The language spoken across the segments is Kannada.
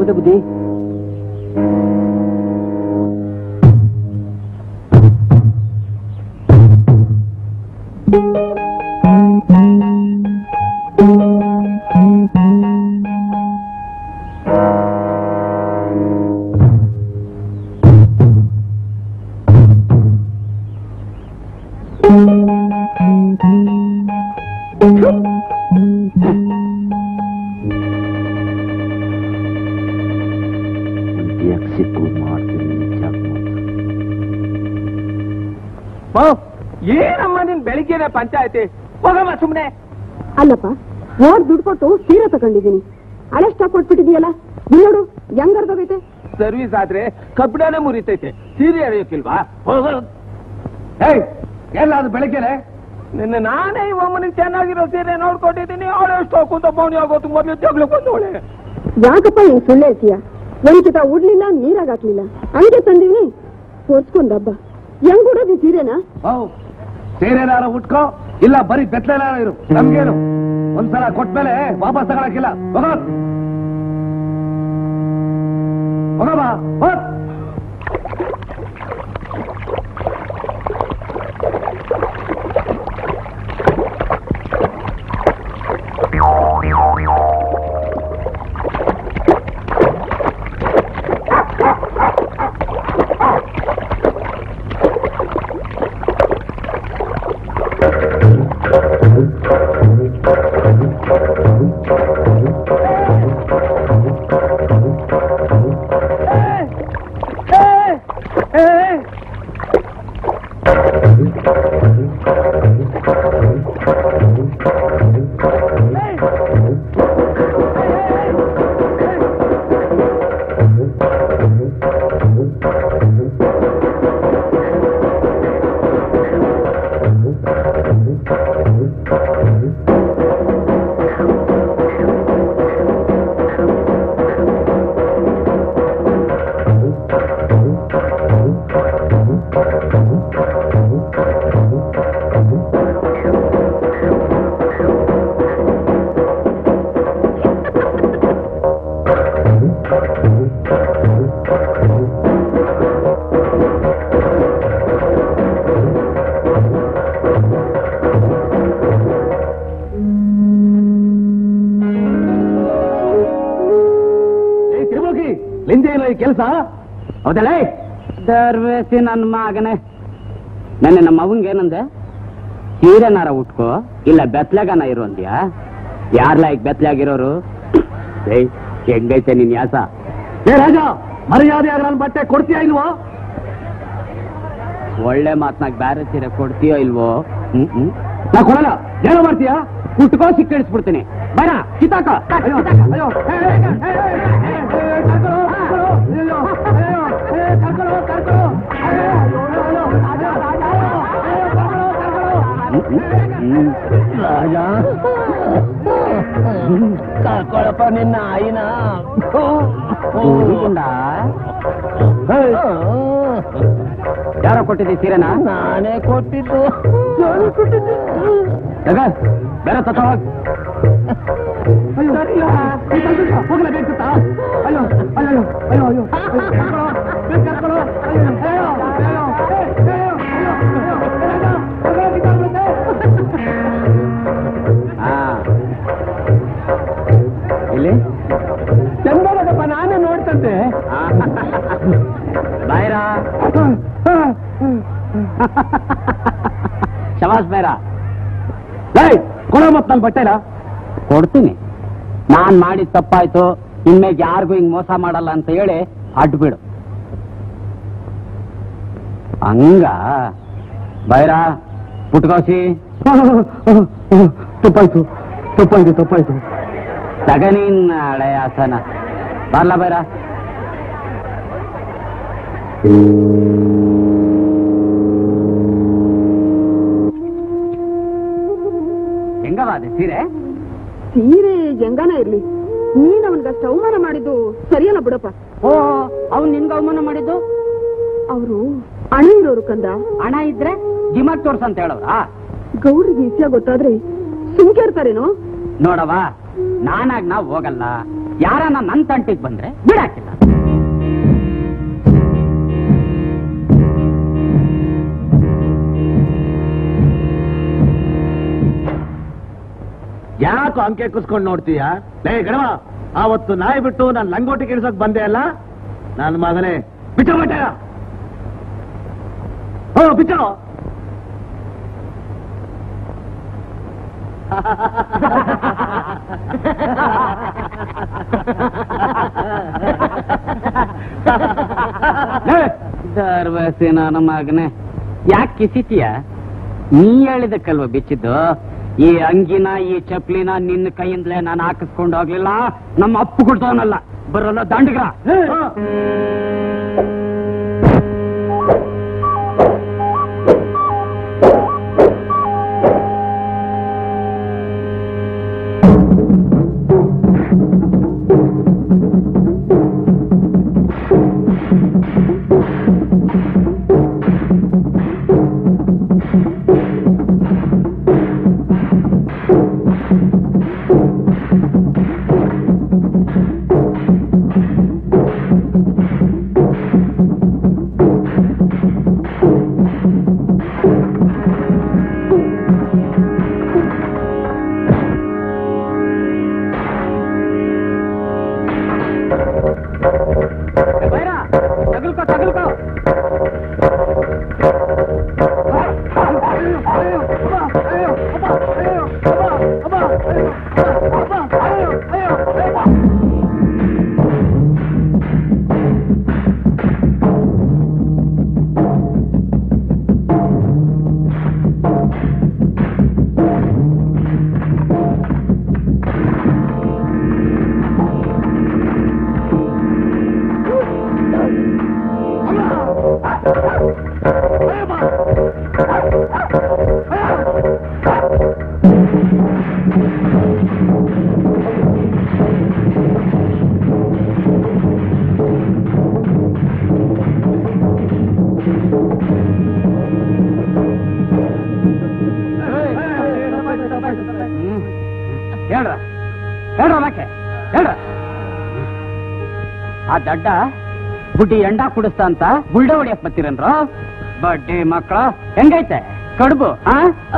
ಏನಾಗುತ್ತೆ ಬುದ್ಧಿ ಯಾಕೆ ಸಿಕ್ಕು ಮಾಡ್ತೀನಿ ಏನಮ್ಮ ನಿನ್ ಬೆಳಿಗ್ಗೆನೆ ಪಂಚಾಯತಿ ಹೋಗಮ್ಮ ಸುಮ್ನೆ ಅಲ್ಲಪ್ಪ ಓಡ್ ದುಡ್ಡು ಕೊಟ್ಟು ಸೀರೆ ತಗೊಂಡಿದ್ದೀನಿ ಹಳೆ ಸ್ಟಾಕ್ ಕೊಟ್ಬಿಟ್ಟಿದೀಯಲ್ಲ ಇಲ್ಲಿ ನೋಡು ಹೆಂಗ್ ಅರ್ಧೋಗೈತೆ ಸರ್ವಿಸ್ ಆದ್ರೆ ಕಬ್ಬಿಣನೇ ಮುರಿತೈತೆ ಸೀರೆ ಎಳೆಯೋಕಿಲ್ವಾ ಹೋಗೋ ಏಯ್ ಎಲ್ಲಾದ್ರು ಬೆಳಗ್ಗೆನೆ ನಿನ್ನ ನಾನೇ ಈ ಒಮ್ಮನಿಗೆ ಚೆನ್ನಾಗಿರೋ ಸೀರೆ ನೋಡ್ಕೊಂಡಿದ್ದೀನಿ ಅವಳು ಎಷ್ಟು ಕುಂತ ಪೌನಿ ಆಗೋದು ಮೊದಲು ಜಗ್ಲು ಬಂದವಳೆ ಯಾಕಪ್ಪ ಹಿಂಗ್ ಸುಳ್ಳು ಹೇಳ್ತೀಯ ಒಂದ್ಕಿತ ಉಡ್ಲಿಲ್ಲ ನೀರಾಗ ಹಾಕ್ಲಿಲ್ಲ ಹಂಗೆ ತಂದೀನಿ ಹೊರ್ಸ್ಕೊಂಡಬ್ಬ ಹೆಂಗ್ ಉಡೋದಿ ಸೀರೆನಾ ಸೀರೆನಾರ ಉಟ್ಕೋ ಇಲ್ಲ ಬರೀ ಬೆತ್ತಲೆನಾರ ಇರು ನಮ್ಗೇನು ಒಂದ್ಸಲ ಕೊಟ್ಮೇಲೆ ವಾಪಸ್ ತಗೊಳಕಿಲ್ಲ ಹೋಗ ಹೋಗಮ್ಮ ಹೋಗ್. ಏ, ತಿರುಮುಖಿ ಲಿಂಜೆ ಇಲ್ಲ ಈ ಕೆಲಸ ಹೌದಲ್ಲ ದರ್ವೇಸಿ ನನ್ನ ಮಗನೇ ನೆನ್ನೆ ನಮ್ಮ ಅವಂಗೆ ಏನಂದೆ ಸೀರೆನಾರ ಉಟ್ಕೋ ಇಲ್ಲ ಬೆತ್ಲಾಗನ ಇರು ಅಂದ್ಯಾ ಯಾರ್ಲ ಈಗ ಬೆತ್ಲಾಗಿರೋರು ಏಯ್ ಹೆಂಗೈತೆ ನಿನ್ ಯಾಸ ಏ ರಾಜ ಮರ್ಯಾದೆ ಆಗ ನನ್ನ ಬಟ್ಟೆ ಕೊಡ್ತೀಯಾ ಇಲ್ವೋ ಒಳ್ಳೆ ಮಾತ್ನಾಗ ಬ್ಯಾರೆ ಸೀರೆ ಕೊಡ್ತೀಯೋ ಇಲ್ವೋ ಹ್ಮ್ ಹ್ಮ್ ನಾ ಕೊಡಲ್ಲ ಏನೋ ಮಾಡ್ತೀಯಾ ಉಟ್ಕೋ ಸಿಕ್ಕಿಡಿಸ್ಬಿಡ್ತೀನಿ ಬರ ಕಿತ್ತಾಕ ಅಯ್ಯೋ, ಅಯ್ಯೋ, ಏ, ಏ, ಏ, ಏ, ಏ, ಏ, ಕರ್ಕೊಳ್ಳೋ, ಕರ್ಕೊಳ್ಳೋ, ಅಯ್ಯೋ, ಅಯ್ಯೋ, ಏ, ಕರ್ಕೊಳ್ಳೋ, ಕರ್ಕೊಳ್ಳೋ, ಅಯ್ಯೋ, ಅಯ್ಯೋ, ಅಯ್ಯೋ, ರಾಜ, ರಾಜ, ಅಯ್ಯೋ, ಕರ್ಕೊಳ್ಳೋ, ಕರ್ಕೊಳ್ಳೋ. ರಾಜ ಕರ್ಕೊಳಪ್ಪ ನಿನ್ನ ಆಯಿನ ಹುಡುಗುಂಡ ಯಾರೋ ಕೊಟ್ಟಿದ್ದಿ ಸೀರೆನಾ ನಾನೇ ಕೊಟ್ಟಿದ್ದು ತಗ ಬೇರೆ ತತ್ತ ಹೋಗ್ ಅಯ್ಯೋ ಅಯ್ಯೋ ಅಯ್ಯೋ ಅಯ್ಯೋ ಕರ್ಕೊಳ್ಳೋ, ಬೇಗ ಕರ್ಕೊಳ್ಳೋ, ಅಯ್ಯೋ, ಅಯ್ಯೋ, ಅಯ್ಯೋ, ಏ, ಅಯ್ಯೋ, ಅಯ್ಯೋ, ಅಯ್ಯೋ, ಏ, ರಾಜ, ಕರ್ಕೊಳ್ಳೋ, ಕಿತ್ತಾಕ್ಬಿಡುತ್ತೆ. ಹಾ ಇಲ್ಲಿ ಚಂದನದಪ್ಪ ನಾನೇ ನೋಡ್ತಂತೆ ಬಾಯ್ರಾ ಶವಾಸ್ ಬೇರ ಕೊಡ ಮತ್ ನನ್ ಬಟ್ಟೆನ ಕೊಡ್ತೀನಿ ನಾನ್ ಮಾಡಿದ ತಪ್ಪಾಯ್ತು ಇನ್ಮೇಲೆ ಯಾರಿಗೂ ಹಿಂಗ್ ಮೋಸ ಮಾಡಲ್ಲ ಅಂತ ಹೇಳಿ ಅಡ್ಬಿಡು ಹಂಗ ಬೈರ ಪುಟ್ಕೋಸಿ ತಪ್ಪಾಯ್ತು ತಪ್ಪಾಯ್ತು ತಪ್ಪಾಯ್ತು ತಗನಿನ್ ಹಳೆಯ ಆಸನ ಬರ್ಲ ಬೈರ ಹೆಂಗವ ಅದೇ ಸೀರೆ ಸೀರೆ ಹೆಂಗಾನ ಇರ್ಲಿ ನೀನ್ ಅವನ್ಗಷ್ಟು ಅವಮಾನ ಮಾಡಿದ್ದು ಸರಿಯಲ್ಲ ಬಿಡಪ್ಪ ಓ ಅವ್ನು ನಿನ್ಗ ಅವಮಾನ ಮಾಡಿದ್ದು ಅವರು ಹಣ ಇರೋರು ಕಂದ ಹಣ ಇದ್ರೆ ಜಿಮಾಕ್ ತೋರ್ಸ್ ಅಂತ ಹೇಳವ್ರಾ ಗೌರಿಗೆ ವಿಷಯ ಗೊತ್ತಾದ್ರೆ ಸುಮ್ಕೆ ಇರ್ತಾರೇನೋ ನೋಡವ ನಾನಾಗ್ ನಾವ್ ಹೋಗಲ್ಲ ಯಾರನ್ನ ನನ್ ತಂಟಿಗೆ ಬಂದ್ರೆ ಬಿಡಾಕಿಲ್ಲ ಯಾಕೋ ಅಂಕೆ ಕುಸ್ಕೊಂಡು ನೋಡ್ತೀಯ ಲೇ ಗಡವ ಆವತ್ತು ನಾಯಿ ಬಿಟ್ಟು ನಾನು ಲಂಗೋಟಿ ಕಿಡ್ಸೋಕ್ ಬಂದೆ ಅಲ್ಲ ನನ್ನ ಮಗನೇ ಬಿಚ್ಚೋ ಬಟ್ಟೆ ಹೋ ಬಿಚ್ಚೋ ದರ್ವಸಿ ನನ್ನ ಮಗನೇ ಯಾಕೆ ಕಿಸಿತೀಯ ನೀ ಹೇಳಿದಕ್ಕಲ್ವ ಬಿಚ್ಚಿದ್ದು ಈ ಅಂಗಿನ ಈ ಚಪ್ಲಿನ ನಿನ್ನ ಕೈಯಿಂದಲೇ ನಾನು ಹಾಕಿಸ್ಕೊಂಡು ಹೋಗ್ಲಿಲ್ಲ ನಮ್ಮ ಅಪ್ಪು ಕೊಡ್ತವನಲ್ಲ ಬರಲ್ಲ ದಂಡಗ ತಗಲ್ಕೋ ತಗಲ್ಕೋ ಹೇಳ್ರ ಹೇಳ್ರ ಯಾಕೆ ಹೇಳ್ರ ಆ ದಡ್ಡ ಬುಡ್ಡಿ ಎಂಡ ಕುಡಿಸ್ತಾ ಅಂತ ಬುಲ್ಡ ಹೊಡಿಯಕ್ ಬತ್ತೀರನ್ರ ಬಡ್ಡಿ ಮಕ್ಕಳ ಹೆಂಗೈತೆ ಕಡುಬು ಆ?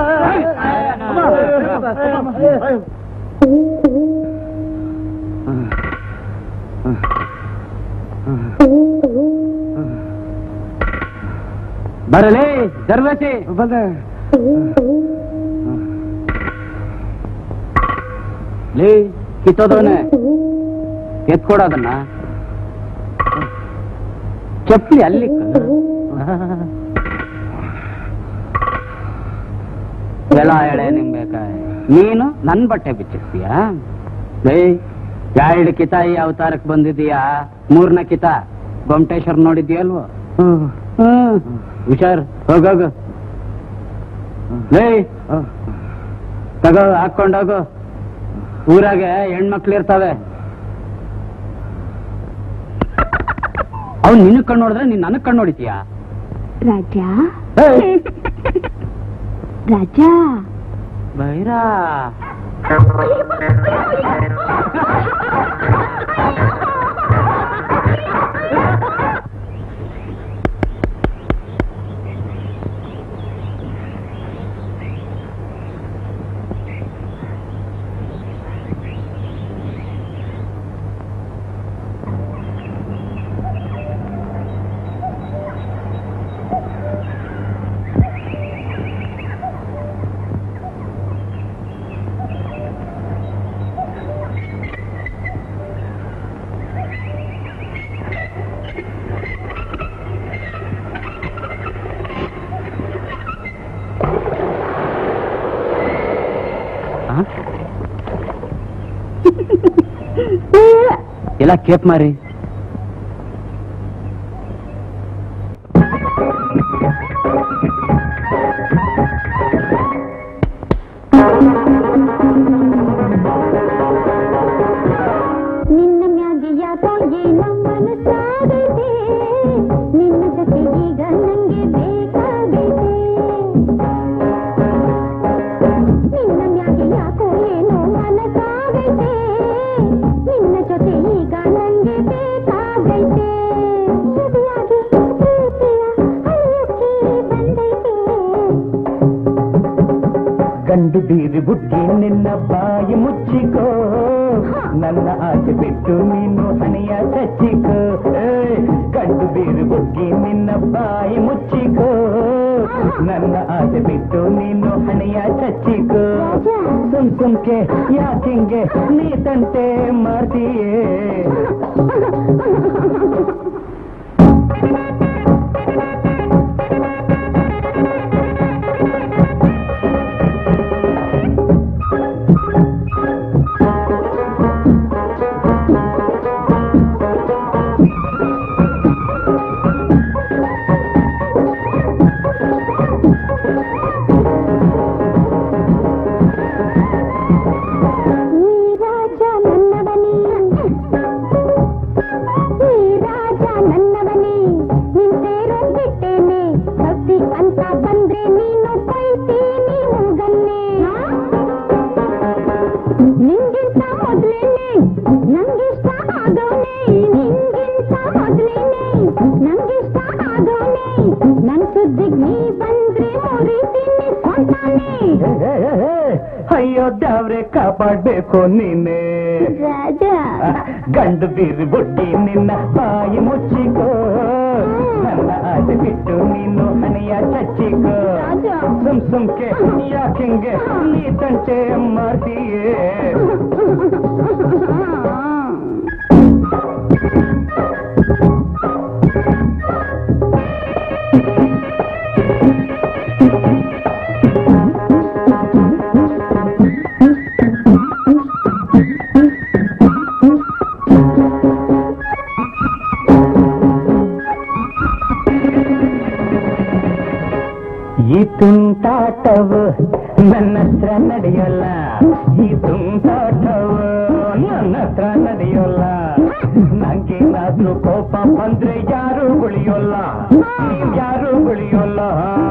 ಬರಲೇ ದರ್ವೇಸಿ ಬಂದೆ ಲೇ ಕಿತ್ತೋದವನೆ ಎತ್ಕೊಡೋದನ್ನ ಚಪ್ಪಲಿ ಅಲ್ಲಿ ಎಳ ಎಳೆ ನಿಂಬೇಕಾಯ್ ನೀನು ನನ್ ಬಟ್ಟೆ ಬಿಚ್ಚಿರ್ತೀಯ ಲೇ ಎರಡು ಕಿತ ಈ ಅವತಾರಕ್ಕೆ ಬಂದಿದೀಯಾ ಮೂರ್ನ ಕಿತ ಗೊಮಟೇಶ್ವರ್ ನೋಡಿದ್ಯಲ್ವೋ ಹ್ಮ್ ಹುಷಾರ್ ಹೋಗೋಗು ಲೇ ತಗೋ ಹಾಕೊಂಡೋಗು ಊರಾಗೆ ಹೆಣ್ಮಕ್ಳು ಇರ್ತಾವೆ ಅವ್ನು ನಿನ್ನ ಕಣ್ಣು ನೋಡಿದ್ರೆ ನೀನ್ ನನಗ್ ಕಣ್ಣು ಹೊಡಿತೀಯ ರಾಜ ಏಯ್! ರಾಜ ಬೈರಾ ಆ? ಎಲ್ಲ ಕೇಪ್ ಮಾರಿ ನಿನ್ನ ಮ್ಯಾಗೆ ಯಾಕೋ ಏನೋ ಮನಸ್ಸಾಗೈತೆ ನಿನ್ನ ಜೊತೆ ಈಗ ನಂಗೆ ಬೇಕಾಗೈತೆ ನಿನ್ನ ಮ್ಯಾಗೆ ಯಾಕೋ ಏನೋ ಮನಸ್ಸಾಗೈತೆ ನಿನ್ನ ಜೊತೆ ಬೀರಿ ಬುದ್ಧಿ ನಿನ್ನ ಬಾಯಿ ಮುಚ್ಚಿಕೋ ನನ್ನ ಆಸೆ ಬಿಟ್ಟು ನೀನು ಹಣೆಯ ಚಚ್ಚಿಕೋ ಏ, ಗಂಡು ಬೀರಿ ಬುದ್ಧಿ ನಿನ್ನ ಬಾಯಿ ಮುಚ್ಚಿಕೋ ನನ್ನ ಆಸೆ ಬಿಟ್ಟು ನೀನು ಹಣೆಯ ಚಚ್ಚಿಕೋ ಸುಮ್ ಸುಮ್ಕೆ ಯಾಕಿಂಗೆ ನೀ ತಂಟೆ ಮಾಡ್ತೀಯೇ ಈ ರಾಜ ನನ್ನವನೇ ಈ ರಾಜ ನನ್ನವನೇ ನಿನ್ ಸೇರೊಂದಿಟ್ಟೇನೆ ಭಕ್ತಿ ಅಂತ ಬಂದ್ರೆ ನೀನು ಕೈತೀನಿ ಮೂಗನ್ನೇ ನಿಂಗಿಂತ ಮೊದ್ಲೇನೆ ನಂಗಿಷ್ಟ ಆಗೋನೆ ನಿಂಗಿಂತ ಮೊದ್ಲೇನೆ ನಂಗಿಷ್ಟ ಆಗೋನೆ ನನ್ ಸುದ್ದಿಗ್ ನೀ ಬಂದ್ರೆ ಮುರಿತೀನಿ ಸ್ವಂತಾನೆ ಅಯ್ಯೋ ದ್ಯಾವ್ರೆ ಕಾಪಾಡ್ಬೇಕು ನೀನೆ ರಾಜ ಗಂಡು ಬೀರಿ ಬುಡ್ಡಿ ನಿನ್ನ ಬಾಯಿ ಮುಚ್ಚಿಕೋ ನನ್ನ ಆಸೆ ಬಿಟ್ಟು ನೀನು ಹಣೆಯ ಚಚ್ಚಿಕೋ ರಾಜ. ಸುಮ್ ಸುಮ್ಕೆ ಯಾಕಿಂಗೆ ನೀ ತಂಟೆ ಮಾಡ್ತೀಯೇ ಈ ತುಂಟಾಟವು ನನ್ನ ಹತ್ರ ನಡೆಯೋಲ್ಲ ಈ ತುಂಟಾಟವು ನನ್ನ ಹತ್ರ ನಡೆಯೋಲ್ಲ ನಂಗೇನಾದ್ರೂ ಕೋಪ ಬಂದ್ರೆ ಯಾರು ಉಳಿಯೋಲ್ಲ ನೀವ್ ಯಾರು ಉಳಿಯೋಲ್ಲ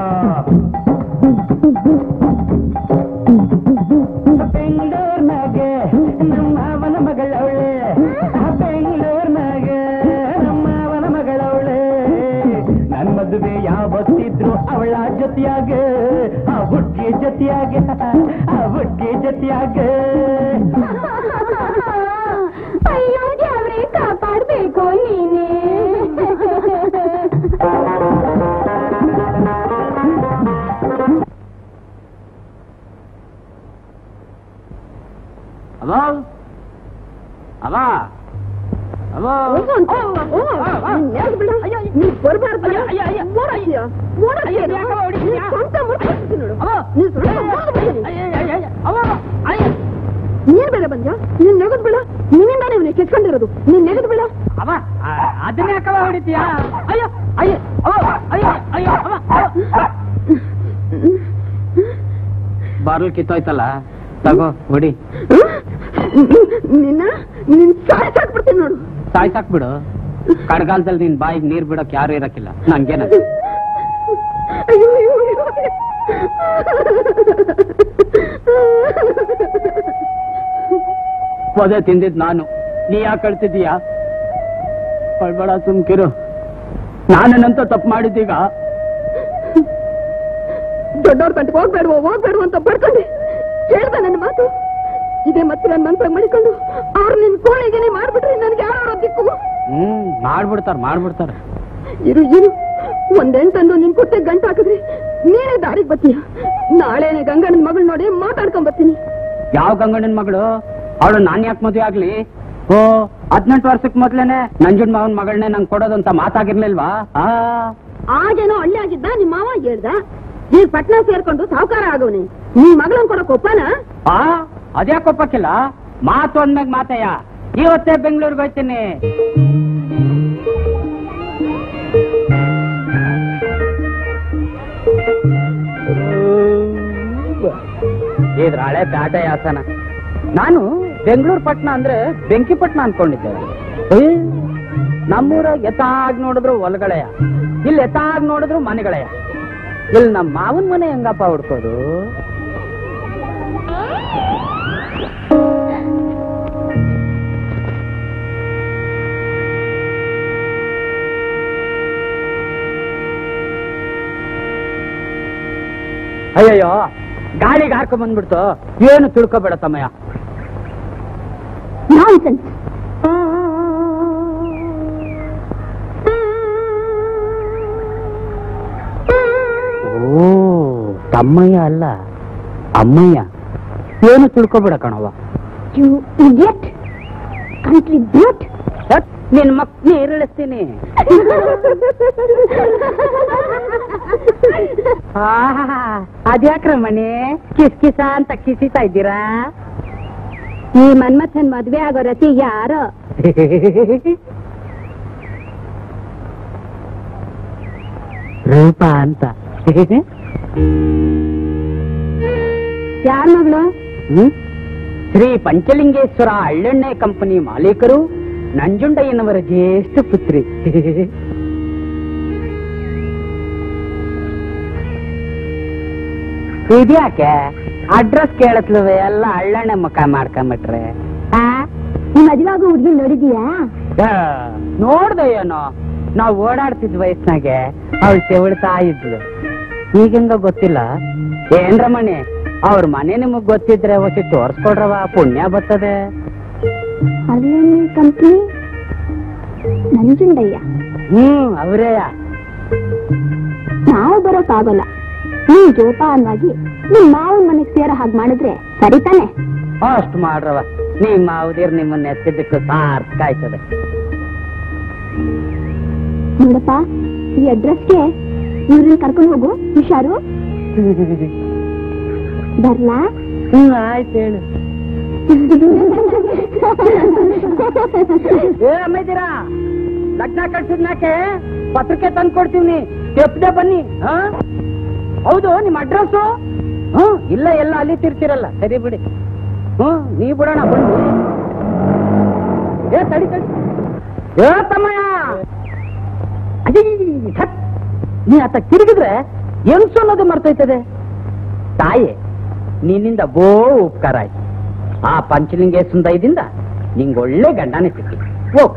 ಬೆಂಗಳೂರ್ನಾಗೆ ನಮ್ಮ ಅವನ ಮಗಳವಳೆ ಬೆಂಗಳೂರ್ನಾಗೆ ನಮ್ಮ ಅವನ ಮಗಳವಳೆ ನನ್ ಮದುವೆ ಯಾವತ್ತಿದ್ರು ಅವಳ ಜೊತೆಯಾಗೆ ಆ ಹುಡ್ಗಿ ಜೊತೆಯಾಗೆ ಆ ಹುಡ್ಗಿ ಜೊತೆಯಾಗೆ ಅಯ್ಯೋ ದೇವ್ರೆ ಕಾಪಾಡ್ಬೇಕು ನೀನೇ ಅಲೋ ಅಲೋ ಅಲೋ ನೀ ಬರ್ಬಾರ್ದು ಓಡಾಡ್ತೀಯ ಓಡಾಡ್ತೀಯ ನೀನ್ ಸ್ವಂತ ಮುರ್ಕೊಂಡ್ಬಿಡ್ತೀನಿ ನೋಡು. ನೀನ್ ಸ್ವಂತ ಮುರ್ಕೊಂಡ್ಬಿಡ್ತೀನಿ. ನೀನ್ ಬೇಡ ಬಂದ್ಯಾ ನೀನ್ ನೆಗದ್ ಬೇಡ ನಿನ್ನಿಂದಾನೇ ಇವನೇ ಕೆಚ್ಕೊಂಡಿರೋದು ನೀನ್ ನೆಗದ್ ಬೇಡ ಅವ ಅದನ್ನೇ ಯಾಕವ ಹೊಡಿತೀಯಾ ಅಯ್ಯೋ ಅಯ್ಯೋ ಅವ ಅಯ್ಯೋ ಅಯ್ಯೋ ಅವ ಬಾರ್ಲ್ ಕಿತ್ತೋಯ್ತಲ್ಲ ತಗೋ ಹೊಡಿ ನಿನ್ನ ನಿನ್ ಸಾಯ್ಸಾಕ್ಬಿಡ್ತೀನಿ ನೋಡು ಸಾಯ್ಸಾಕ್ಬಿಡು ಕಡ್ಗಾಲದಲ್ಲಿ ನಿನ್ ಬಾಯಿಗೆ ನೀರ್ ಬಿಡೋಕ್ ಯಾರು ಇರಕ್ಕಿಲ್ಲ ನಂಗೇನ ಅಯ್ಯೋ ಅಯ್ಯೋ ಅಯ್ಯೋ. ಪೊದೆ ತಿಂದಿದ್ ನಾನು ನೀ ಯಾಕೆ ಕಳ್ತಿದ್ದೀಯಾ ಪಡ್ಬೇಡ ಸುಮ್ಕಿರು ನಾನೇನಂತ ತಪ್ಪು ಮಾಡಿದ್ದೀಗ ದೊಡ್ಡವ್ರ ಕಂಡು ಹೋಗ್ಬೇಡ್ವೋ ಹೋಗ್ಬೇಡ್ವೋ ಅಂತ ಬಡ್ಕೊಂಡೆ ಕೇಳ್ದ ನನ್ನ ಮಾತು ಇದೇ ಮತ್ತೆ ನನ್ನ ಮನ್ಸಾಗ ಮಾಡಿಕೊಂಡು ಅವ್ರು ನಿನ್ ಕೋಣೆಗೆ ಮಾಡ್ಬಿಟ್ರೆ ನನ್ಗೆ ಯಾರು ದಿಕ್ಕು ಹ್ಮ್ ಮಾಡ್ಬಿಡ್ತಾರ ಮಾಡ್ಬಿಡ್ತಾರ ಇರು ಇರು ಒಂದೆಂಟಂದು ನಿನ್ ಕುಟ್ಟೆ ಗಂಟು ಹಾಕಿದ್ರಿ ನೀನೇ ದಾರಿಗೆ ಬರ್ತೀಯ ನಾಳೆನೆ ಗಂಗಣ್ಣನ ಮಗಳು ನೋಡಿ ಮಾತಾಡ್ಕೊಂಡ್ ಬರ್ತೀನಿ ಯಾವ ಗಂಗಣ್ಣನ ಮಗಳು ಅವಳು ನಾನ್ ಯಾಕೆ ಮದುವೆ ಆಗ್ಲಿ ಓ ಹದಿನೆಂಟು ವರ್ಷಕ್ ಮೊದ್ಲೇನೆ ನಂಜುಂಡ್ ಮಾವನ್ ಮಗಳನ್ನೇ ನಂಗೆ ಕೊಡೋದಂತ ಮಾತಾಗಿರ್ಲಿಲ್ವಾ ಆ ಆಗೇನೋ ಹಳ್ಳಿ ಆಗಿದ್ದ ನಿಮ್ಮ ಮಾವ ಹೇಳ್ದ ಈಗ ಪಟ್ನಾ ಸೇರ್ಕೊಂಡು ಸಾವುಕಾರ ಆಗೋನೆ ನೀ ಮಗಳನ್ ಕೊಡಕ್ ಒಪ್ಪನ ಆ ಅದ್ಯಾಕೆ ಒಪ್ಪಕ್ಕಿಲ್ಲ ಮಾತು ಅಂದ್ಮ್ಯಾಗ ಮಾತಯ್ಯ ಇವತ್ತೇ ಬೆಂಗಳೂರಿಗೆ ಹೋಯ್ತೀನಿ ಇದ್ರ ಹಳೆ ಪ್ಯಾಟೆ ಯಾಸನ ನಾನು ಬೆಂಗಳೂರು ಪಟ್ನ ಅಂದ್ರೆ ಬೆಂಕಿ ಪಟ್ನ ಅನ್ಕೊಂಡಿದ್ದೆ ಏ, ನಮ್ಮೂರಾಗ ಎತ್ತಾಗ್ ನೋಡಿದ್ರು ಹೊಲಗಳೆಯ ಇಲ್ಲಿ ಎತ್ತಾಗ್ ನೋಡಿದ್ರು ಮನೆಗಳೆಯ ಇಲ್ಲಿ ನಮ್ಮ ಮಾವನ್ ಮನೆ ಹೆಂಗಪ್ಪ ಹುಡ್ಕೋದು ಅಯ್ಯಯ್ಯೋ ಗಾಳಿಗೆ ಹಾರ್ಕೊಂಡ್ ಬಂದ್ಬಿಡ್ತು ಏನು ತಿಳ್ಕೊಬೇಡ ಸಮಯ ನಾನ್ಸೆನ್ಸ್ ಓ ತಮ್ಮಯ್ಯ ಅಲ್ಲ ಅಮ್ಮಯ್ಯ ಏನು ತಿಳ್ಕೊಬೇಡ ಕಣವ ಯು ಇಡಿಯಟ್ ಕಂಟ್ರಿ ಬ್ಯೂಟ್ ನಿನ್ ಮಕ್ಳು ಇರಳಿಸ್ತೀನಿ ಅದ್ಯಾಕ್ರ ಮನೆ ಕಿಸ್ ಕಿಸ ಅಂತ ಕಿಸಿತಾ ಇದ್ದೀರಾ ಈ ಮನ್ಮಥನ್ ಮದ್ವೆ ಆಗೋ ರತಿ ಯಾರೋ ರೂಪ ಅಂತ ಯಾರ ಮಗಳು ಹ್ಮ್? ಶ್ರೀ ಪಂಚಲಿಂಗೇಶ್ವರ ಹಳ್ಳೆಣ್ಣೆ ಕಂಪನಿ ಮಾಲೀಕರು ನಂಜುಂಡಯ್ಯನವರ ಜ್ಯೇಷ್ಠ ಪುತ್ರಿ ಇದ್ಯಾಕೆ ಅಡ್ರೆಸ್ ಕೇಳತ್ಲವೆ ಎಲ್ಲ ಹಳ್ಳೆಣ್ಣೆ ಮುಖ ಮಾಡ್ಕೊಂಬಿಟ್ರೆ ಆ, ಈ ಮದ್ವೆ ಆಗೋ ಹುಡ್ಗಿ ನೋಡಿದೀಯಾ ನೋಡ್ದೆ ಏನೋ ನಾವ್ ಓಡಾಡ್ತಿದ್ ವಯಸ್ಸಿನಾಗೆ ಅವಳು ತೆವಳ್ತಾ ಇದ್ಲು ಈಗಿಂದ ಗೊತ್ತಿಲ್ಲ ಏನ್ ರಮಣಿ ಅವ್ರ ಮನೆ ನಿಮಗ್ ಗೊತ್ತಿದ್ರೆ ಒಸಿ ತೋರ್ಸ್ಕೊಡ್ರವ ಪುಣ್ಯ ಬರ್ತದೆ ಅಲ್ಲೇನಿ ಕಂಪ್ನಿ ನಂಜುಂಡಯ್ಯ ಹ್ಮ್ ಅವ್ರೇಯ ನಾವು ಬರೋಕ್ಕಾಗಲ್ಲ ನೀವ್ ಜೋಪಾನವಾಗಿ ನಿಮ್ ಮಾವನ್ ಮನೆಗ್ ಸೇರೋ ಹಾಗೆ ಮಾಡಿದ್ರೆ ಸರಿ ತಾನೆ ಅಷ್ಟ್ ಮಾಡ್ರವ ನಿಮ್ಮ ಮಾವುದಿರ್ ನಿಮ್ಮನ್ನ ಎತ್ತಿದ್ದಕ್ಕೆ ಸಾರ್ಥಕ ಆಯ್ತದೆ ನೋಡಪ್ಪ ಈ ಅಡ್ರೆಸ್ಗೆ ಇವ್ರನ್ನ ಕರ್ಕೊಂಡು ಹೋಗು ಹುಷಾರು ಬರ್ಲಾ ಹ್ಮ್ ಆಯ್ತು ಹೇಳು ಏ ಅಮ್ಮಯ್ಯದಿರಾ ಲಗ್ನ ಕಳ್ಸಿದ್ನಾಕೆ ಪತ್ರಿಕೆ ತಂದು ಕೊಡ್ತೀವಿ ತೆಪ್ಪದೆ ಬನ್ನಿ ಹಾ ಹೌದು ನಿಮ್ಮ ಅಡ್ರೆಸ್ಸು ಹ್ಮ್ ಇಲ್ಲ ಎಲ್ಲ ಅಲ್ಲಿ ತಿರ್ತಿರಲ್ಲ ಸರಿ ಬಿಡಿ ಹ್ಮ್ ನೀ ಬಿಡೋಣ ಬನ್ನಿ ಏ ತಡಿ ತಡಿ ಏ ತಮ್ಮಯ್ಯ ಅಯ್ಯ ಸತ್ ನೀ ಆತ ತಿರುಗಿದ್ರೆ ಹೆಂಗ್ಸು ಅನ್ನೋದು ಮರ್ತೋಯ್ತದೆ ತಾಯಿ ನಿನ್ನಿಂದ ಬೋ ಉಪಕಾರ ಆಯ್ತು ಆ ಪಂಚಲಿಂಗೇಶ್ವರ ದಯದಿಂದ ನಿಂಗೆ ಒಳ್ಳೆ ಗಂಡನೇ ಸಿಕ್ಕಿ ಹೋಗ್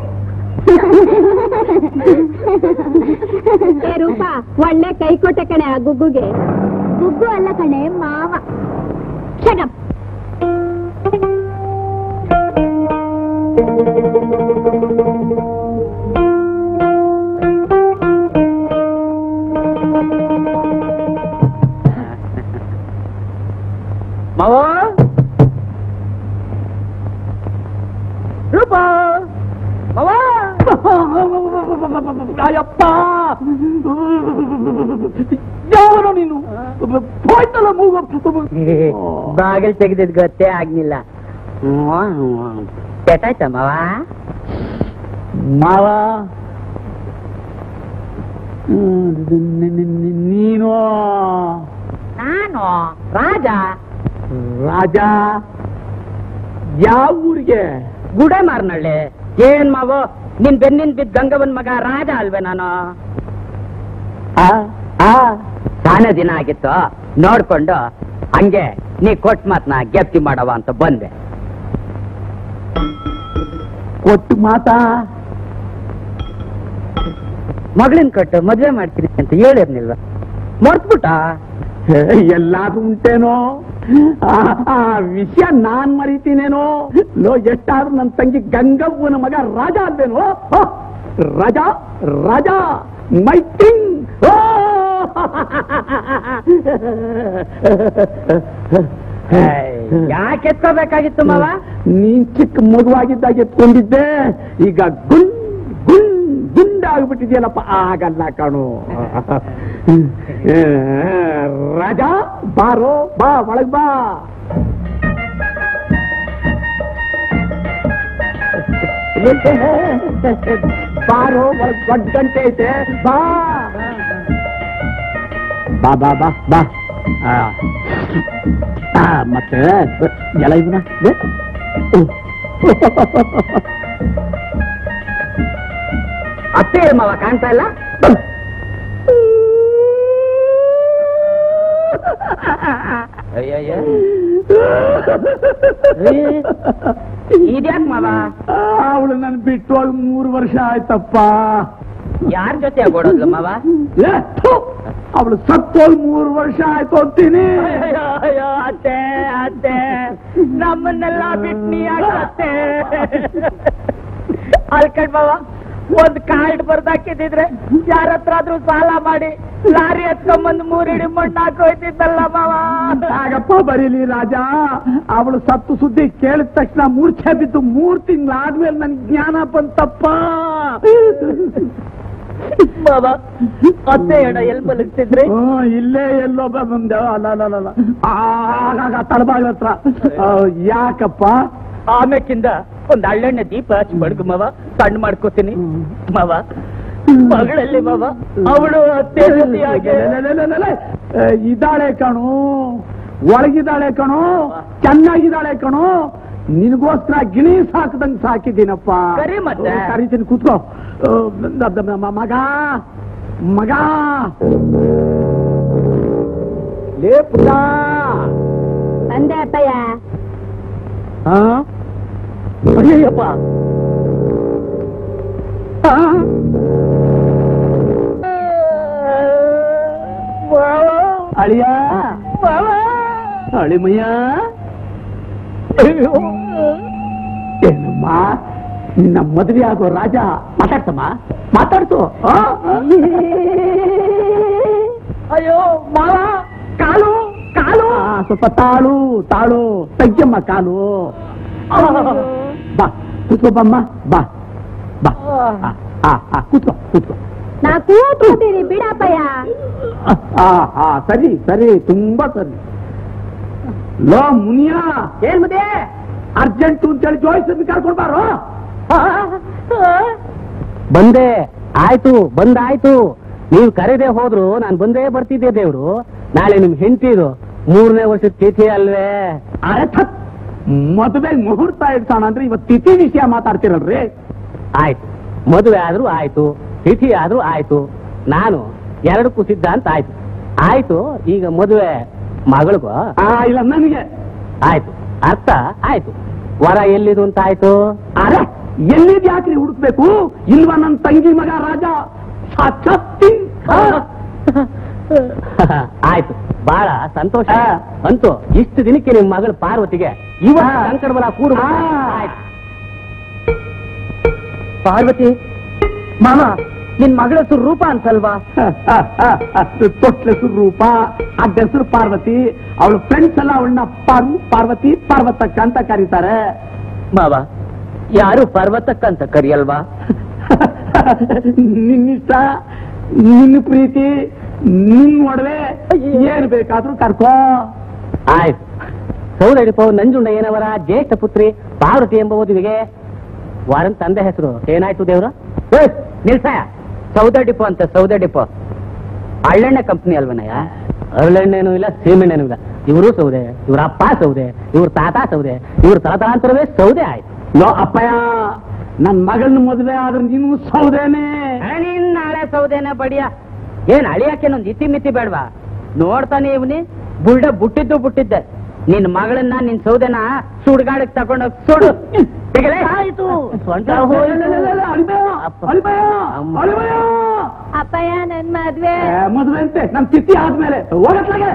ಏ ರೂಪ ಒಳ್ಳೆ ಕೈ ಕೊಟ್ಟೆ ಕಣೆ ಆ ಗುಗ್ಗುಗೆ ಗುಗ್ಗು ಅಲ್ಲ ಕಣೆ ಮಾವ ಶಟಪ್ ಮಾವ ರೂಪ ಮಾವ ಅಯ್ಯಪ್ಪ ಯಾವನು ನೀನು ಹೋಯ್ತಲ್ಲ ಮೂಗು ಬಾಗಿಲು ತೆಗೆದಿದ್ ಗೊತ್ತೇ ಆಗ್ಲಿಲ್ಲ ಕೆಟ್ಟಾಯ್ತ ಮಾವ ಮಾವ ನೀನು ನಾನು ರಾಜ ರಾಜ ಯಾವ ಊರಿಗೆ ಗುಡೆ ಮಾರ್ನಳ್ಳಿ ಏನ್ ಮಾವು ನಿನ್ ಬೆನ್ನಿನ್ ಬಿದ್ದ ಗಂಗವನ್ ಮಗ ರಾಜ ಅಲ್ವೇ ನಾನು ಆ ಆ ತಾನೇ ದಿನ ಆಗಿತ್ತು ನೋಡ್ಕೊಂಡು ಹಂಗೆ ನೀ ಕೊಟ್ ಮಾತ್ನ ಗೆಪ್ತಿ ಮಾಡವ ಅಂತ ಬಂದೆ ಕೊಟ್ಟು ಮಾತಾ ಮಗಳಿನ್ ಕೊಟ್ಟು ಮದ್ವೆ ಮಾಡ್ತೀನಿ ಅಂತ ಹೇಳಿರ್ನಿಲ್ವ ಮರ್ತ್ಬಿಟ್ಟ ಎಲ್ಲಾದ್ರೂ ಉಂಟೇನೋ ಆ ಆ ವಿಷಯ ನಾನ್ ಮರಿತೀನೇನೋ ಲೋ ಎಷ್ಟಾದ್ರೂ ನನ್ನ ತಂಗಿ ಗಂಗವ್ವನ ಮಗ ರಾಜ ಅಲ್ವೇನೋ ಓ, ರಾಜ ರಾಜ ಮೈ ಕಿಂಗ್ ಯಾಕೆ ಎತ್ಕೋಬೇಕಾಗಿತ್ತು ಮಾವ ನೀನ್ ಚಿಕ್ಕ ಮಗುವಾಗಿದ್ದಾಗ ಎತ್ಕೊಂಡಿದ್ದೆ ಈಗ ಗುಂಡ್ ಗುಂಡ್ ಗುಂಡಾಗ್ಬಿಟ್ಟಿದ್ಯಲ್ಲಪ್ಪ ಆಗಲ್ಲ ಕಣು ಏ, ರಾಜ ಬಾರೋ ಬಾ ಒಳಗ್ ಬಾ ಬಾರೋ ಒಳಗ್ ದೊಡ್ಡ ಗಂಟೆ ಐತೆ ಬಾ ಬಾ ಬಾ ಬಾ ಬಾ ಆ. ಆ, ಮತ್ತೆ ಎಲ್ಲ ಇದನ್ನ ಏ? ಅತ್ತೆ ಮಾವ ಕಾಣ್ತಾ ಇಲ್ಲ ಅಯ್ಯಯ್ಯ ಇದ್ಯಾಕ್ ಮಾವ ಅವಳು ನನ್ ಬಿಟ್ಟು ಹೋಗಿ ಮೂರು ವರ್ಷ ಆಯ್ತಪ್ಪ ಯಾರ ಜೊತೆ ಆಗೋಡೋದ್ಲ ಮಾವ ಅವಳು ಸತ್ತೋಲ್ ಮೂರು ವರ್ಷ ಆಯ್ತು ಅಂತೀನಿ ಅಯ್ಯೋ, ಅಯ್ಯೋ, ಅತ್ತೆ ಅತ್ತೆ ನಮ್ಮನ್ನೆಲ್ಲ ಬಿಟ್ಟು ನೀ ಅತ್ತೆ ಅಲ್ಕಂಡ್ ಮಾವ ಒಂದ್ ಕಾರ್ಡ್ ಬರ್ದಾಕಿದ್ರೆ ಯಾರ ಹತ್ರ ಆದ್ರೂ ಸಾಲ ಮಾಡಿ ಲಾರಿ ಎತ್ಕೊಂಬಂದ್ ಮೂರಿಡಿ ಮಣ್ಣು ಹಾಕೋಯ್ತಿದ್ದಲ್ಲ ಮಾವ ಆಗಪ್ಪ ಬರೀಲಿ ರಾಜ ಅವಳು ಸತ್ತು ಸುದ್ದಿ ಕೇಳಿದ ತಕ್ಷಣ ಮೂರ್ಛೆ ಬಿದ್ದು ಮೂರ್ ತಿಂಗಳಾದ್ಮೇಲೆ ನನ್ ಜ್ಞಾನ ಬಂತಪ್ಪ ಮಾವ ಅತ್ತೆ ಎಡ ಎಲ್ ಮಲಗ್ತಿದ್ರಿ ಹ್ಮ್, ಇಲ್ಲೇ ಎಲ್ಲೋ ಬ- ಬಂದೆ ಅಲ್ಲ ಅಲ್ಲ ಅಲ್ಲ, ಅಲ್ಲ ಆಗಾಗ ತಳಬಾಗ್ಲ ಹತ್ರ ಆ, ಯಾಕಪ್ಪ ಆಮೇಕಿಂದ ಒಂದ್ ಹಳ್ಳೆಣ್ಣೆ ದೀಪ ಹಚ್ಚಿ ಬಡ್ಗು ಮಾವ ಸಣ್ಣ ಮಾಡ್ಕೋತೀನಿ ಮಾವ ಮಗಳಲ್ಲಿ ಮಾವ ಅವಳು ಅತ್ತೆ ಜೊತೆಯಾಗಿ ಆ, ಇದ್ದಾಳೆ ಕಣು ಒಳಗಿದ್ದಾಳೆ ಕಣು ಚೆನ್ನಾಗಿದ್ದಾಳೆ ಕಣು ನಿನಗೋಸ್ಕರ ಗಿಣಿ ಸಾಕದಂಗ್ ಸಾಕಿದ್ದೀನಪ್ಪ ಕರಿ ಮತ್ತೆ. ಓ, ಕರಿತೀನಿ ಕೂತ್ಕೋ ಆ, ದ- ದ- ದ- ಮ- ಮಗ ಮಗ ಲೇ ಪುಟ್ಟ ತಂದೆ ಅಪ್ಪಯ್ಯ ಆ? ಅಯ್ಯಯ್ಯಪ್ಪ ಆ? ಅಳಿಯ ಅಳಿಮಯ್ಯ ಏನಮ್ಮ ನಿನ್ನ ಮದುವೆ ಆಗೋ ರಾಜ ಮಾತಾಡ್ತಮ್ಮ ಮಾತಾಡ್ತು ಆ? ಅಯ್ಯೋ ಮಾವ ಕಾಲು ಕಾಲು ಆ, ಸ್ವಲ್ಪ ತಾಳು ತಾಳು ತೆಗ್ಯಮ್ಮ ಕಾಲು ಬಾ ಕೂತ್ಕೋ ಬಮ್ಮ ಬಾ ಬಾ ಆ, ಆ, ಆ, ಕೂತ್ಕೋ ಕೂತ್ಕೋ ನಾ ಕೂತ್ಕೊತೀನಿ ಬಿಡಪ್ಪಯ್ಯ ಆ, ಆ, ಆ, ಸರಿ ಸರಿ ತುಂಬಾ ಸರಿ ಲೋ ಮುನಿಯ ಏನ್ ಮುದೆ ಅರ್ಜೆಂಟು ಅಂತೇಳಿ ಜೋಯಿಸನ್ನು ಕರ್ಕೊಂಡು ಬಾರೋ ಬಂದೆ ಆಯ್ತು ಬಂದಾಯ್ತು ನೀವು ಕರೆದೇ ಹೋದ್ರು ನಾನು ಬಂದೇ ಬರ್ತಿದ್ದೆ ದೇವ್ರು ನಾಳೆ ನಿಮ್ ಹೆಂಡತಿದು ಮೂರನೇ ವರ್ಷದ ತಿಥಿ ಅಲ್ವೇ ಅರೆ ಥತ್ ಮದುವೆ ಮುಹೂರ್ತ ಇಡ್ಸೋಣ ಅಂದ್ರೆ ಇವತ್ತು ತಿಥಿ ವಿಷಯ ಮಾತಾಡ್ತಿರಲ್ರಿ ಆಯ್ತು ಮದುವೆ ಆದ್ರೂ ಆಯ್ತು ತಿಥಿ ಆದ್ರೂ ಆಯ್ತು ನಾನು ಎರಡಕ್ಕೂ ಸಿದ್ಧ ಅಂತ ಆಯ್ತು ಆಯ್ತು ಈಗ ಮದುವೆ ಮಗಳಿಗೂ ಆ ಇಲ್ಲ ನನಗೆ ಆಯ್ತು ಅರ್ಥ ಆಯ್ತು ವರ ಎಲ್ಲಿದು ಅಂತ ಆಯ್ತು ಅರೆ ಎಲ್ಲಿದ್ ಯಾಕ್ರಿ ಹುಡುಕ್ಬೇಕು ಇಲ್ವಾ ನನ್ನ ತಂಗಿ ಮಗ ರಾಜ ಸಾಕ್ಷಾತ್ತಿ ಆಯ್ತು ಬಹಳ ಸಂತೋಷ ಹಾ. ಅಂತೂ ಇಷ್ಟು ದಿನಕ್ಕೆ ನಿಮ್ ಮಗಳು ಪಾರ್ವತಿಗೆ ಇವ ಹಾ. ಸಂಕಟಬಲ ಕೂಡು ಹಾ. ಆಯ್ತು ಪಾರ್ವತಿ ಮಾಮ ನಿನ್ ಮಗಳ ಹೆಸರು ರೂಪ ಅನ್ಸಲ್ವಾ ತೊಟ್ಲ ಹೆಸರು ರೂಪ ಅಡ್ಡ ಹೆಸರು ಪಾರ್ವತಿ ಅವಳ ಫ್ರೆಂಡ್ಸ್ ಎಲ್ಲ ಅವಳನ್ನ ಪಾರು ಪಾರ್ವತಿ ಪಾರ್ವತಕ್ಕ ಅಂತ ಕರೀತಾರೆ ಮಾವ ಯಾರು ಪರ್ವತಕ್ಕಂತ ಕರಿಯಲ್ವಾ ನಿನ್ನಿಷ್ಟ ನಿನ್ನ ಪ್ರೀತಿ ನಿನ್ ಒಡವೆ ಏನ್ ಬೇಕಾದ್ರೂ ಕರ್ಕೋ ಆಯ್ತು ಸೌದಡಿಪ ನಂಜುಂಡ ಏನವರ ಜ್ಯೇಷ್ಠ ಪುತ್ರಿ ಪಾರ್ವತಿ ಎಂಬ ಓದುವಿಗೆ ವಾರನ್ ತಂದೆ ಹೆಸರು ಏನಾಯ್ತು ದೇವ್ರು ಏ, ನಿಲ್ಸಯ ಸೌದಡಿಪೋ ಅಂತ ಸೌದಡಿಪೋ ಹಳ್ಳೆಣ್ಣೆ ಕಂಪ್ನಿ ಅಲ್ವನಯ್ಯ ಅರಳೆಣ್ಣೆನೂ ಇಲ್ಲ ಸೀಮೆಣ್ಣೆನೂ ಇಲ್ಲ ಇವರು ಸೌದೆ ಇವ್ರ ಅಪ್ಪ ಸೌದೆ ಇವ್ರ ತಾತ ಸೌದೆ ಇವ್ರ ತಲತಲಾಂತರವೇ ಸೌದೆ ಆಯ್ತು ಲೋ ಅಪ್ಪಯ್ಯ ನನ್ ಮಗಳನ್ನ ಮದುವೆ ಆದ್ರೆ ನೀನು ಸೌದೇನೆ ನೀನ್ ನಾಳೆ ಸೌದೆನ ಬಡಿಯ ಏನ್ ಅಳಿಯಾಕೇನೊಂದ್ ಇತಿ ಮಿತಿ ಬೇಡ್ವಾ ನೋಡ್ತಾನೆ ಇವನಿ ಬುಲ್ಡ ಬುಟ್ಟಿದ್ದು ಬುಟ್ಟಿದ್ದೆ ನಿನ್ ಮಗಳನ್ನ ನಿನ್ ಸೌದೆನ ಸುಡ್ಗಾಡಕ್ ತಗೊಂಡೋಗ್ ಸುಡು ತೆಗೆಲೆ. ಸೊಂಟ ಹೋಯ್ತು. ಅಪ್ಪ. ಅಮ್ಮ. ಅಪ್ಪಯ್ಯ ನನ್ ಮದ್ವೆ ಮದುವೆ ಅಂತೆ ನನ್ ತಿಥಿ ಆದ್ಮೇಲೆ ಹೋಗತ್ಲಾಗೆ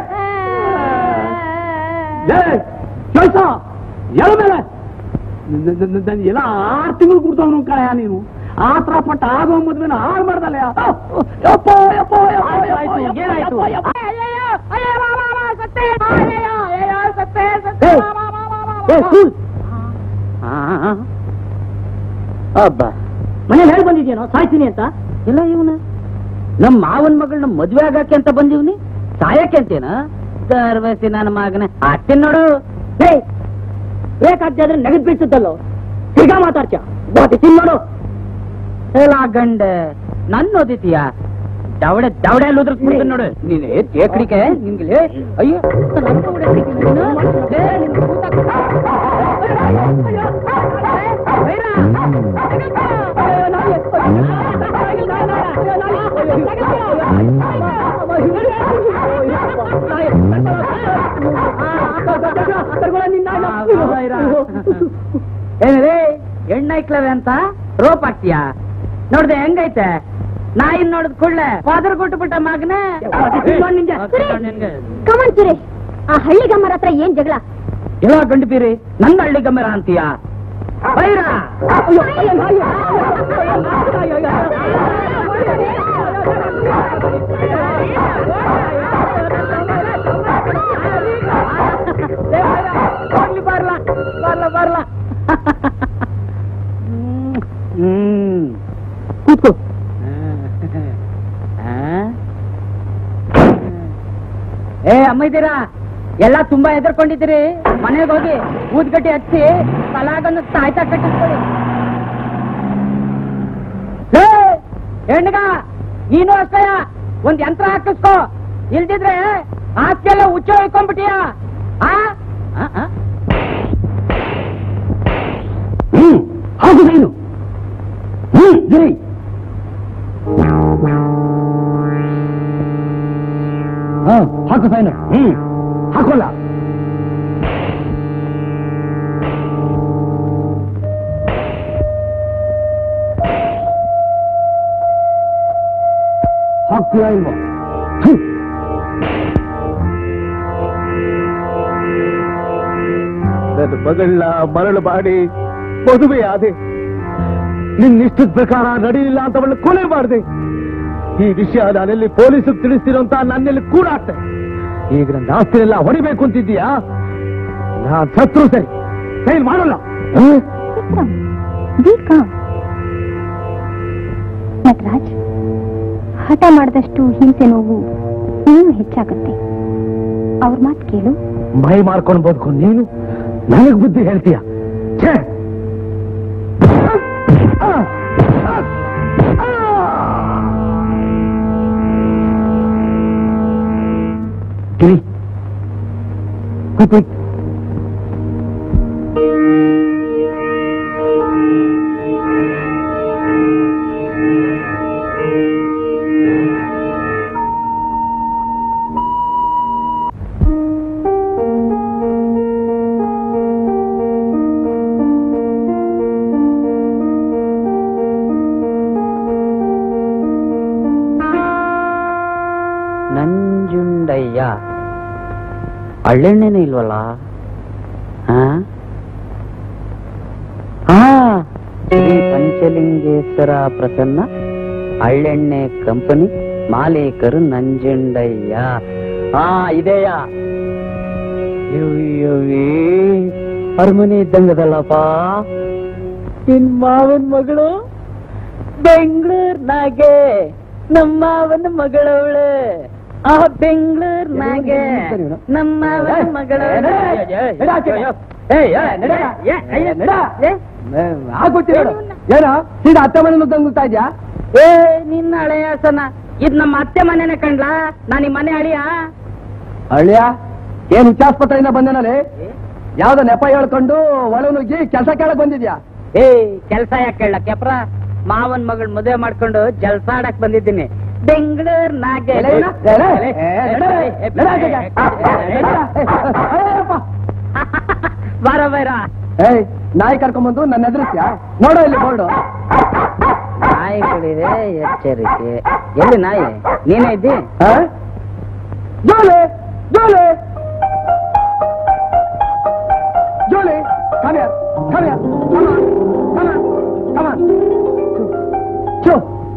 ಜೋಯ್ಸ ಎಳ ಮೇಲೆ ಎಲ್ಲ ಆರು ತಿಂಗಳು ಕುಡ್ದವನು ಕಳೆಯ ನೀನು ಆತರ ಪಟ್ಟ ಆಗೋ ಮದ್ವೆನ ಹಾಳು ಮಾಡ್ದಲ್ಲ ಯಪ್ಪ ಯಪ್ಪ ಆಯ್ತು, ಆಯ್ತು, ಏನಾಯ್ತು? ಅಬ್ಬ ಮನೇಲಿ ಹೇಳಿ ಬಂದಿದ್ಯೇನೋ ಸಾಯ್ತೀನಿ ಅಂತ ಇಲ್ಲ ಇವನ ನಮ್ ಮಾವನ್ ಮಗಳನ್ನ ಮದ್ವೆ ಆಗಕ್ಕೆ ಅಂತ ಬಂದಿವ್ನಿ ಸಾಯಕ್ಕೆ ಅಂತೇನ ಗರ್ವಸಿ ನನ್ನ ಮಗನೇ ಅತ್ತಿನ ನೋಡು ಬೇಕಾದ್ರೆ ನೆಗದ್ ಬೀಳ್ತಿದ್ದಲ್ಲೋ ಈಗ ಮಾತಾಡ್ತೀಯ ತಿನ್ ನೋಡು ಎಲ್ಲ ಗಂಡ ನನ್ನ ಓದಿತೀಯ ದವಡೆ ದವಡೆ ಅಲ್ಲಿ ಉದ್ರಿಸ್ಬಿಡ್ತೀನಿ ನೋಡು ನೀನ್ ಏಕಡಿಕೆ ನಿನ್ಗೆ ಅಯ್ಯೋ ನನ್ನ ಹೊಡೆಸ್ತೀನಿ ನೀನು. ಲೇ, ನಿನ್ ಕೂತ- ಏನಿದೆ ಎಣ್ಣೈಕ್ಲವೆ ಅಂತ ರೋಪ್ ಹಾಕ್ತೀಯಾ ನೋಡ್ದೆ ಹೆಂಗೈತೆ ನಾಯಿ ನೋಡಿದ್ ಕೂಡ್ಲೆ ಫಾದರ್ ಕೊಟ್ಟು ಬಿಟ್ಟ ಮಗನೇ ಕಮನ್ ಸುರೇಶ್ ಆ ಹಳ್ಳಿಗಮ್ಮರ ಹತ್ರ ಏನ್ ಜಗಳ ಎಲ್ಲ ಗಂಡು ಬೀರಿ ನನ್ನ ಹಳ್ಳಿ ಗಮರ ಅಂತೀಯ ಬೈರ ಬರ್ಲ ಬರ್ಲ ಬರ್ಲ ಹ್ಮ್ ಕೂತ್ಕೋ ಏ ಅಮ್ಮ ಇದ್ದೀರಾ ಎಲ್ಲ ತುಂಬಾ ಹೆದರ್ಕೊಂಡಿದ್ದೀರಿ ಮನೆಗೆ ಹೋಗಿ ಊದ್ಗಡ್ಡಿ ಹಚ್ಚಿ ತಲಾಗನ್ನು ತಾಯ್ತಾ ಕಟ್ಟಿಸ್ಕೊಳ್ಳಿ ಏ, ಹೆಣ್ಗ ನೀನು ಅಷ್ಟೇ ಒಂದ್ ಯಂತ್ರ ಹಾಕಿಸ್ಕೋ ಇಲ್ದಿದ್ರೆ ಆಸ್ತಿಯೆಲ್ಲ ಹುಚ್ಚ ಹೊಯ್ಕೊಂಡ್ಬಿಟ್ಟಿಯ ಆ ಆ, ಆ? ಹ್ಮ್ ಹೌದು ನೀನು ಹ್ಮ್ ಗಿರಿ ಹಾ ಹಾಕು ಸೈನು ಹ್ಮ್ ಹಾಕೋಲ್ಲ ಹಾಕ್ತೀರಾ ಇಲ್ವಾ ಹ್ಮ್. ನನ್ನ ಮಗಳನ್ನ ಮರಳು ಮಾಡಿ ಮದುವೆ ಆದೆ ನಿನ್ನಿಷ್ಟದ ಪ್ರಕಾರ ನಡೀಲಿಲ್ಲ ಅಂತ ಅವಳು ಕೊಲೆ ಮಾಡಿದೆ ಈ ವಿಷಯ ನಾನೆಲ್ಲಿ ಪೊಲೀಸಿಗೆ ತಿಳಿಸ್ತಿರೋ ಅಂತ ನನ್ನೆಲ್ಲಿ ಕೂಡ ಆಗ್ತೆ ಈಗ ನನ್ನ ಆಸ್ತಿನೆಲ್ಲ ಹೊಡಿಬೇಕು ಅಂತಿದ್ದೀಯಾ ನಾನ್ ಸತ್ರು ಸರಿ ಸೈನ್ ಮಾಡಲ್ಲ ಹ್ಮ್? ವಿಕ್ರಮ್ ದೀಕಾ ನಟರಾಜ್ ಹಠ ಮಾಡಿದಷ್ಟು ಹಿಂಸೆ ನೋವು ಇನ್ನೂ ಹೆಚ್ಚಾಗುತ್ತೆ ಅವ್ರ ಮಾತು ಕೇಳು ಮೈ ಮಾರ್ಕೊಂಡು ಬದುಕೊಂಡು ನೀನು ನನಗ್ ಬುದ್ಧಿ ಹೇಳ್ತೀಯ ಛೇ! ಆ! ಆ! ಆ! ಗಿರಿ ಕೂತು ನಂಜುಂಡಯ್ಯ ಹಳ್ಳೆಣ್ಣೆನೇ ಇಲ್ವಲ್ಲ ಹಾ ಹಾ ಶ್ರೀ ಪಂಚಲಿಂಗೇಶ್ವರ ಪ್ರಸನ್ನ ಹಳ್ಳೆಣ್ಣೆ ಕಂಪನಿ ಮಾಲೀಕರು ನಂಜುಂಡಯ್ಯ ಹಾ ಇದೆಯಾ ಅರಮನೆ ಇದ್ದಂಗದಲ್ಲಪ್ಪ ನಿನ್ ಮಾವನ್ ಮಗಳು ಬೆಂಗಳೂರ್ನಾಗೆ ನಮ್ಮ ಮಾವನ ಮಗಳವಳೆ ಆ ಬೆಂಗಳೂರ್ನಾಗೆ ನಮ್ಮ ಮಾವನ ಮಗಳವಳೆ ಆಗ್ಬಿಟ್ಟಿರೋಡು ಏನ ಸೀದಾ ಅತ್ತೆ ಮನೆ ನುಗ್ದಂಗ್ ಇದ್ಯಾ ಏ ನಿನ್ನ ಹಳೆಯ ಸನ ಇದ್ ನಮ್ಮ ಅತ್ತೆ ಮನೆನೇ ಕಂಡ್ಲಾ ನಾನು ಈ ಮನೆ ಅಳಿಯ ಅಳಿಯ ಏನ್ ಹುಚ್ಚಾಸ್ಪತ್ರೆಯಿಂದ ಬಂದೇನಲ್ಲಿ ಯಾವ್ದೋ ನೆಪ ಹೇಳ್ಕೊಂಡು ಒಳ ನುಗ್ಗಿ ಕೆಲಸ ಕೇಳಕ್ ಬಂದಿದ್ಯಾ ಏ ಕೆಲ್ಸ ಯಾಕೆ ಕೇಳ ಕೆಪ್ರ ಮಾವನ್ ಮಗಳ್ ಮದುವೆ ಮಾಡ್ಕೊಂಡು ಜಲ್ಸ ಆಡಕ್ ಬಂದಿದ್ದೀನಿ ಬೆಂಗಳೂರ್ನಾಗೆ ಎಲೆ ಇವ್ನ? ಎಲೆ? ಏ, ನಡೆ, ನಡೆ ಆಚೆಗೆ. ಆ, ನಡೆ. ಅಯ್ಯಪ್ಪ. ಬಾರ ಬಾರ ಏಯ್ ನಾಯಿ ಕರ್ಕೊಂಬಂದು ನನ್ನ ಎದುರಿಸ್ಯಾ ನೋಡೋ ಇಲ್ಲಿ ಬೋರ್ಡು ನಾಯಿ ಕುಡಿದೆ ಎಚ್ಚರಿಕೆ ಎಲ್ಲಿ ನಾಯಿ ನೀನೇ ಇದ್ದಿ ಜೋಲೆ ಜೋಲೆ ಜೋಲೆ come here, come here, come on, come on, come on. ಚು.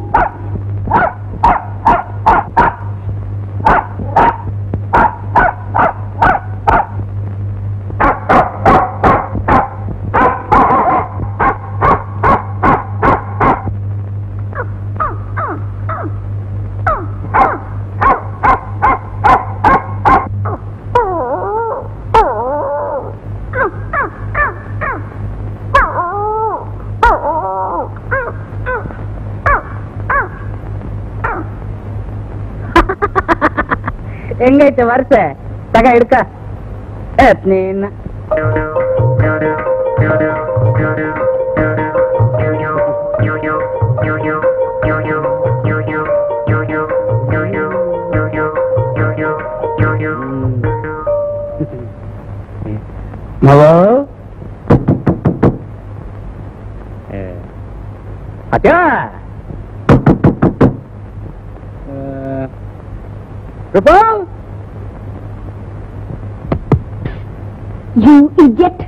ಹೆಂಗೈತೆ ವರ್ಷೆ ತಗ ಹಿಡ್ಕ ಏತ್ ನೀನ್ ಮವ ಅತ್ಯ ರೂಪಾ ಯು ಇಡಿಯಟ್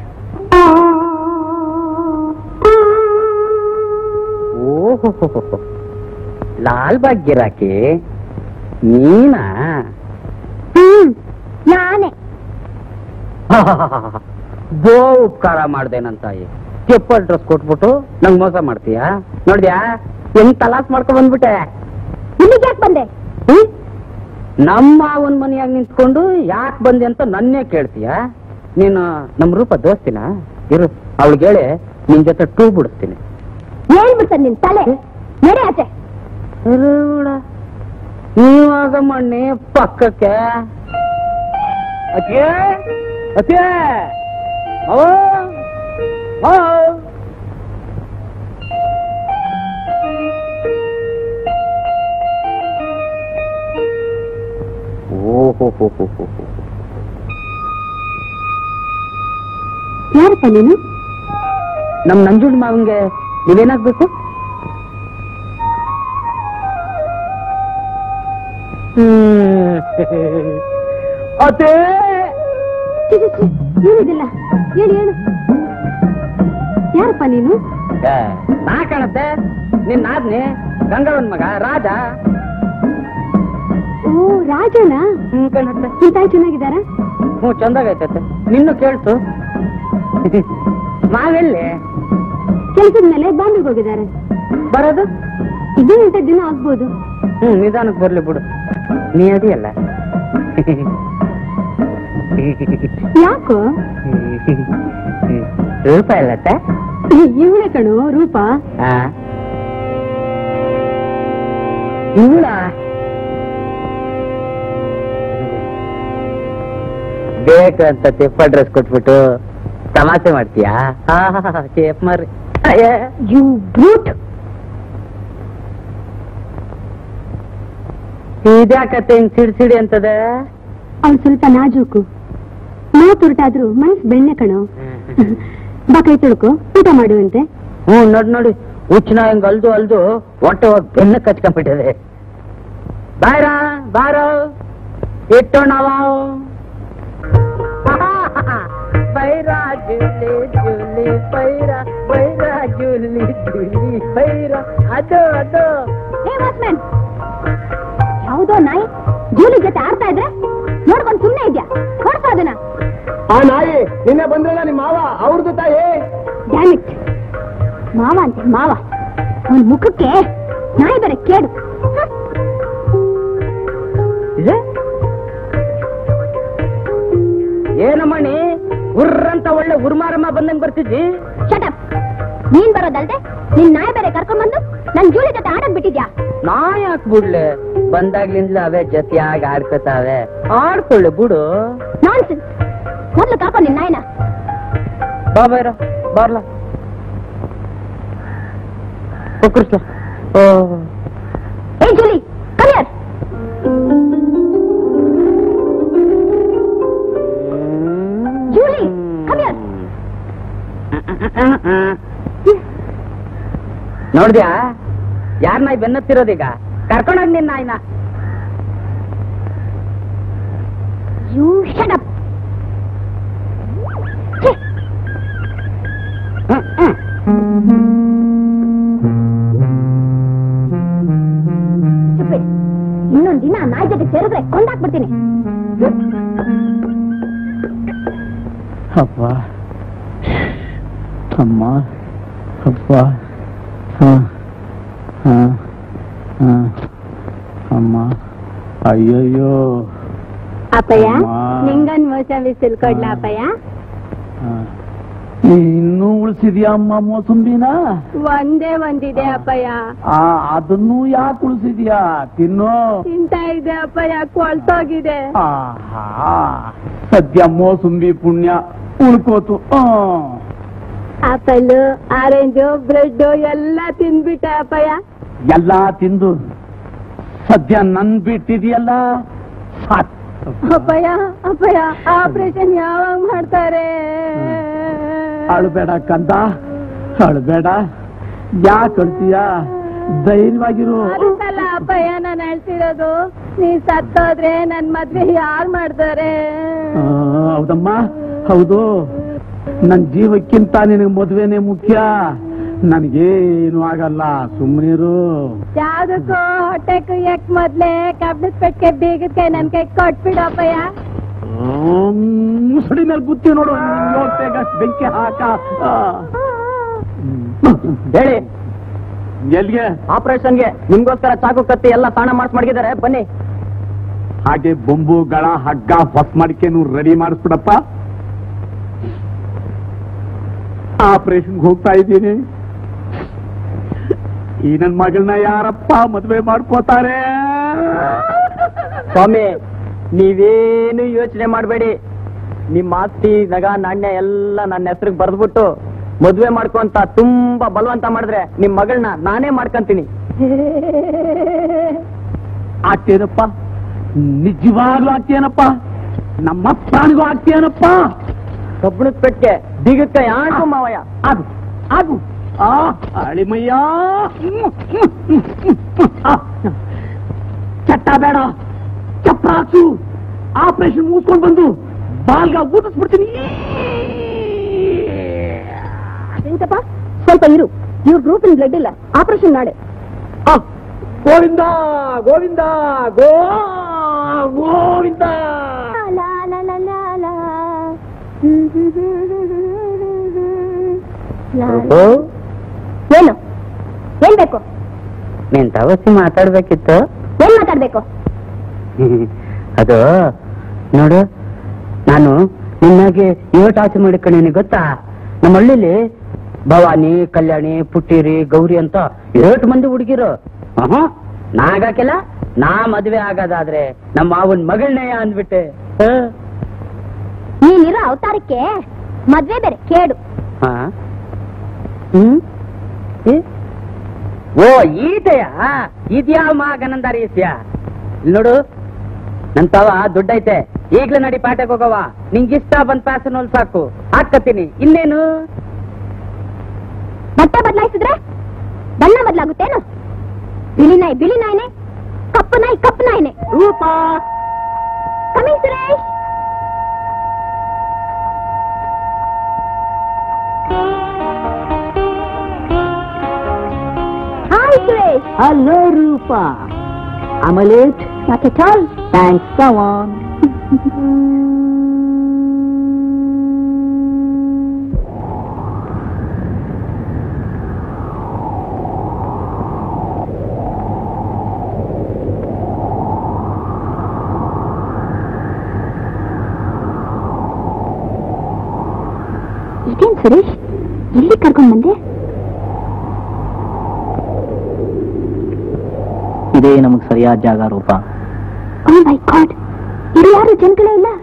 ಓಹೋ ಲಾಲ್ ಬಾಗ್ ಗಿರಾಕಿ ನೀನಾ ಹ್ಮ್ ನಾನೇ ಬೋ ಉಪಕಾರ ಮಾಡ್ದೆ ನನ್ ತಾಯಿ ಚಪ್ಪಲ್ ಡ್ರೆಸ್ ಕೊಟ್ಬಿಟ್ಟು ನಂಗ್ ಮೋಸ ಮಾಡ್ತೀಯಾ ನೋಡ್ದ್ಯಾ ಹೆಂಗ್ ತಲಾಸ್ ಮಾಡ್ಕೊಂಡ್ ಬಂದ್ಬಿಟ್ಟೆ ಇಲ್ಲಿಗೆ ಯಾಕೆ ಬಂದೆ ಹ್ಮ್? ನಮ್ಮ ಅವನ್ ಮನೆಯಾಗ ನಿಂತ್ಕೊಂಡು ಯಾಕೆ ಬಂದೆ ಅಂತ ನನ್ನೇ ಕೇಳ್ತೀಯ ನೀನು ನಮ್ ರೂಪ ದೋಸ್ತಿನ ಇರು ಅವಳಿಗೆ ಹೇಳಿ ನಿನ್ ಜೊತೆ ಟೂ ಬಿಡಿಸ್ತೀನಿ ಹೇಳ್ಬಿಡ್ತಾನೆ ನಿನ್ ತಲೆ ನಡೆ ಆಚೆ ನೀವಾಗ ಮಣ್ಣಿ ಪಕ್ಕಕ್ಕೆ ಅತಿಯೇ ಅತಿಯೇ ಅವ ಅವ. ಓಹೋ ಹೋ ಹೋ ಹೋ ಹೋ. ಯಾರಪ್ಪ ನೀನು ನಮ್ ನಂಜುಂಡ್ ಮಾವಂಗೆ ನೀವೇನಾಗ್ಬೇಕು ಹ್ಮ್. ಅದೇ ಛೀ, ಛೀ, ಛೀ, ಏನಿದಿಲ್ಲ ಹೇಳು ಹೇಳು ಯಾರಪ್ಪ ನೀನು ಏ, ನಾ ಕಾಣತ್ತೆ ನಿನ್ ಆದ್ನಿ ಗಂಗವನ್ ಮಗ ರಾಜ ಓ ರಾಜನಾ ಹ್ಮ್ ಕಾಣತ್ತೆ ನಿನ್ ತಾಯಿ ಚೆನ್ನಾಗಿದ್ದಾರಾ ಹ್ಞೂ ಚಂದಾಗೈತತ್ತೆ ನಿನ್ನು ಕೇಳ್ತು ನಾವೆಲ್ಲಿ ಕೆಲಸದ ಮೇಲೆ ಬಾಂಬೆಗೆ ಹೋಗಿದ್ದಾರೆ ಬರೋದು ಇನ್ನೂ ಇಂಥ ದಿನ ಆಗ್ಬೋದು ಹ್ಮ್ ನಿಧಾನಕ್ಕೆ ಬರ್ಲಿ ಬಿಡು ನೀ ಅದಿಯಲ್ಲ ಯಾಕೋ ರೂಪ ಇಲ್ಲತ್ತೆ ಇವಳೆ ಕಣೋ ರೂಪ ಇವಳ ಬೇಕು ಅಂತ ತೆಪ್ಪ ಡ್ರೆಸ್ ಕೊಟ್ಬಿಟ್ಟು ತಮಾಷೆ ಮಾಡ್ತೀಯಾ ಚೇಪ್ ಮಾರ್ರಿ ಯು ಬ್ರೂಟ್ ಇದ್ಯಾಕತ್ತೆ ಹಿಂಗ್ ಸಿಡಿ ಸಿಡಿ ಅಂತದೆ ಅವ್ನು ಸ್ವಲ್ಪ ನಾಜೂಕು ಮಾತು ತುರ್ಟಾದ್ರೂ ಮನ್ಸ್ ಬೆಣ್ಣೆ ಕಣೋ ಬಾ ಕೈ ತೊಳ್ಕೊ ಊಟ ಮಾಡುವಂತೆ ಹ್ಞೂ ನೋಡಿ ನೋಡಿ ಹುಚ್ಚಿನ ಹಿಂಗ್ ಅಲ್ದು ಅಲ್ದು ಹೊಟ್ಟೆ ಹೋಗಿ ಬೆನ್ನ ಕಚ್ಕೊಂಡ್ಬಿಟ್ಟಿದೆ ಬಾಯ್ರ ಬಾರೋ ಇಟ್ಟು ನಾವು ಬೈರ ಜುಲಿ ಜುಲಿ ಬೈರ ಬೈರ ಜುಲಿ ಜುಲಿ ಬೈರ ಅದು ಅದು ಹೇ ವಾಚ್ಮ್ಯಾನ್ ಯಾವುದೋ ನಾಯಿ ಜೂಲಿ ಜೊತೆ ಆಡ್ತಾ ಇದ್ರೆ ನೋಡ್ಕೊಂಡು ಸುಮ್ಮನೆ ಇದ್ಯಾ ಹೊಡ್ಸೋ ಅದನ್ನ ಆ ನಾಯಿ ನಿನ್ನೆ ಬಂದ್ರಲ್ಲ ನಿಮ್ಮ ಮಾವ ಅವ್ರದ್ದು ತಾಯಿ ಡ್ಯಾಮಿಟ್ ಮಾವ ಅಂತೆ ಮಾವ ಅವನ್ ಮುಖಕ್ಕೆ ನಾಯಿ ಬೇರೆ ಕೇಡು ಹ. ಇದೆ ಏನಮ್ಮಣಿ ಉರ್ರಂತ ಒಳ್ಳೆ ಉರ್ಮಾರಮ್ಮ ಬಂದಂಗ್ ಬರ್ತಿದ್ದಿ Shut up. ನೀನ್ ಬರೋದಲ್ದೆ ನಿನ್ ನಾಯಿ ಬೇರೆ ಕರ್ಕೊಂಡ್ ಬಂದು ನನ್ ಜೂಲಿ ಜೊತೆ ಆಡಕ್ ಬಿಟ್ಟಿದ್ಯಾ ನಾ ಯಾಕೆ ಬಿಡ್ಲೆ ಬಂದಾಗ್ಲಿಂದ ಅವೇ ಜೊತೆಯಾಗಿ ಆಡ್ಕೊತಾವೆ ಆಡ್ಕೊಳ್ಳಿ ಬಿಡು ನಾನ್ಸೆನ್ಸ್ ಮೊದ್ಲು ಕರ್ಕೊ ನಿನ್ ನಾಯಿನ ಬಾ ಬೈರ ಬಾರ್ಲ ಕುರ್ಸ್ಲ ಓ ಏ ಜೂಲಿ ಕಮಿಯರ್ ಜೂಲಿ ಕಮಿಯರ್ ನೋಡ್ದ್ಯಾ ಯಾರ್ ನಾಯಿ ಬೆನ್ನತ್ತಿರೋದೀಗ ಕರ್ಕೊಂಡೋಗ್ ನಿನ್ ನಾಯಿನ you shut up hmm, hmm. ಇನ್ನೊಂದ್ ದಿನ ನಾಯಿ ಜೊತೆ ಸೇರಿದ್ರೆ ಕೊಂದಾಕ್ಬಿಡ್ತೀನಿ ಅಪ್ಪ ಅಮ್ಮ ಅಪ್ಪ ಹ, ಹ, ಹ. ಅಮ್ಮ ಅಯ್ಯಯ್ಯೋ ಅಪ್ಪಯ್ಯ ಅಮ್ಮ. ನಿಂಗನ್ ಮೋಸ ಬಿಸಿಲ್ ಕೊಡ್ಲಾ ಅಪ್ಪಯ್ಯ ಹ. ಇನ್ನೂ ಉಳಿಸಿದ್ಯಾ ಅಮ್ಮ ಮೋಸಂಬಿನ ಒಂದೇ ಒಂದಿದೆ ಅಪ್ಪಯ್ಯ ಆ ಅದನ್ನು ಯಾಕೆ ಉಳಿಸಿದ್ಯಾ ತಿನ್ನು ತಿಂತ ಇದೆ ಅಪ್ಪಯ್ಯ ಕೊಳ್ತೋಗಿದೆ ಆಹಾ ಸದ್ಯ ಮೋಸಂಬಿ ಪುಣ್ಯ ಉಳ್ಕೋತು ಆ. ಆಪಲ್ ಆರೆಂಜು ಬ್ರೆಡ್ ಎಲ್ಲ ತಿಂದ್ಬಿಟ್ಟೆ ಅಪ್ಪಯ್ಯ ಎಲ್ಲಾ ತಿಂದು ಸದ್ಯ ನನ್ ಬಿಟ್ಟಿದ್ಯಲ್ಲ ಸಾಕ್. ಅಪ್ಪಯ್ಯ ಅಪ್ಪಯ್ಯ ಆಪರೇಷನ್ ಯಾವಾಗ ಮಾಡ್ತಾರೆ ಅಳ್ಬೇಡ ಕಂದ ಅಳ್ಬೇಡ ಯಾಕೆ ಅಳ್ತೀಯ ಧೈರ್ಯವಾಗಿರು ಅದಕ್ಕಲ್ಲ ಅಪ್ಪಯ್ಯ ನಾನು ಹೇಳ್ತಿರೋದು ನೀ ಸತ್ತೋದ್ರೆ ನನ್ ಮದ್ವೆ ಯಾರ್ ಮಾಡ್ತಾರೆ ಆ, ಹೌದಮ್ಮ ಹೌದು ನನ್ ಜೀವಕ್ಕಿಂತ ನಿನಗೆ ಮದುವೆನೇ ಮುಖ್ಯ ನನಗೇನು ಆಗಲ್ಲ ಸುಮ್ಮನಿರು ಯಾವ್ದಕ್ಕೂ ಹೊಟ್ಟೆ ಕುಯ್ಯಕ್ ಮೊದ್ಲೇ ಕಬ್ಬಣದ ಪೆಟ್ಟಿಗೆ ಬೀಗದ ಕೈ ನನ್ ಕೈ ಕೊಟ್ಬಿಡಪ್ಪಯ್ಯ ಮುಸುಡಿ ಮೇಲೆ ಬುತ್ತಿ ನೋಡು ಹೋಗ್ತೇಗ ಬೆಂಕಿ ಹಾಕ ಆ. ಹೇಳಿ ಎಲ್ಲಿಗೆ ಆಪರೇಷನ್ಗೆ ನಿಮ್ಗೋಸ್ಕರ ಚಾಕು ಕತ್ತಿ ಎಲ್ಲ ತಾಣ ಮಾಡ್ಸ್ ಮಡಗಿದ್ದಾರೆ ಬನ್ನಿ ಹಾಗೆ ಬೊಂಬು ಗಳ ಹಗ್ಗ ಹೊಸ್ ಮಾಡಿಕೆನು ರೆಡಿ ಮಾಡಿಸ್ಬಿಡಪ್ಪ ಆಪರೇಷನ್ಗೆ ಹೋಗ್ತಾ ಇದ್ದೀನಿ ಈ ನನ್ ಮಗಳನ್ನ ಯಾರಪ್ಪ ಮದ್ವೆ ಮಾಡ್ಕೋತಾರೆ ಸ್ವಾಮಿ ನೀವೇನು ಯೋಚನೆ ಮಾಡಬೇಡಿ ನಿಮ್ಮ ಆಸ್ತಿ ನಗ ನಾಣ್ಯ ಎಲ್ಲ ನನ್ನ ಹೆಸರಿಗೆ ಬರೆದ್ಬಿಟ್ಟು ಮದ್ವೆ ಮಾಡ್ಕೊಂತ ತುಂಬಾ ಬಲವಂತ ಮಾಡಿದ್ರೆ ನಿಮ್ ಮಗಳನ್ನ ನಾನೇ ಮಾಡ್ಕೊಂತೀನಿ ಆಗ್ತೇನಪ್ಪ ನಿಜವಾಗ್ಲೂ ಆಗ್ತೇನಪ್ಪ ನಮ್ಮ ಪ್ರಾಣಿಗೂ ಆಗ್ತೇನಪ್ಪ ಕಬ್ಬಣದ ಪೆಟ್ಟಿಗೆ ಬೀಗಕ್ಕ ಯಾಣು ಮಾವಯ್ಯ ಅದು ಅದು ಆ ಅಳಿಮಯ್ಯ ಚಟ್ಟ ಬೇಡ ಚಪ್ರಾಸು ಆಪರೇಷನ್ ಮುಗಿಸ್ಕೊಂಡು ಬಂದು ಬಾಲ್ಗ ಊದಿಸ್ಬಿಡ್ತೀನಿ ಎಂತಪ್ಪ ಸ್ವಲ್ಪ ಇರು ಇವ್ರ ಗ್ರೂಪಿನ ಬ್ಲಡ್ ಇಲ್ಲ ಆಪರೇಷನ್ ನಾಳೆ ಆ, ಗೋವಿಂದ ಗೋವಿಂದ ಗೋ ಗೋವಿಂದ ಏನು ಏನ್ ಬೇಕು ನೀನ್ ತವಸಿ ಮಾತಾಡ್ಬೇಕಿತ್ತು ಏನ್ ಮಾತಾಡ್ಬೇಕು ಅದು ನೋಡು ನಾನು ನಿನ್ನಾಗೆ ಇವತ್ತು ಆಸೆ ಮಾಡಿಕೊಂಡೇನಿ ಗೊತ್ತಾ ನಮ್ಮ ಹಳ್ಳಿಲಿ ಭವಾನಿ ಕಲ್ಯಾಣಿ ಪುಟ್ಟಿರಿ ಗೌರಿ ಅಂತ ಏಟ್ ಮಂದಿ ಹುಡುಗಿರು ನಾಗಾಕಿಲ್ಲ ನಾ ಮದ್ವೆ ಆಗೋದಾದ್ರೆ ನಮ್ಮ ಮಾವನ್ ಮಗಳನ್ನೇ ಅಂದ್ಬಿಟ್ಟೆ ಹ? ನೀನಿರೋ ಅವತಾರಕ್ಕೆ ಮದ್ವೆ ಬೇರೆ ಕೇಡು ಹ? ಹ್ಮ್ ಏ? ಓ ಈತೆಯ ಇದ್ಯಾವ ಮಗನಂದ ರೀಸ್ಯ ಇಲ್ಲಿ ನೋಡು ನನ್ ತವ ದುಡ್ಡೈತೆ ಈಗ್ಲೇ ನಡಿ ಪಾಠಕ್ಕೆ ಹೋಗವ ನಿಂಗಿಷ್ಟ ಬಂದ್ ಪ್ಯಾಸನ್ ಹೊಲ್ ಸಾಕು ಹಾಕತ್ತೀನಿ ಇನ್ನೇನು ಬಟ್ಟೆ ಬದಲಾಯಿಸಿದ್ರೆ ಬಣ್ಣ ಬದಲಾಗುತ್ತೇನು ಬಿಳಿ ನಾಯಿ ಬಿಳಿ ನಾಯಿನೇ ಕಪ್ಪು ನಾಯಿ ಕಪ್ಪು ನಾಯಿನೇ ರೂಪ ಕಮಿ Suresh hi Suresh hello Rupa omelette not at all thanks come on ಇದೇನ್ ಸುರೇಶ್ ಎಲ್ಲಿ ಕರ್ಕೊಂಡ್ ಬಂದೆ ಇದೇ ನಮಗ್ ಸರಿಯಾದ ಜಾಗ ರೂಪ ಓ ಮೈ ಗಾಡ್ ಇಲ್ಲಿ ಯಾರು ಜನಗಳೇ ಇಲ್ಲ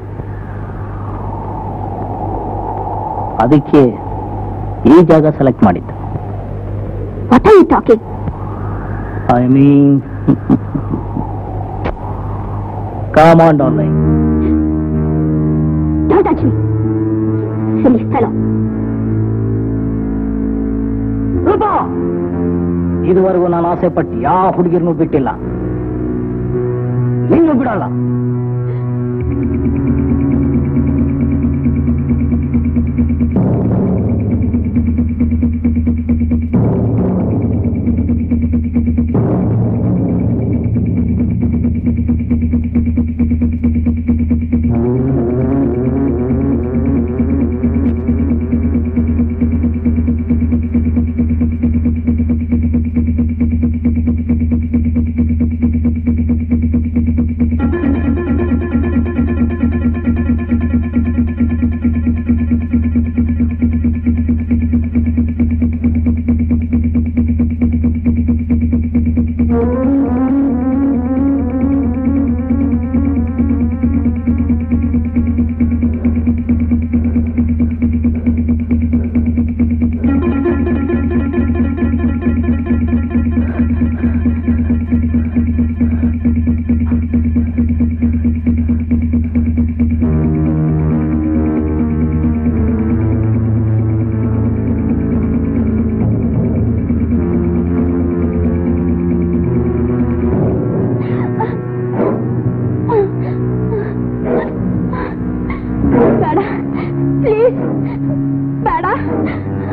ಅದಕ್ಕೆ ಈ ಜಾಗ ಸೆಲೆಕ್ಟ್ ಮಾಡಿದ್ದು what are you talking I mean come on online don't touch me silly fellow Rupa ಇದುವರೆಗೂ ನಾನು ಆಸೆ ಪಟ್ಟು ಯಾವ ಹುಡುಗಿರ್ನೂ ಬಿಟ್ಟಿಲ್ಲ ನಿನ್ನೂ ಬಿಡಲ್ಲ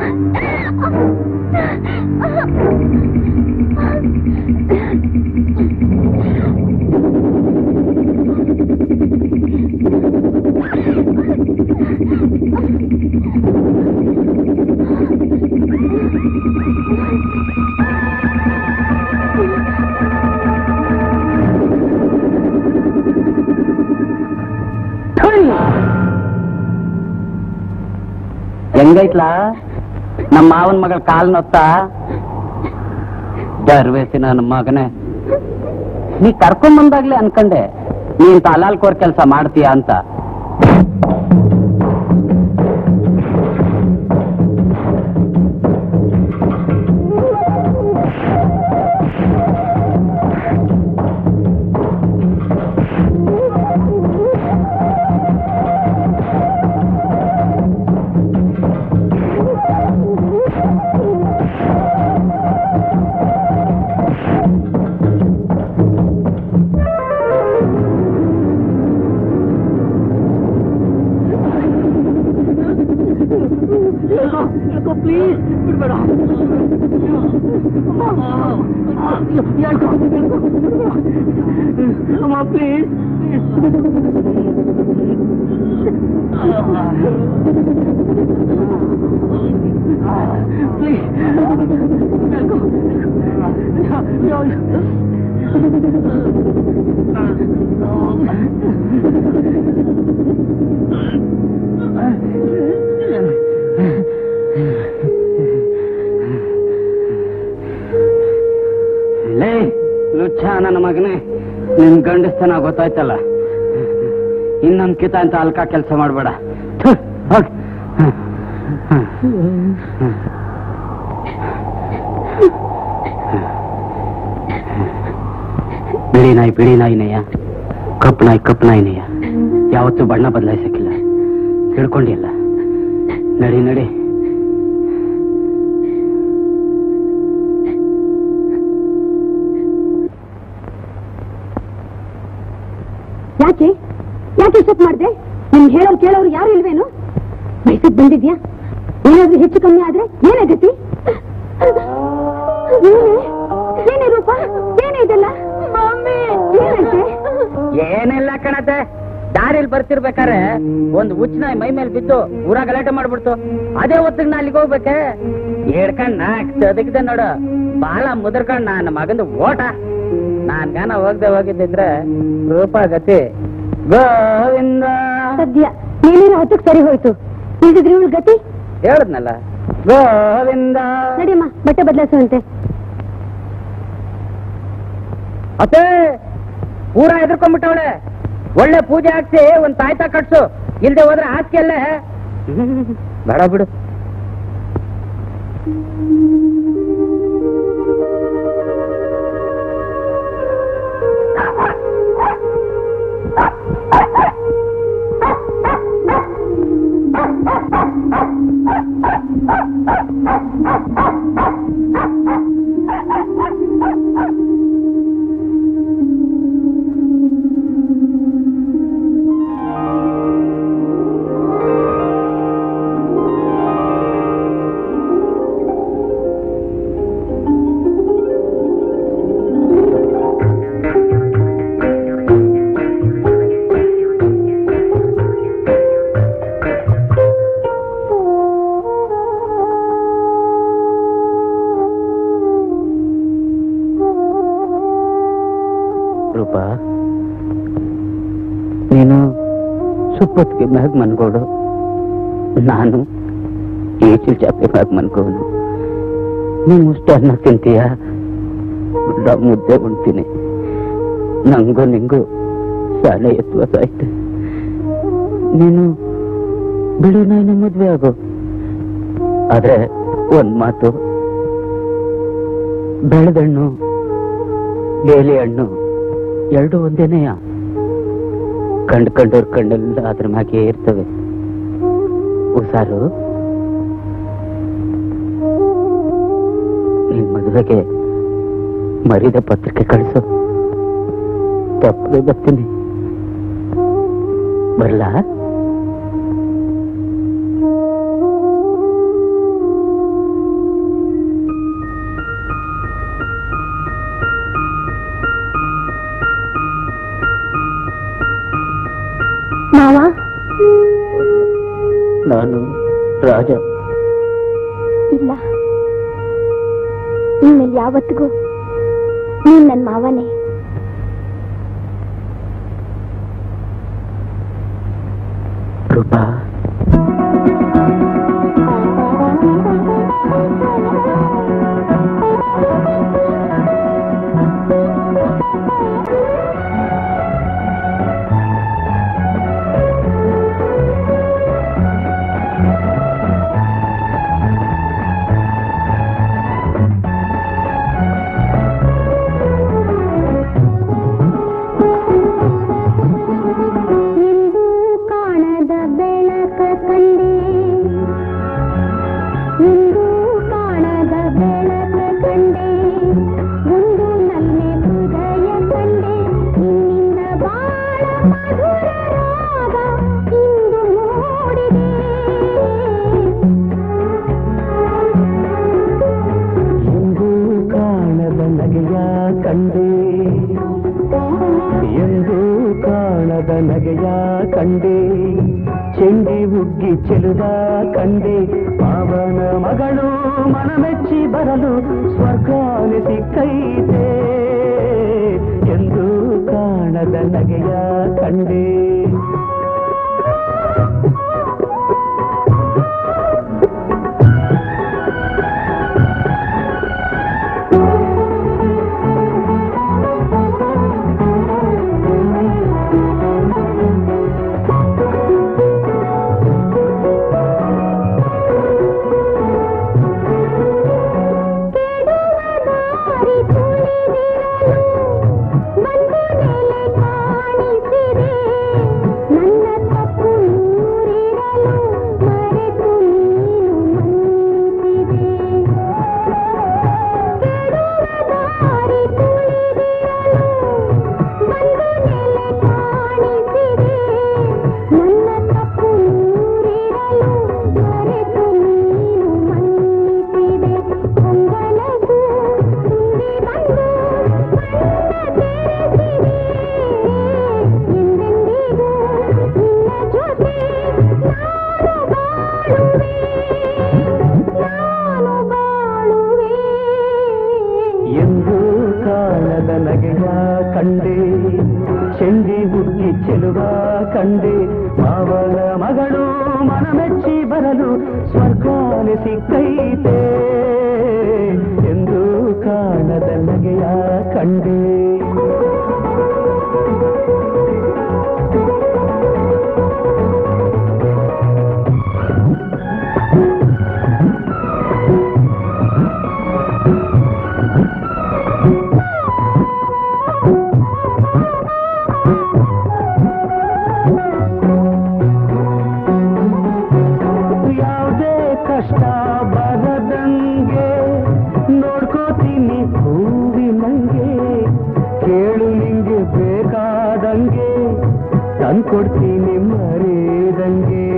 ಹೆಂಗೈತ್ಲಾ ನಮ್ಮ ಮಾವನ್ ಮಗಳ ಕಾಲ್ ನೊತ್ತ ದರ್ವೇಸಿ ನನ್ನ ಮಗನೇ ನೀ ಕರ್ಕೊಂಡ್ ಬಂದಾಗ್ಲೇ ಅನ್ಕಂಡೆ ನೀನ್ ತಲಾಲ್ ಕೋರ್ ಕೆಲಸ ಮಾಡ್ತೀಯ ಅಂತ ಲೇ ಲುಚ್ಚ ನನ್ನ ಮಗನೇ ನಿನ್ ಗಂಡಸ್ತನ ಗೊತ್ತಾಯ್ತಲ್ಲ ಇನ್ನೊಂದ್ ಕಿತ ಅಂತ ಅಲ್ಕ ಕೆಲಸ ಮಾಡ್ಬೇಡ ಥು, ಹೋಗ್. ಬಿಳಿ ನಾಯಿ ಬಿಳಿ ನಾಯಿನಯ್ಯ ಕಪ್ಪು ನಾಯಿ ಕಪ್ಪು ನಾಯಿನಯ್ಯ ಯಾವತ್ತೂ ಬಣ್ಣ ಬದಲಾಯಿಸಕ್ಕಿಲ್ಲ ತಿಳ್ಕೊಂಡಿಲ್ಲ ನಡಿ ನಡಿ ಯಾಕೆ ಯಾಕೆ ಇಷ್ಟೊತ್ತು ಮಾಡ್ದೆ ನಿನ್ ಹೇಳೋರು ಕೇಳೋರು ಯಾರು ಇಲ್ವೇನು ವಯಸ್ಸಿಗೆ ಬಂದಿದ್ಯಾ ಏನಾದ್ರೂ ಹೆಚ್ಚು ಕಮ್ಮಿ ಆದ್ರೆ ಏನೇ ಗತಿ ಏನೇ? ಏನೇ ರೂಪ ಏನೇ ಇದೆಲ್ಲ ಏನಂತೆ ಏನಿಲ್ಲ ಕಣತೆ ದಾರಿಲಿ ಬರ್ತಿರ್ಬೇಕಾರೆ ಒಂದ್ ಹುಚ್ಚನಾಯಿ ಮೈ ಮೇಲೆ ಬಿದ್ದು ಊರ ಗಲಾಟೆ ಮಾಡ್ಬಿಡ್ತು ಅದೇ ಹೊತ್ತಿಗೆ ನಾ ಅಲ್ಲಿಗೆ ಹೋಗ್ಬೇಕೆ ಹೇಳ್ಕಂಡ್ ನಾಕ್ ಚದಕ್ದೆ ನೋಡು ಬಾಳ ಮುದ್ರಕಂಡ್ ನನ್ನ ಮಗಂದು ಓಟ ನಾನ್ ಗಾನ ಹೋಗ್ದೆ ಹೋಗಿದ್ದಿದ್ರೆ ರೂಪ ಗತಿ ಗೋವಿಂದ ಸದ್ಯ ನೀನಿರೋ ಹೊತ್ತಕ್ಕೆ ಸರಿ ಹೋಯ್ತು ಇಲ್ದಿದ್ರೆ ಇವಳು ಗತಿ ಹೇಳದ್ನಲ್ಲ ಗೋವಿಂದ ನಡಿಯಮ್ಮ ಬಟ್ಟೆ ಬದಲಾಯಿಸುವಂತೆ ಅತ್ತೆ ಊರ ಎದ್ರಕೊಂಡ್ಬಿಟ್ಟವಳೆ ಒಳ್ಳೆ ಪೂಜೆ ಹಾಕ್ಸಿ ಒಂದ್ ತಾಯ್ತ ಕಟ್ಸು ಇಲ್ದೆ ಹೋದ್ರೆ ಹಾಸಿಗೆ ಅಲ್ಲೇ ಬೇಡ ಬಿಡು ರೂಪ ನೀನು ಸುಪ್ಪತ್ತಿಗೆ ಮ್ಯಾಗ ಮನ್ಗೋಡು ನಾನು ಈಚಿಲ್ ಚಾಪೆ ಮ್ಯಾಗ ಮನ್ಕೋನು ನೀನು ಮುಷ್ಟ ಅನ್ನ ತಿಂತೀಯ ಉಳ್ಳ ಮುದ್ದೆ ಉಣ್ತೀನಿ ನಂಗೂ ನಿಂಗೂ ಶಾಲೆ ಎತ್ತುವ ಆಯ್ತು ನೀನು ಬಿಡು ನಾನು ಮದ್ವೆ ಆಗು ಆದ್ರೆ ಒಂದ್ ಮಾತು ಬೆಳೆದಣ್ಣು ಬೇಲಿ ಹಣ್ಣು ಎರಡು ಒಂದೇನೆಯ ಕಂಡು ಕಂಡೋರ್ ಕಣ್ಣೆಲ್ಲ ಅದ್ರ ಮ್ಯಾಗೆ ಇರ್ತವೆ ಹುಷಾರು ನಿನ್ ಮದುವೆಗೆ ಮರಿದ ಪತ್ರಿಕೆ ಕಳಿಸು ತಪ್ಪದೆ ಬರ್ತೀನಿ ಬರ್ಲಾ ರಾಜ ಇಲ್ಲ ಇನ್ನು ಯಾವತ್ತಿಗೂ ನೀನ್ ನನ್ನ ಮಾವನೇ ರೂಪಾ ಇಂದು ಕಾಣದ ಬೆಳಕ ಕಂಡೆ ಇಂದು ಕಾಣದ ಬೆಳಕ ಕಂಡೆ ಒಂದು ನಲ್ಲೆ ಹೃದಯ ಕಂಡೆ ನಿನ್ನಿಂದ ಬಾಳ ಮಧುರ ರಾಗ ಇಂದು ಮೂಡಿದೆ ಎಂದು ಕಾಣದ ನಗೆಯ ಕಂಡೆ ಎಂದು ಕಾಣದ ನಗೆಯ ಕಂಡೆ ಚೆಂಡಿ ಉಗ್ಗಿ ಚೆಲುವ ಕಂಡೆ ಪಾವನ ಮಗಳು ಮನಮೆಚ್ಚಿ ಬರಲು ಸ್ವರ್ಗಾನೆ ಸಿಕ್ಕೈತೆ ಎಂದು ಕಾಣದ ನಗೆಯ ಕಂಡೆ ದಾರಿ ತುಳಿದಿರಲು ಬಂದು ನೆಲೆ ಕಾಣಿಸಿದೆ ನನ್ನ ತಪ್ಪು ನೂರಿರಲು ಮರೆತು ನೀನು ಮನ್ನಿಸಿದೆ ಕೆಡುವ ದಾರಿ ತುಳಿದಿರಲು ಬಂದು ನೆಲೆ ಕಾಣಿಸಿದೆ ನನ್ನ ತಪ್ಪು ನೂರಿರಲು ಮರೆತು ನೀನು ಮನ್ನಿಸಿದೆ ಹೊಂಗನಗು ತುಂಬಿ ಬಂದು ಕಣ್ಣ ತೆರೆಸಿದೆ ಎಂದೆಂದಿಗೂ ನಿನ್ನ ಜೊತೆ ನಾನು ಬಾಳುವೆ ನಾನು ಬಾಳುವೆ ಎಂದು ಕಾಣದ ನಗೆಯ ಕಂಡೆ ಚೆಂಡಿ ಹುಟ್ಟಿ ಚೆಲುವ ಕಂಡೆ ಮಾವನ ಮಗಳು ಮನಮೆಚ್ಚಿ ಬರಲು ಸ್ವರ್ಗಾನೆ ಸಿಕ್ಕೈತೆ ಎಂದು ಕಾಣದ ನಗೆಯ ಕಂಡೆ ಯಾವುದೇ ಕಷ್ಟ ಬರದಂಗೆ ನೋಡ್ಕೋತೀನಿ ಹೂವಿನಂಗೆ ಕೇಳು ನಿಂಗೆ ಬೇಕಾದಂಗೆ ತಂದ್ಕೊಡ್ತೀನಿ ಮರೇದಂಗೆ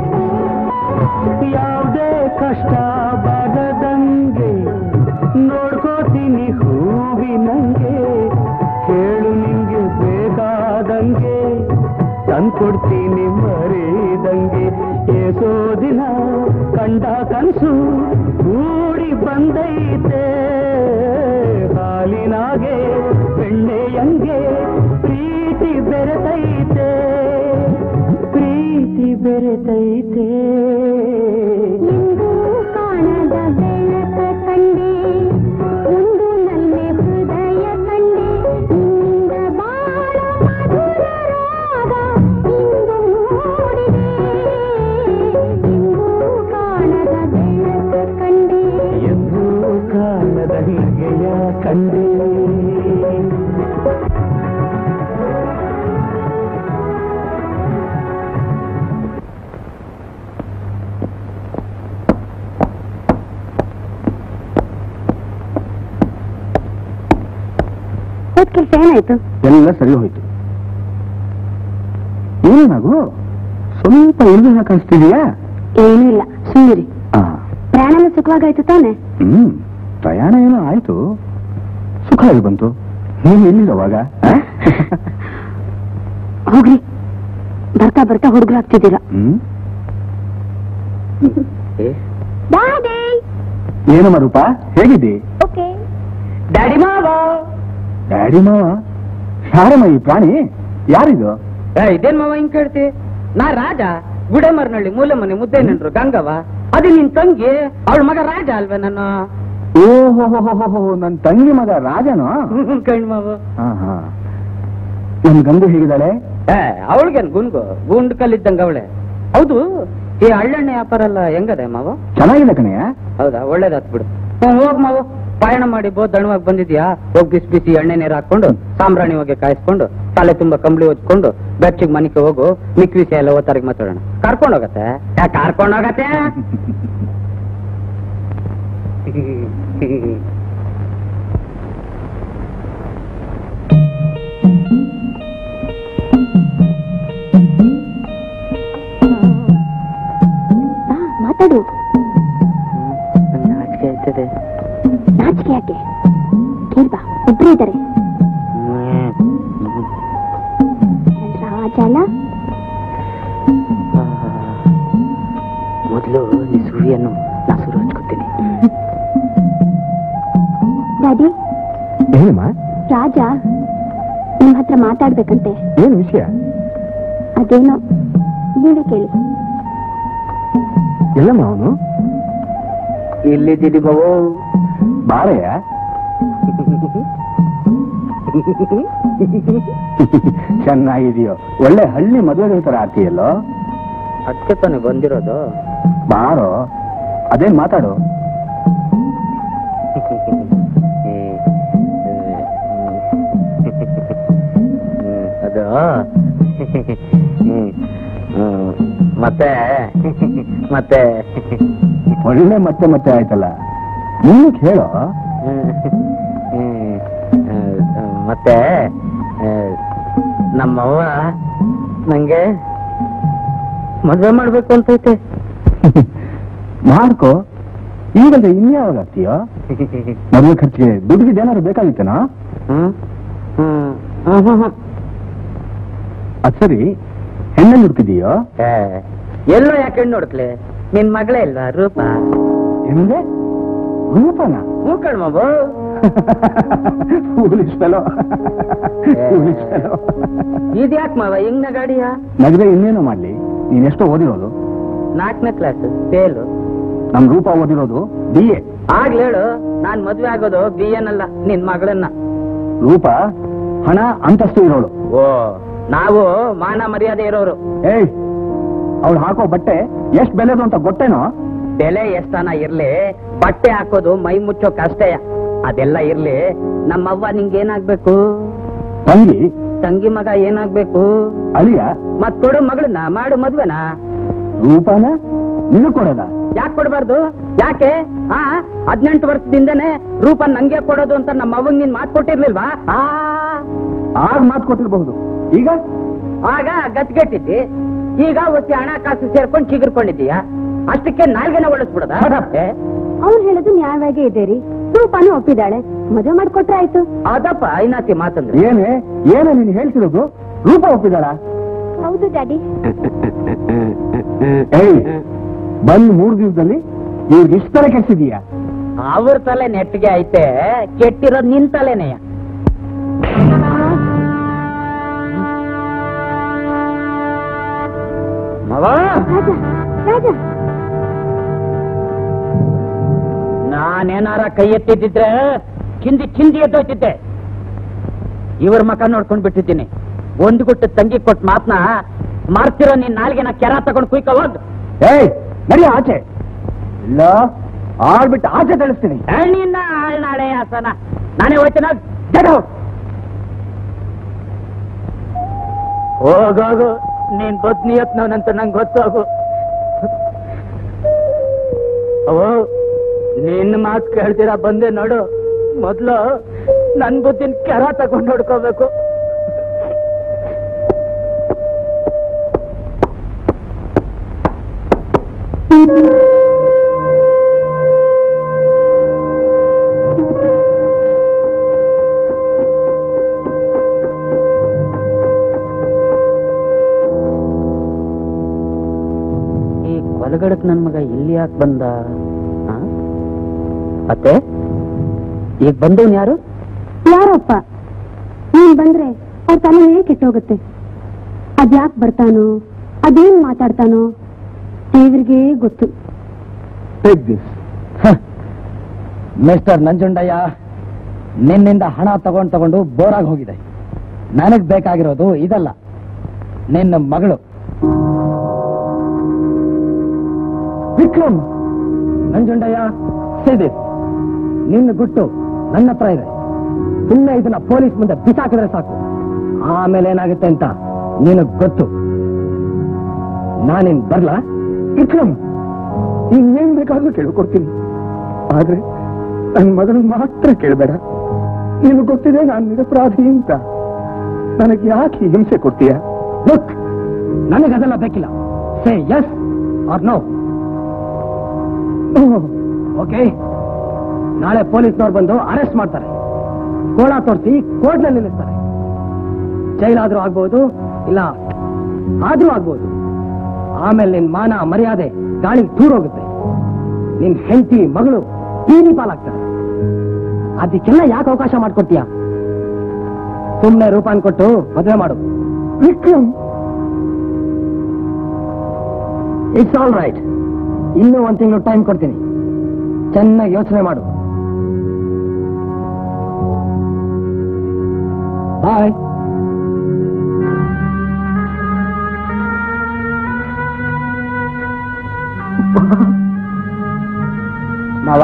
ಯಾವುದೇ ಕಷ್ಟ ಬರದಂಗೆ ನೋಡ್ಕೋತೀನಿ ಹೂವಿನಂಗೆ ಕೇಳು ನಿಂಗೆ ಬೇಕಾದಂಗೆ ತಂದ್ಕೊಡ್ತೀನಿ ಮರೇದಂಗೆ ಏಸೋ ದಿನ ಕಂಡ ಕನಸು ಕೂಡಿ ಬಂದೈತೆ ಹಾಲಿನಾಗೆ ಬೆಣ್ಣೆಯಂಗೆ ಪ್ರೀತಿ ಬೆರೆತೈತೆ ಪ್ರೀತಿ ಬೆರೆತೈತೆ ಎಂದು ಕಾಣದ ಬೆಳಕ ಕಂಡೆ ಒಂದು ನಲ್ಲೆ ಹೃದಯ ಕಂಡೆ ನಿನ್ನಿಂದ ಬಾಳ ಮಧುರ ರಾಗ ಇಂದು ಮೂಡಿದೆ ಎಂದು ಕಾಣದ ಬೆಳಕ ಕಂಡೆ ಎಂದು ಕಾಣದ ನಗೆಯ ಕಂಡೆ ಹೋದ್ ಕೆಲ್ಸ ಏನಾಯ್ತು ಎಲ್ಲ ಸರಿ ಹೋಯ್ತು ಏನಾಗು ಸ್ವಲ್ಪ ಇಲ್ದ ಕಾಣಿಸ್ತಿದೀಯಾ ಏನೂ ಇಲ್ಲ ಸುಮ್ಮನಿರಿ ಆ, ಪ್ರಯಾಣ ಸುಖವಾಗಾಯ್ತು ತಾನೆ ಹ್ಮ್ ಪ್ರಯಾಣ ಏನೋ ಆಯ್ತು ಸುಖ ಆಗಿ ಬಂತು ನೀನು ಎಲ್ಲಿರೋವಾಗ ಹೋಗ್ರಿ ಬರ್ತಾ ಬರ್ತಾ ಹುಡುಗರಾಗ್ತಿದ್ದೀರಾ ಹ್ಮ್ ಡ್ಯಾಡಿ ಏನಮ್ಮ ರೂಪ ಹೇಗಿದ್ದಿ ಓಕೆ ಡ್ಯಾಡಿ ಮಾವ ಡ್ಯಾಡಿ ಮಾವ ಯಾರಮ್ಮ ಈ ಪ್ರಾಣಿ ಯಾರಿದು ಏ, ಇದೇನ್ ಮಾವ ಹಿಂಗ್ ಕೇಳ್ತಿ ನಾ ರಾಜ ಗುಡೆಮರ್ನಳ್ಳಿ ಮೂಲೆ ಮನೆ ಮುದ್ದೆ ನಿಂಟ್ರು ಗಂಗವ್ವ ಅದು ನಿನ್ ತಂಗಿ ಅವಳ ಮಗ ರಾಜ ಅಲ್ವೇ ನಾನು ಓಹೋ ನನ್ನ ತಂಗಿ ಮಗ ರಾಜನು ಕಣ್ ಮಾವ ಹಾ ಹಾ ನನ್ ಗಂಗು ಹೇಗಿದ್ದಾಳೆ ಏ ಅವಳಿಗೇನ್ ಗುನ್ಗು ಗುಂಡ್ ಕಲ್ಲಿದ್ದಂಗ ಅವಳೆ ಹೌದು ಈ ಹಳ್ಳೆಣ್ಣೆ ವ್ಯಾಪಾರ ಎಲ್ಲ ಹೆಂಗದೆ ಮಾವ ಚೆನ್ನಾಗಿದೆ ಕಣಯ್ಯ ಹೌದಾ ಒಳ್ಳೇದಾತ್ ಬಿಡು ಹ್ಮ್, ಹೋಗ್ ಮಾವು ಪಯಣ ಮಾಡಿ ಬೋ ದಣವಾಗಿ ಬಂದಿದ್ಯಾ ಹೋಗಿ ಬಿಸಿ ಬಿಸಿ ಎಣ್ಣೆ ನೀರು ಹಾಕೊಂಡು ಸಾಂಬ್ರಾಣಿ ಹೋಗಿ ಕಾಯಿಸ್ಕೊಂಡು ತಲೆ ತುಂಬಾ ಕಂಬಳಿ ಹೊಚ್ಕೊಂಡು ಬೆಚ್ಚಿಗೆ ಮನಿಗೆ ಹೋಗು ಮಿಕ್ ವಿಷಯ ಎಲ್ಲ ಓದ್ತಾರಿಗೆ ಮಾತಾಡೋಣ ಕರ್ಕೊಂಡು ಹೋಗತ್ತೆ ಯಾ ಕರ್ಕೊಂಡು ಹೋಗತ್ತೆ ಬಾ ಮಾತಾಡು ನಾಚಿಕೆ ಆಯ್ತದೆ ನಾಚಿಕೆ ಯಾಕೆ ಕೇಳ್ಬಾ ಇಬ್ರು ಇದ್ದಾರೆ ರಾಜನ ಮೊದಲು ಈ ಸುರಿಯನ್ನು ನಾ ಸುರು ಹಚ್ಕೊತೀನಿ ಡ್ಯಾಡಿ ಏನಮ್ಮ ರಾಜ ನಿಮ್ ಹತ್ರ ಮಾತಾಡ್ಬೇಕಂತೆ ಏನ್ ವಿಷಯ ಅದೇನೋ ನೀವೇ ಕೇಳಿ ಎಲ್ಲಮ್ಮ ಅವನು ಇಲ್ಲಿದ್ದೀನಿ ಬಾವು ಬಾರಯ್ಯ ಚೆನ್ನಾಗಿದೆಯೋ ಒಳ್ಳೆ ಹಳ್ಳಿ ಮದುವೆ ತರ ಆಡ್ತೀಯಲ್ಲೋ ಅದಕ್ಕೆ ತಾನೆ ಬಂದಿರೋದು ಬಾರೋ ಅದೇನ್ ಮಾತಾಡು ಅದು ಮತ್ತೆ ಮತ್ತೆ ಒಳ್ಳೆ ಮತ್ತೆ ಮತ್ತೆ ಆಯ್ತಲ್ಲ ಮುಂದಕ್ಕೆ ಹೇಳೋ ಮತ್ತೆ ನಮ್ಮವ್ವ ನಂಗೆ ಮದ್ವೆ ಮಾಡ್ಬೇಕು ಅಂತೈತೆ ಮಾಡ್ಕೋ ಈಗಂದ್ರೆ ಇನ್ಯಾವಾಗ ಆಗ್ತೀಯೋ ಮದುವೆ ಖರ್ಚಿಗೆ ದುಡ್ಡಿಗೆ ಏನಾದ್ರು ಬೇಕಾಗಿತ್ತೇನೋ ಹ್ಮ್ ಹ್ಮ್ ಹ್ಮ್ ಹ್ಮ್ ಹ್ಮ್ ಅದ್ ಸರಿ ಹೆಣ್ಣಲ್ಲಿ ಹುಡುಕಿದೀಯೋ ಏ, ಎಲ್ಲೋ ಯಾಕೆ ಹೆಣ್ಣು ನೋಡ್ಕ್ಲೆ ನಿನ್ ಮಗಳೇ ಇಲ್ವಾ ರೂಪ ಹೆಂಗೆ ರೂಪನ ಹ್ಞೂ ಕಣ್ಮಬು ಫೂಲಿಶ್ ಫೆಲೋ ಫೂಲಿಶ್ ಫೆಲೋ ಇದ್ಯಾಕ್ ಮಾವ ಹಿಂಗ್ ಗಾಡಿಯ ನಗದೆ ಇನ್ನೇನು ಮಾಡ್ಲಿ ನೀನೆಷ್ಟೋ ಓದಿರೋದು ನಾಲ್ಕನೇ ಕ್ಲಾಸ್ ಫೇಲು ನಮ್ ರೂಪ ಓದಿರೋದು ಬಿ ಎ ಆಗ್ಲೇ ಹೇಳು ನಾನ್ ಮದ್ವೆ ಆಗೋದು ಬಿ ಎನ್ ಅಲ್ಲ ನಿನ್ ಮಗಳನ್ನ ರೂಪ ಹಣ ಅಂತಸ್ತು ಇರೋಳು ಓ ನಾವು ಮಾನ ಮರ್ಯಾದೆ ಇರೋರು ಏಯ್ ಅವಳು ಹಾಕೋ ಬಟ್ಟೆ ಎಷ್ಟ್ ಬೆಲೆದು ಅಂತ ಗೊತ್ತೇನೋ ಬೆಲೆ ಎಷ್ಟನ ಇರ್ಲಿ ಬಟ್ಟೆ ಹಾಕೋದು ಮೈ ಮುಚ್ಚೋ ಕಷ್ಟಯ ಅದೆಲ್ಲ ಇರ್ಲಿ ನಮ್ಮವ್ವ ನಿಂಗೇನಾಗ್ಬೇಕು ತಂಗಿ ತಂಗಿ ಮಗ ಏನಾಗ್ಬೇಕು ಅಳಿಯ ಮತ್ ಕೊಡು ಮಗಳನ್ನ ಮಾಡು ಮದ್ವೆನ ರೂಪನ ನಿನಗ್ ಕೊಡೋದ ಯಾಕೆ ಕೊಡ್ಬಾರ್ದು ಯಾಕೆ ಆ ಹದಿನೆಂಟು ವರ್ಷದಿಂದನೇ ರೂಪ ನಂಗೆ ಕೊಡೋದು ಅಂತ ನಮ್ಮ ಅವ್ವಂಗ್ ನೀನ್ ಮಾತು ಕೊಟ್ಟಿರ್ಲಿಲ್ವಾ ಆ ಆಗ ಮಾತು ಕೊಟ್ಟಿರ್ಬಹುದು ಈಗ ಆಗ ಗಟ್ಗೆಟ್ಟಿದ್ದಿ ಈಗ ಒತ್ತಿ ಹಣ ಕಾಸು ಸೇರ್ಕೊಂಡು ಚಿಗುರ್ಕೊಂಡಿದ್ದೀಯ ಅಷ್ಟಕ್ಕೆ ನಾಲ್ಗೆನ ಒಳಿಸ್ಬಿಡದ ಅವ್ರು ಹೇಳೋದು ನ್ಯಾಯವಾಗೇ ಇದೆ ರೀ ರೂಪಾನು ಒಪ್ಪಿದಾಳೆ ಮದುವೆ ಮಾಡ್ಕೊಟ್ರೆ ಆಯ್ತು ಅದಪ್ಪ ಐನಾತಿ ಮಾತಂದ್ರೆ ಏನೇ ಏನೇ ನೀನ್ ಹೇಳ್ತಿರೋದು ರೂಪ ಒಪ್ಪಿದಾಳ ಹೌದು ಡ್ಯಾಡಿ ಏಯ್ ಬಂದ್ ಮೂರ್ ದಿವಸದಲ್ಲಿ ಇವ್ರಿಗೆ ಇಷ್ಟ ತರ ಕೆಡ್ಸಿದೀಯ ಅವ್ರ ತಲೆ ನೆಟ್ಟಿಗೆ ಐತೆ ಕೆಟ್ಟಿರೋದ್ ನಿನ್ ತಲೆನೆಯ ಮವ ರಾಜ ರಾಜ ನಾನೇನಾರ ಕೈ ಎತ್ತಿದ್ದಿದ್ರೆ ಚಿಂದಿ ಚಿಂದಿ ಎದ್ದೋಯ್ತಿದ್ದೆ ಇವ್ರ ಮಕ ನೋಡ್ಕೊಂಡ್ ಬಿಟ್ಟಿದ್ದೀನಿ ಒಂದು ಗುಟ್ಟು ತಂಗಿ ಕೊಟ್ಟು ಮಾತ್ನ ಮಾರ್ತಿರೋ ನಿನ್ ನಾಲ್ಗೆನ ಕೆರ ತಗೊಂಡು ಕುಯ್ಕ ಹೋಗ್ ಏಯ್ ನಡಿ ಆಚೆ ಇಲ್ಲ ಆಡ್ಬಿಟ್ಟು ಆಚೆ ತಿಳಿಸ್ತೀನಿ ನಿನ್ನ ಆಳ್ನಾಳೆ ಹಾಸನ ನಾನೇ ಹೋಯ್ತೀನ ಜಡ ಹೋಗೋಗು ನೀನ್ ಬದ್ ನಿಯತ್ನವನಂತ ನಂಗೆ ಗೊತ್ತಾಗು ಅವೋ ನಿನ್ನ ಮಾತು ಕೇಳ್ತೀರಾ ಬಂದೆ ನೋಡು ಮೊದ್ಲು ನನ್ ಬುದ್ಧಿನ ಕೆರ ತಗೊಂಡು ನೋಡ್ಕೋಬೇಕು ಈ ರಗಡಕ್ ನನ್ ಮಗ ಇಲ್ಲಿ ಯಾಕೆ ಬಂದ ಆ? ಅತ್ತೆ ಈಗ ಬಂದವನ್ ಯಾರು ಯಾರಪ್ಪ ನೀನ್ ಬಂದ್ರೆ ಅವ್ರ ತಲೆನೇ ಕೆಟ್ಟೋಗುತ್ತೆ ಅದ್ಯಾಕ್ ಬರ್ತಾನೋ ಅದೇನ್ ಮಾತಾಡ್ತಾನೋ ದೇವ್ರಿಗೆ ಗೊತ್ತು ಟೇಕ್ ದಿಸ್ ಮಿಸ್ಟರ್ ನಂಜುಂಡಯ್ಯ ನಿನ್ನಿಂದ ಹಣ ತಗೊಂಡ್ ತಗೊಂಡು ಬೋರಾಗಿ ಹೋಗಿದೆ ನನಗ್ ಬೇಕಾಗಿರೋದು ಇದಲ್ಲ ನಿನ್ನ ಮಗಳು ವಿಕ್ರಮ್ ನಂಜುಂಡಯ್ಯ ಸೇದಿಸ್ ನಿನ್ನ ಗುಟ್ಟು ನನ್ನ ಹತ್ರ ಇದೆ ಸುಮ್ಮನೆ ಇದನ್ನ ಪೊಲೀಸ್ ಮುಂದೆ ಬಿಸಾಕಿದ್ರೆ ಸಾಕು ಆಮೇಲೆ ಏನಾಗುತ್ತೆ ಅಂತ ನಿನಗ್ ಗೊತ್ತು ನಾನಿನ್ ಬರ್ಲಾ ವಿಕ್ರಮ್ ಇನ್ನೇನ್ ಬೇಕಾದ್ರೂ ಕೇಳ್ಕೊಡ್ತೀನಿ ಆದ್ರೆ ನನ್ ಮಗಳು ಮಾತ್ರ ಕೇಳಬೇಡ ನೀನು ಗೊತ್ತಿದೆ ನಾನು ನಿರಪರಾಧಿ ಅಂತ ನನಗೆ ಯಾಕೆ ಈ ಹಿಂಸೆ ಕೊಡ್ತೀಯ ಲುಕ್ ನನಗದೆಲ್ಲ ಬೇಕಿಲ್ಲ say yes or no okay ನಾಳೆ ಪೊಲೀಸ್ನವ್ರು ಬಂದು ಅರೆಸ್ಟ್ ಮಾಡ್ತಾರೆ ಕೋಳ ತೋರಿಸಿ ಕೋರ್ಟ್ನಲ್ಲಿ ನಿಲ್ಲಿಸ್ತಾರೆ ಜೈಲಾದ್ರೂ ಆಗ್ಬೋದು ಇಲ್ಲ ಆದ್ರೂ ಆಗ್ಬೋದು ಆಮೇಲೆ ನಿನ್ ಮಾನ ಮರ್ಯಾದೆ ಗಾಳಿ ದೂರೋಗುತ್ತೆ ನಿನ್ ಹೆಂಡತಿ ಮಗಳು ತೀರಿ ಪಾಲಾಗ್ತಾರೆ ಅದಕ್ಕೆಲ್ಲ ಯಾಕೆ ಅವಕಾಶ ಮಾಡ್ಕೊಡ್ತೀಯ ಸುಮ್ನೆ ರೂಪಾನ್ ಕೊಟ್ಟು ಮದುವೆ ಮಾಡು ವಿಕ್ರಮ್ ಇಟ್ಸ್ ಆಲ್ ರೈಟ್ ಇನ್ನೂ ಒಂದ್ ತಿಂಗಳು ಟೈಮ್ ಕೊಡ್ತೀನಿ ಚೆನ್ನಾಗಿ ಯೋಚನೆ ಮಾಡು ಬಾಯ್ ಮಾವ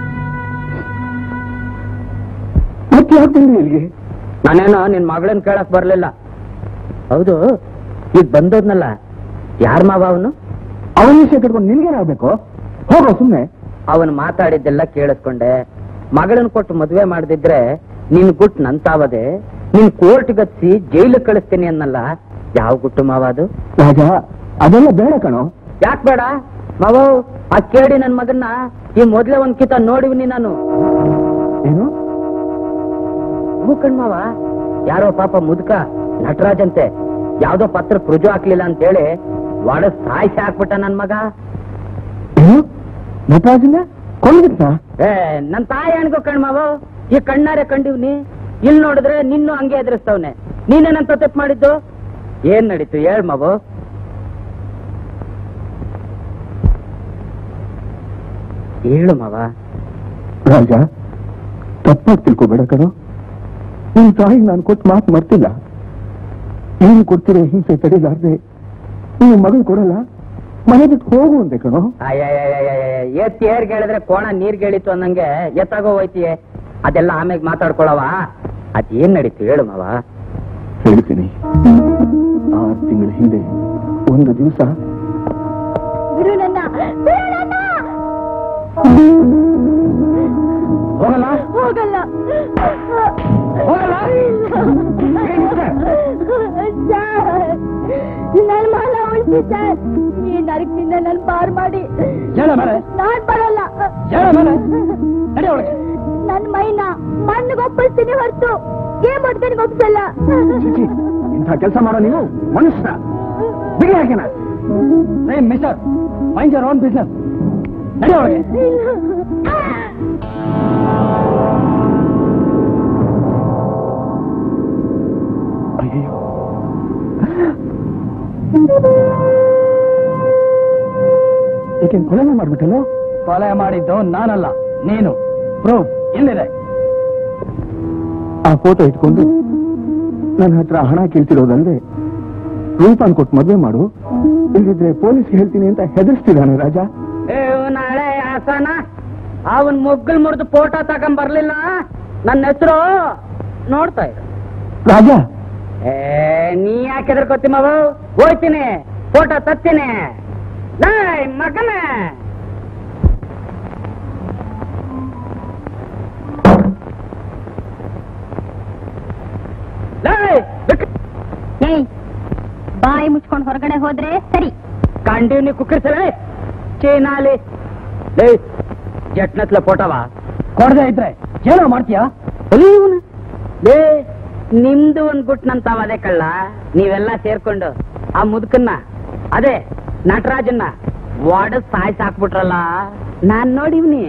ಮತ್ತೆ ಯಾಕೆ ಬಂದ್ರಿ ಇಲ್ಲಿಗೆ ನಾನೇನೋ ನಿನ್ ಮಗಳನ್ ಕೇಳಕ್ ಬರ್ಲಿಲ್ಲ ಹೌದು ಈಗ ಬಂದೋದ್ನಲ್ಲ ಯಾರ್ ಮಾವ ಅವನು ಅವನ ವಿಷಯ ಕಟ್ಕೊಂಡು ನಿನ್ಗೇನಾಗ್ಬೇಕು ಹೋಗೋ ಸುಮ್ನೆ ಅವನು ಮಾತಾಡಿದ್ದೆಲ್ಲ ಕೇಳಿಸ್ಕೊಂಡೆ ಮಗಳನ್ ಕೊಟ್ಟು ಮದುವೆ ಮಾಡದಿದ್ರೆ ನಿನ್ ಗುಟ್ ನಂತಾವದೆ ನಿನ್ ಕೋರ್ಟ್ ಗತ್ಸಿ ಜೈಲಿಗೆ ಕಳಿಸ್ತೀನಿ ಅನ್ನಲ್ಲ ಯಾವ ಗುಟ್ಟು ಮಾವ ಅದು ರಾಜ ಅದೆಲ್ಲ ಬೇಡ ಕಣೋ ಯಾಕ್ ಬೇಡ ಮಾವ ಆ ಕೇಳಿ ನನ್ ಮಗನ್ನ ಈ ಮೊದ್ಲೇ ಒಂದ್ ಕಿತ ನೋಡಿವ್ನಿ ನಾನು ಏನು ಹೂ ಕಣ್ಮಾವ ಯಾರೋ ಪಾಪ ಮುದುಕ ನಟರಾಜಂತೆ ಯಾವ್ದೋ ಪತ್ರ ರುಜು ಹಾಕ್ಲಿಲ್ಲ ಅಂತೇಳಿ ಒಡ ಸಾಯಿಸಿ ಹಾಕ್ಬಿಟ್ಟ ನನ್ ಮಗ ಏನು ನಟರಾಜನ ಕೊಂಡ್ಬಿಟ್ಟ ಏ ನನ್ ತಾಯಿ ಅನ್ಕೋ ಕಣ್ಮಾವ ಈ ಕಣ್ಣಾರೆ ಕಂಡಿವ್ನಿ ಇಲ್ ನೋಡಿದ್ರೆ ನಿನ್ನೂ ಹಂಗೆ ಎದುರಿಸ್ತವ್ನೆ ನೀನೇನಂತ ತಪ್ಪು ಮಾಡಿದ್ದು ಏನ್ ನಡೀತು ಹೇಳ್ ಮಾವು ಹೇಳು ಮಾವ ರಾಜ ತಪ್ಪಾಗಿ ತಿಳ್ಕೊಬೇಡ ಕಣೋ ನಿನ್ ತಾಯಿಗೆ ನಾನು ಕೊಟ್ಟು ಮಾತು ಮರ್ತಿಲ್ಲ ನೀನು ಕೊಡ್ತಿರೋ ಹಿಂಸೆ ತಡಿಲಾರ್ದೆ ನೀನು ಮಗಳು ಕೊಡಲ್ಲ ಮನೆ ಬಿಟ್ಟು ಹೋಗು ಅಂದೆ ಕಣೋ ಅಯ್ಯಯ್ಯಯ್ಯಯ್ಯಯ್ಯ, ಎತ್ತಿ ಏರ್ ಹೇಳಿದ್ರೆ ಕೋಣ ನೀರ್ ಗೆಳಿತು ಅನ್ನಂಗೆ ಎತ್ತಾಗೋ ಹೋಯ್ತಿಯೇ ಅದೆಲ್ಲ ಆಮೇಲೆ ಮಾತಾಡ್ಕೊಳವ ಅದೇನ್ ನಡೀತು ಹೇಳು ಮಾವ ಹೇಳ್ತೀನಿ ಆರು ತಿಂಗಳ ಹಿಂದೆ ಒಂದು ದಿವಸ ಬಿಡು ನನ್ನ ಬಿಡು ನನ್ನ ಹೋಗಲ್ಲ ಹೋಗಲ್ಲ ಹೋಗಲ್ಲ ನನ್ ಮಾಲ ಉಳಿಸಿ ಸರ್ ಈ ನರಕದಿಂದ ನನ್ ಪಾರ್ ಮಾಡಿ ಹೇಳ ಮೇಲೆ ನಾನ್ ಬರಲ್ಲ ಹೇಳ ಮೇಲೆ ನಡಿ ಒಳಗೆ ನನ್ ಮೈನ ಮಣ್ಣಿಗೆ ಒಪ್ಪಿಸ್ತೀನಿ ಹೊರತು ಏನ್ ಮಾಡ್ತಾನೆ ಒಪ್ಸಲ್ಲ ಚಿಚಿ, ಇಂಥ ಕೆಲಸ ಮಾಡೋ ನೀವು ಮನುಷ್ಯ ಬಿಗಿ ಹಾಕಿನ same mister mind your own business ನಡಿ ಒಳಗೆ ಅಯ್ಯೋ ಏಕೆ ಕೊಲೆನೇ ಮಾಡ್ಬಿಟ್ಟಲ್ಲೋ ಕೊಲೆ ಮಾಡಿದ್ದು ನಾನಲ್ಲ ನೀನು ಪ್ರೂಫ್ ಇಲ್ಲಿದೆ ಆ ಫೋಟೋ ಇಟ್ಕೊಂಡು ನನ್ನ ಹತ್ರ ಹಣ ಕೇಳ್ತಿರೋದಲ್ದೆ ರೂಪಾನ್ ಕೊಟ್ಟು ಮದುವೆ ಮಾಡು ಇಲ್ದಿದ್ರೆ ಪೊಲೀಸ್ಗೆ ಹೇಳ್ತೀನಿ ಅಂತ ಹೆದರ್ಸ್ತಿದ್ದಾನೆ ರಾಜ ನಾಳೆ ಹಾಸನ ಅವನ್ ಮುಗ್ಗಲ್ ಮುರಿದು ಫೋಟೋ ತಗೊಂಡ್ ಬರ್ಲಿಲ್ಲ ನನ್ನ ಹೆಸರು ನೋಡ್ತಾ ಇರು ರಾಜ ಏ ನೀ ಯಾಕೆ ಹೆದರ್ಕೋತಿ ಮಾವ ಹೋಯ್ತೀನಿ ಫೋಟೋ ತತ್ತೀನಿ ನಾಯ್ ಮಗನ ಲೇಯ್, ಬಿಕ್- ಏಯ್ ಬಾಯಿ ಮುಚ್ಕೊಂಡು ಹೊರಗಡೆ ಹೋದ್ರೆ ಸರಿ ಕಂಡೀವ್ನಿ ಕುಕ್ಕರ್ಸಲೇ ಚೀನಾಲಿ ಲೇ ಜಟ್ನತ್ಲ ಫೋಟೋವಾ ಕೊಡದೆ ಇದ್ರೆ ಏನೋ ಮಾಡ್ತೀಯಾ ಲೇ ನಿಮ್ದು ಒಂದ್ ಗುಟ್ ನಂತಾವದೆ ಕಳ್ಳ ನೀವೆಲ್ಲ ಸೇರ್ಕೊಂಡು ಆ ಮುದುಕನ್ನ ಅದೇ ನಟರಾಜನ್ನ ವಾರ್ಡ್ ಸಾಯ್ಸ್ ಹಾಕ್ಬಿಟ್ರಲ್ಲ ನಾನ್ ನೋಡಿವ್ನಿ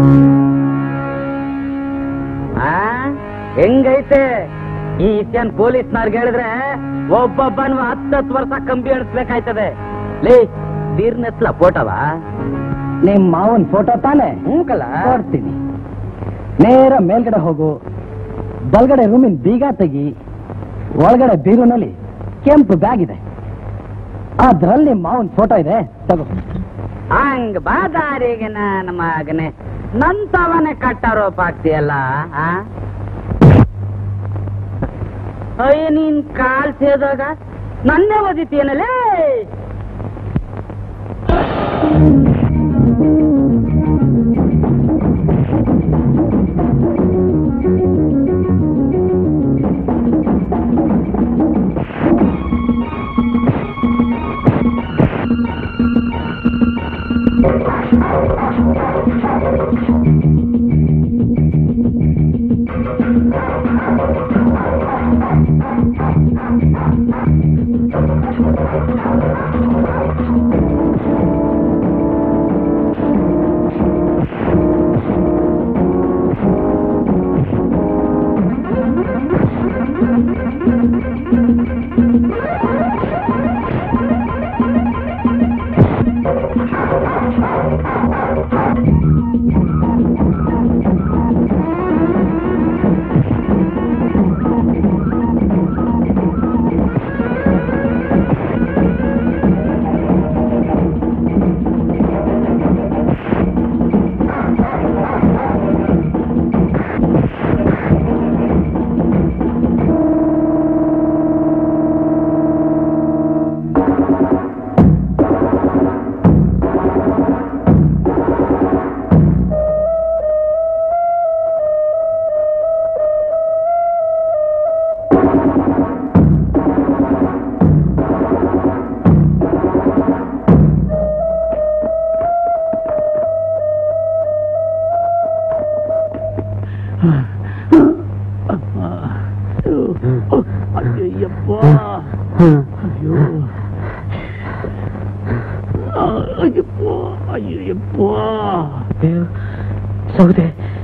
ಆ ಹೆಂಗೈತೆ ಈ ವಿಷಯನ್ ಪೊಲೀಸ್ನವ್ರಿಗೆ ಹೇಳಿದ್ರೆ ಒಬ್ಬೊಬ್ಬನ್ ಹತ್ತತ್ತು ವರ್ಷ ಕಂಬಿ ಎಣಿಸ್ಬೇಕಾಯ್ತದೆ ಲೇ ಬೀರ್ನೆತ್ಲ ಫೋಟೋವ ನಿಮ್ ಮಾವನ್ ಫೋಟೋ ತಾನೆ ಹ್ಞೂಕಲ್ಲ ಕೊಡ್ತೀನಿ ನೇರ ಮೇಲ್ಗಡೆ ಹೋಗು ಬಲ್ಗಡೆ ರೂಮಿನ ಬೀಗ ತೆಗಿ ಒಳಗಡೆ ಬೀರುನಲ್ಲಿ ಕೆಂಪು ಬ್ಯಾಗ್ ಇದೆ ಅದ್ರಲ್ಲಿ ಮಾವನ್ ಫೋಟೋ ಇದೆ ತಗೋ ಹಂಗ್ ಬಾದಾರಿಗೆ ನನ್ನ ಮಗನೆ ನಂತವನೇ ಕಟ್ಟಾರೋಪ ಆಗ್ತೀಯಲ್ಲ ಆ? ಅಯ್ಯ ನೀನ್ ಕಾಲ್ ಸೇದಾಗ ನನ್ನೇ ಓದಿತೀಯನಲ್ಲೇ ಸೌದೆ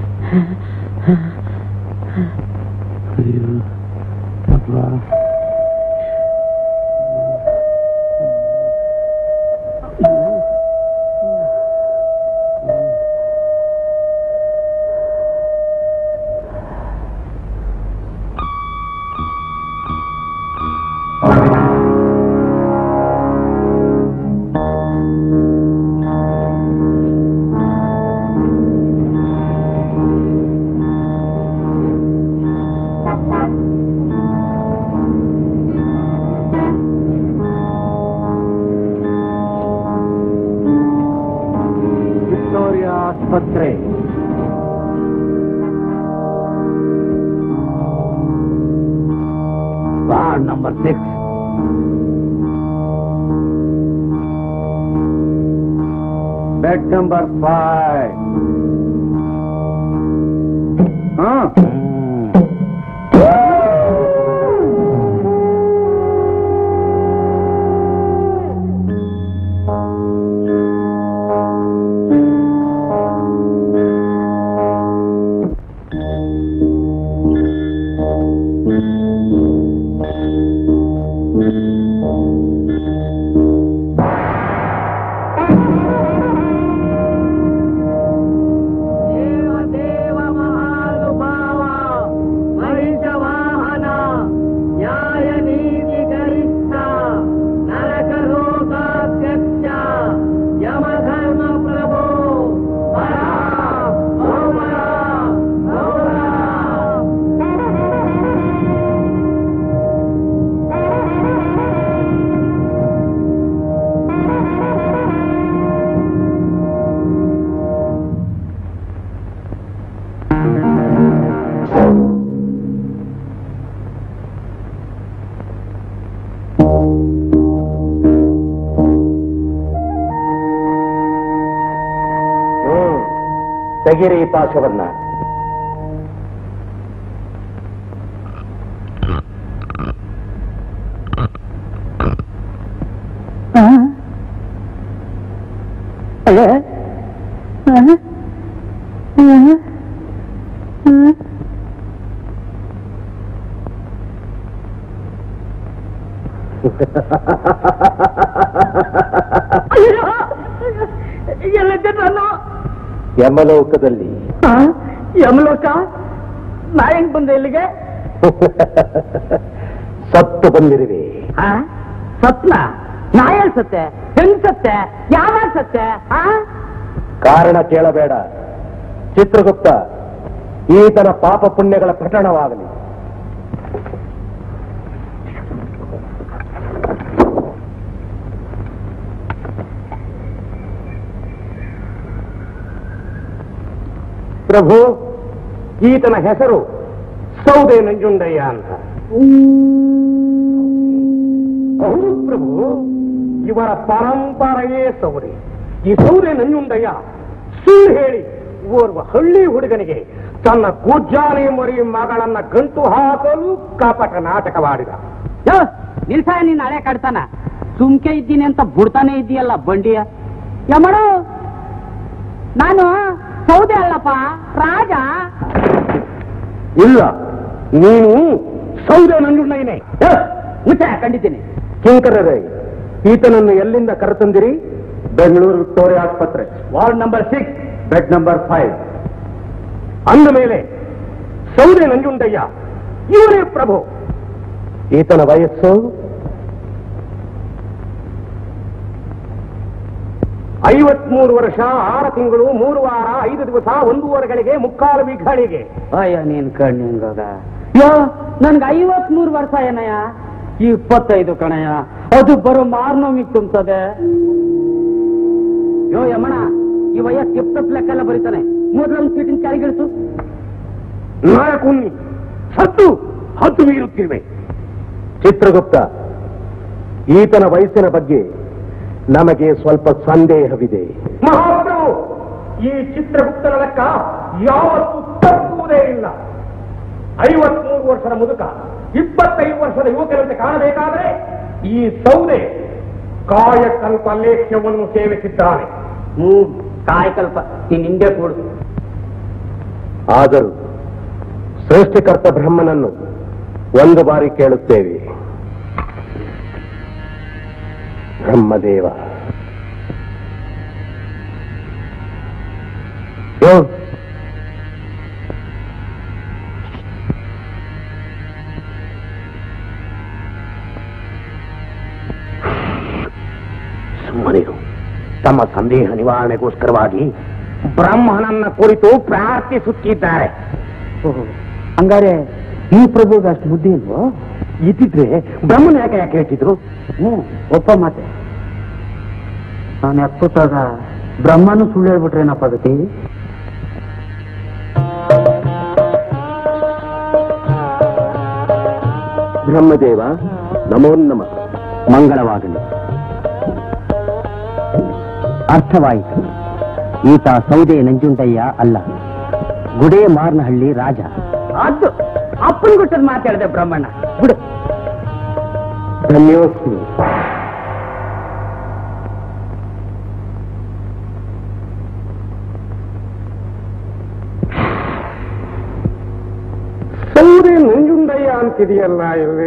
ವಿಕ್ಟೋರಿಯಾ ಆಸ್ಪತ್ರೆ ward number six bed number five ಹಾ ತೆಗಿರಿ ಈ ಪಾಶವನ್ನ ಎಲ್ಲಿದ್ದೆ ನಾನು ಯಮಲೋಕದಲ್ಲಿ ಯಮಲೋಕ ನಾ ಹೆಂಗ್ ಬಂದೆ ಇಲ್ಲಿಗೆ ಸತ್ತು ಬಂದಿರುವೆ ಆ? ಸತ್ನ ನಾ ಎಲ್ ಸತ್ತೆ ಹೆಂಗ್ ಸತ್ತೆ ಯಾವಾಗ ಸತ್ತೆ ಆ ಕಾರಣ ಕೇಳಬೇಡ ಚಿತ್ರಗುಪ್ತ ಈತನ ಪಾಪ ಪುಣ್ಯಗಳ ಪ್ರಕರಣವಾಗಲಿ ಪ್ರಭು ಈತನ ಹೆಸರು ಸೌದೆ ನಂಜುಂಡಯ್ಯ ಅಂತ ಹೌದು ಪ್ರಭು ಇವರ ಪರಂಪರೆಯೇ ಸೌದೆ ಈ ಸೌದೆ ನಂಜುಂಡಯ್ಯ ಸುಳ್ಳು ಹೇಳಿ ಓರ್ವ ಹಳ್ಳಿ ಹುಡುಗನಿಗೆ ತನ್ನ ಗುಜ್ಜಾನೆ ಮರಿ ಮಗಳನ್ನ ಗಂಟು ಹಾಕಲು ಕಪಟ ನಾಟಕವಾಡಿದ ಯೋ, ನಿಲ್ಸಾಯ ನೀನ್ ಹಳೆ ಕಡ್ತಾನ ಸುಮ್ಕೆ ಇದ್ದೀನಿ ಅಂತ ಬಿಡ್ತಾನೆ ಇದ್ದೀಯಲ್ಲ ಬಂಡಿಯ ಯಮಡು ನಾನು ಸೌದೆ ಅಲ್ಲಪ್ಪ ರಾಜ ಇಲ್ಲ ನೀನು ಸೌದೆ ನಂಜುಂಡಯ್ಯನೇ ಮುಚ್ಚ ಕಂಡಿದ್ದೀನಿ ಕಿಂಕರರೇ ಈತನನ್ನು ಎಲ್ಲಿಂದ ಕರೆತಂದಿರಿ ಬೆಂಗಳೂರು ವಿಕ್ಟೋರಿಯಾ ಆಸ್ಪತ್ರೆ ward number six bed number five ಅಂದ ಮೇಲೆ ಸೌದೆ ನಂಜುಂಡಯ್ಯ ಇವರೇ ಪ್ರಭು ಈತನ ವಯಸ್ಸು ಐವತ್ಮೂರು ವರ್ಷ ಆರು ತಿಂಗಳು ಮೂರು ವಾರ ಐದು ದಿವಸ ಒಂದೂವರೆಗಳಿಗೆ ಮುಕ್ಕಾಲು ವಿಘಳಿಗೆ ಅಯ್ಯ ನೀನ್ ಕಣ್ಣಿಂಗದ ಯೋ ನನ್ಗೆ ಐವತ್ ಮೂರು ವರ್ಷ ಏನಯ್ಯ ಇಪ್ಪತ್ತೈದು ಕಣಯ್ಯ ಅದು ಬರೋ ಮಾರ್ನೋಮಿಗ್ ತುಂಬುತ್ತದೆ ಯೋ ಯಮಣ ಈ ವಯಸ್ಸು ಎಪ್ಪತ್ತು ಲೆಕ್ಕ ಎಲ್ಲ ಬರೀತಾನೆ ಮೊದಲೊಂದು ಸೀಟಿನ ಕೆಳಗಿಳಿಸು ನಾಯಕುನ್ನಿ ಸತ್ತು ಹದ್ದು ಮೀರುತ್ತಿರುವೆ ಚಿತ್ರಗುಪ್ತ ಈತನ ವಯಸ್ಸಿನ ಬಗ್ಗೆ ನಮಗೆ ಸ್ವಲ್ಪ ಸಂದೇಹವಿದೆ ಮಹಾಪ್ರಭು ಈ ಚಿತ್ರಗುಪ್ತನ ಲೆಕ್ಕ ಯಾವತ್ತೂ ತಪ್ಪುವುದೇ ಇಲ್ಲ ಐವತ್ಮೂರು ವರ್ಷದ ಮುದುಕ ಇಪ್ಪತ್ತೈದು ವರ್ಷದ ಯುವಕರಂತೆ ಕಾಣಬೇಕಾದರೆ ಈ ಸೌದೆ ಕಾಯಕಲ್ಪ ಲೇಖ್ಯವನ್ನು ಸೇವಿಸಿದ್ದಾನೆ ಹ್ಮ್ ಕಾಯಕಲ್ಪ ನೀನ್ ಹಿಂದೆ ಕೂಡು ಆದರೂ ಸೃಷ್ಟಿಕರ್ತ ಬ್ರಹ್ಮನನ್ನು ಒಂದು ಬಾರಿ ಕೇಳುತ್ತೇವೆ ಬ್ರಹ್ಮದೇವ ಯೋ, ಸುಮ್ಮನಿರು ತಮ್ಮ ಸಂದೇಹ ನಿವಾರಣೆಗೋಸ್ಕರವಾಗಿ ಬ್ರಹ್ಮನನ್ನ ಕುರಿತು ಪ್ರಾರ್ಥಿಸುತ್ತಿದ್ದಾರೆ ಹಂಗಾರೆ ಈ ಪ್ರಭುಗೆ ಅಷ್ಟು ಬುದ್ಧಿ ಇಲ್ವೋ ಇದ್ದಿದ್ರೆ ಬ್ರಹ್ಮನ ಯಾಕೆ ಯಾಕೆ ಹೇಳ್ತಿದ್ರು ಹ್ಮ್ ಒಪ್ಪ ಮಾತೆ ನಾನು ಎಪ್ಪತ್ತಾಗ ಬ್ರಹ್ಮನು ಸುಳ್ಳು ಹೇಳ್ಬಿಟ್ರೇನಪ್ಪ ಅದಕ್ಕೆ ಬ್ರಹ್ಮದೇವ ನಮೋ ನಮ ಮಂಗಳವಾಗಲಿ ಅರ್ಥವಾಯಿತು ಈತ ಸೌದೆ ನಂಜುಂಡಯ್ಯ ಅಲ್ಲ ಗುಡೇ ಮಾರ್ನಹಳ್ಳಿ ರಾಜ ಅದು ಅಪ್ಪನ ಗುಟ್ಟದ್ ಮಾತಾಡಿದೆ ಬ್ರಹ್ಮಣ್ಣ ಬಿಡು ಧನ್ಯೋಸ್ಮಿ ಸೌದೆ ನಂಜುಂಡಯ್ಯ ಅಂತಿದೆಯಲ್ಲ ಇಲ್ಲಿ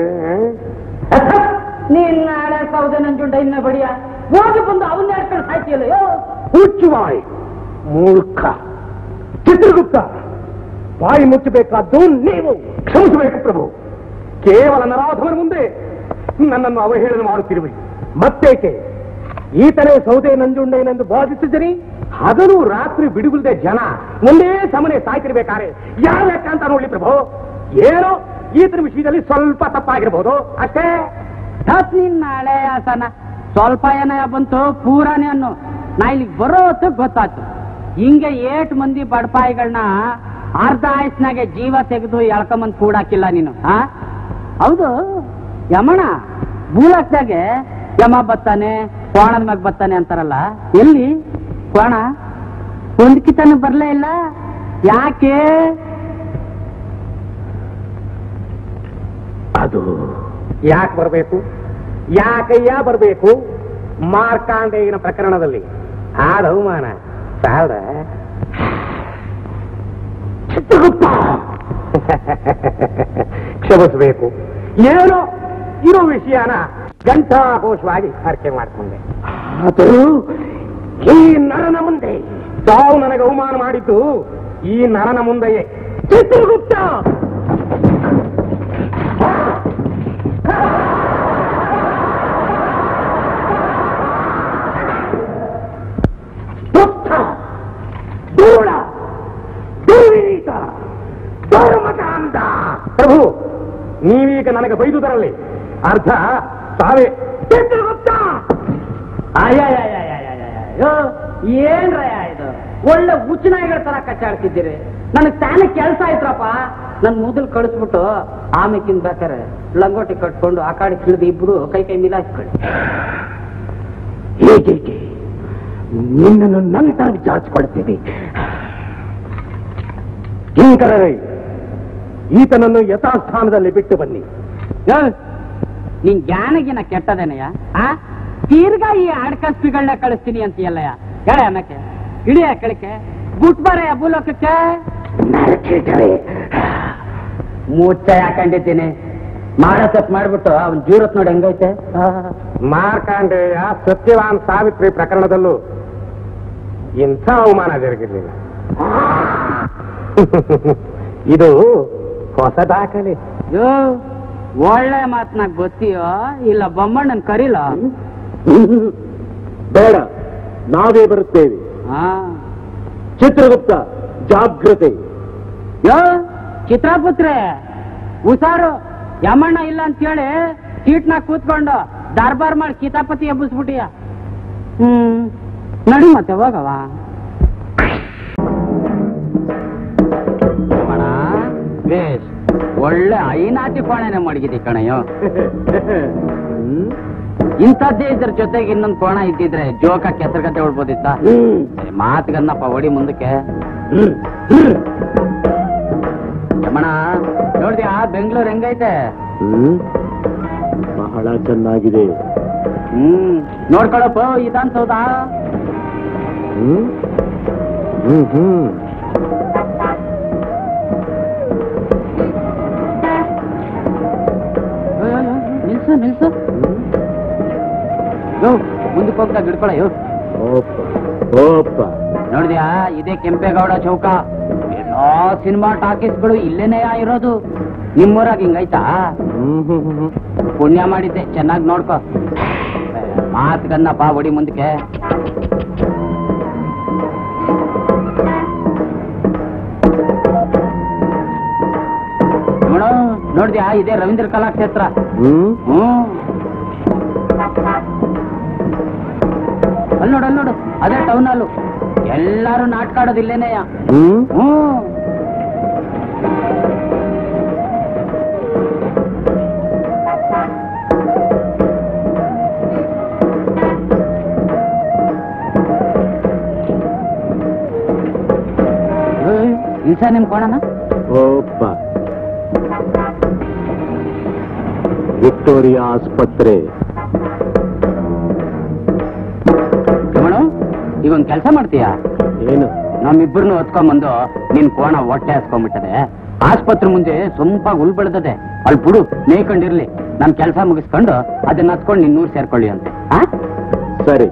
ನೀನ್ ನಾಳೆ ಸೌದೆ ನಂಜುಂಡ ಇನ್ನ ಬಡಿಯ ಹೋಗಿ ಬಂದು ಅವನ್ನ ಹೇಳ್ಕೊಂಡು ಸಾಯ್ತಿಯಲ್ಲ ಯೋ ಹುಚ್ಚುವಾಯಿ ಮೂರ್ಖ ಚಿತ್ರಗುಪ್ತ ಬಾಯಿ ಮುಚ್ಚಬೇಕಾದ್ದು ನೀವು ಕ್ಷಮಿಸಬೇಕು ಪ್ರಭು ಕೇವಲ ನರಾಧವನ ಮುಂದೆ ನನ್ನನ್ನು ಅವಹೇಳನ ಮಾಡುತ್ತಿರುವೆ ಮತ್ತೇಕೆ ಈತನೇ ಸೌದೆ ನಂಜುಂಡಯ್ಯನೆಂದು ಬಾಧಿಸಿದ್ದೀರಿ ಹಗಲು ರಾತ್ರಿ ಬಿಡುಗುಲ್ದೆ ಜನ ಒಂದೇ ಸಮನೆ ಸಾಯ್ತಿರ್ಬೇಕಾರೆ ಯಾವ ಲೆಕ್ಕ ಅಂತ ನೋಡ್ಲಿ ಪ್ರಭು ಏನೋ ಈತನ ವಿಷಯದಲ್ಲಿ ಸ್ವಲ್ಪ ತಪ್ಪಾಗಿರ್ಬೋದು ಅಷ್ಟೇ ಹತ್ ನೀನ್ ನಾಳೆ ಆಸನ ಸ್ವಲ್ಪ ಏನ ಬಂತು ಪೂರಾನೇ ಅನ್ನು ನಾ ಇಲ್ಲಿಗೆ ಬರೋ ಹೊತ್ತು ಗೊತ್ತಾಯ್ತು ಹಿಂಗೆ ಏಟ್ ಮಂದಿ ಬಡಪಾಯಿಗಳನ್ನ ಅರ್ಧ ಆಯಸ್ನಾಗೆ ಜೀವ ತೆಗೆದು ಎಳ್ಕೊಂಬಂದ್ ಕೂಡಾಕಿಲ್ಲ ನೀನು ಆ ಹೌದು ಯಮಣ ಭೂಲಕ್ದಾಗೆ ಯಮ ಬತ್ತಾನೆ ಕೋಣದ ಮ್ಯಾಗ ಬತ್ತಾನೆ ಅಂತಾರಲ್ಲ ಎಲ್ಲಿ ಕೋಣ ಒಂದ್ಕಿತನ ಬರ್ಲೇ ಇಲ್ಲ ಯಾಕೆ ಅದು ಯಾಕೆ ಬರಬೇಕು ಯಾಕಯ್ಯ ಬರಬೇಕು ಮಾರ್ಕಾಂಡೇಯನ ಪ್ರಕರಣದಲ್ಲಿ ಆದ ಅವಮಾನ ಸಾಲ ಕ್ಷಮಿಸಬೇಕು ಏನೋ ಇರೋ ವಿಷಯನ ಘಂಟಾಘೋಷವಾಗಿ ಹರಕೆ ಮಾಡಿಕೊಂಡೆ ಆದರೂ ಈ ನರನ ಮುಂದೆ ತಾವು ನನಗೆ ಅವಮಾನ ಮಾಡಿದ್ದು ಈ ನರನ ಮುಂದೆಯೇ ಚಿತ್ರಗುಪ್ತ ದುಷ್ಟ ದೂರ ದುರ್ವಿನೀತ ಧರ್ಮಕಾಂತ ಪ್ರಭು ನೀವೀಗ ನನಗೆ ಬೈದುದರಲ್ಲಿ ಅರ್ಥ ತಾವೇ ಚಿತ್ರಗುಪ್ತ ಏನ್ರಯ ಇದು ಒಳ್ಳೆ ಉಚ್ಚನಾಯಿಗಳ ತರ ಕಚ್ಚಾಡ್ತಿದ್ದೀರಿ ನನಗ್ ತಾನೇ ಕೆಲಸ ಆಯ್ತ್ರಪ್ಪ ನನ್ ಮೊದಲು ಕಳಿಸ್ಬಿಟ್ಟು ಆಮೇಕಿಂದ ಬೇಕಾರೆ ಲಂಗೋಟಿ ಕಟ್ಕೊಂಡು ಆ ಕಾಡಿ ಕಿಳಿದು ಇಬ್ರು ಕೈ ಕೈ ಮಿಲಾಯಿಸ್ಕೊಳ್ಳಿ ಹೇಗೆ ನಿನ್ನನ್ನು ನಂತರ ವಿಚಾರಿಸಿಕೊಳ್ತೇವೆ ಕಿಂಕರರೇ ಈತನನ್ನು ಯಥಾಸ್ಥಾನದಲ್ಲಿ ಬಿಟ್ಟು ಬನ್ನಿ ಯೋ, ನಿನ್ ಜ್ಞಾನಗಿನ ಕೆಟ್ಟದೇನಯ್ಯ ಆ ತೀರ್ಗಾ ಈ ಆಡ್ಕಸ್ಪಿಗಳನ್ನ ಕಳಿಸ್ತೀನಿ ಅಂತೀಯಲ್ಲಯ್ಯ ಹೇಳ ಅನ್ನಕ್ಕೆ ಇಳಿಯ ಕೆಳಕ್ಕೆ ಬಿಟ್ಬಾರಯ್ಯ ಭೂಲೋಕಕ್ಕೆ ಮುಚ್ಚ ಯಾಕಂಡಿದ್ದೀನಿ ಮಾಡೋ ತಪ್ಪು ಮಾಡ್ಬಿಟ್ಟು ಅವ್ನ್ ಜೀವತ್ ನೋಡಿ ಹೆಂಗೈತೆ ಮಾರ್ಕಾಂಡೇಯ ಸತ್ಯವಾನ್ ಸಾವಿತ್ರಿ ಪ್ರಕರಣದಲ್ಲೂ ಇಂಥ ಅವಮಾನ ಜರುಗಿರ್ಲಿಲ್ಲ ಇದು ಹೊಸ ದಾಖಲೆ ಯೋ ಒಳ್ಳೆ ಮಾತ್ನಾಗ ಗೊತ್ತೀಯೋ ಇಲ್ಲ ಬೊಮ್ಮಣ್ಣನ್ ಕರೀಲ ಬೇಡ ನಾವೇ ಬರುತ್ತೇವೆ ಹಾ ಚಿತ್ರಗುಪ್ತ ಜಾಗ್ರತೆ ಯೋ ಚಿತ್ರಪುತ್ರೆ ಹುಷಾರು ಯಮಣ್ಣ ಇಲ್ಲ ಅಂತ ಹೇಳಿ ಸೀಟ್ನಾಗ ಕೂತ್ಕೊಂಡು ದರ್ಬಾರ್ ಮಾಡಿ ಕಿತಾಪತಿ ಎಬ್ಬಿಸ್ಬಿಟ್ಟಿಯ ಹ್ಮ್ ನಡಿ ಮತ್ತೆ ಹೋಗವ ಯಮಣ ಬೇಸ್ ಒಳ್ಳೆ ಐನಾಟಿ ಕೋಣೆನೆ ಮಡಗಿದಿ ಕಣಯ್ಯೋ ಇಂಥದ್ದೇ ಇದ್ರ ಜೊತೆಗೆ ಇನ್ನೊಂದು ಕೋಣ ಇದ್ದಿದ್ರೆ ಜೋಕ ಕೆಸರುಗತ್ತೆ ಹೊಡ್ಬೋದಿತ್ತ ಮಾತುಗನ್ನಪ್ಪ ಹೊಡಿ ಮುಂದಕ್ಕೆ ಯಮಣ ನೋಡ್ದ್ಯಾ ಬೆಂಗಳೂರು ಹೆಂಗೈತೆ ಬಹಳ ಚೆನ್ನಾಗಿದೆ ಹ್ಮ್ ನೋಡ್ಕೊಳಪ್ಪ ಇದಾನ್ ಸೌದಾ ಹ್ಮ್ ಹ್ಮ್ ಹ್ಮ್ ನಿಲ್ಸು ನಿಲ್ಸು ಯೋ ಮುಂದಕ್ಕೆ ಹೋಗ್ತಾ ಗಿಡ್ಕೊಳ ಯೋ ಓಪ್ಪ ಓಪ್ಪ ನೋಡಿದ್ಯಾ ಇದೇ ಕೆಂಪೇಗೌಡ ಚೌಕ ಎಲ್ಲಾ ಸಿನಿಮಾ ಟಾಕೀಸ್ಗಳು ಇಲ್ಲೇನೇ ಇರೋದು ನಿಮ್ಮೂರಾಗ ಹಿಂಗೈತಾ ಹ್ಮ್ ಹ್ಮ್ ಹ್ಮ್ ಪುಣ್ಯ ಮಾಡಿದ್ದೆ ಚೆನ್ನಾಗಿ ನೋಡ್ಕೊ ಮಾತುಗನ್ನಪ್ಪ ಹೊಡಿ ಮುಂದಕ್ಕೆ ನೋಡು ನೋಡ್ದ್ಯಾ ಇದೇ ರವೀಂದ್ರ ಕಲಾಕ್ಷೇತ್ರ ಹ್ಮ್ ಹ್ಮ್ ಅಲ್ಲಿ ನೋಡು ಅಲ್ಲಿ ನೋಡು ಅದೇ ಟೌನ್ ಅಲ್ಲೂ ಎಲ್ಲಾರು ನಾಟಕ ಆಡೋದು ಇಲ್ಲೇನೆಯ ಹ್ಮ್ ಹ್ಮ್ ಏಯ್, ಇಲ್ಸ ನಿಮ್ ಕೋಣನ ಓಪ್ಪ ವಿಕ್ಟೋರಿಯಾ ಆಸ್ಪತ್ರೆ ಇವನು ಇವಂಗ್ ಕೆಲಸ ಮಾಡ್ತೀಯಾ ಏನು ನಮ್ಮಿಬ್ಬರನ್ನು ಹೊತ್ಕೊಂಡ್ಬಂದು ನಿನ್ ಕೋಣ ಹೊಟ್ಟೆ ಹಾಸ್ಕೊಂಡ್ಬಿಟ್ಟದೆ ಆಸ್ಪತ್ರೆ ಮುಂದೆ ಸೊಂಪಾಗಿ ಹುಲ್ ಬೆಳೆದದೆ ಅಲ್ಲಿ ಬಿಡು ಮೇಯ್ಕೊಂಡಿರ್ಲಿ ನನ್ ಕೆಲಸ ಮುಗಿಸ್ಕೊಂಡು ಅದನ್ನ ಹತ್ಕೊಂಡು ನಿನ್ನೂರ್ ಸೇರ್ಕೊಳ್ಳಿ ಅಂತೆ ಆ? ಸರಿ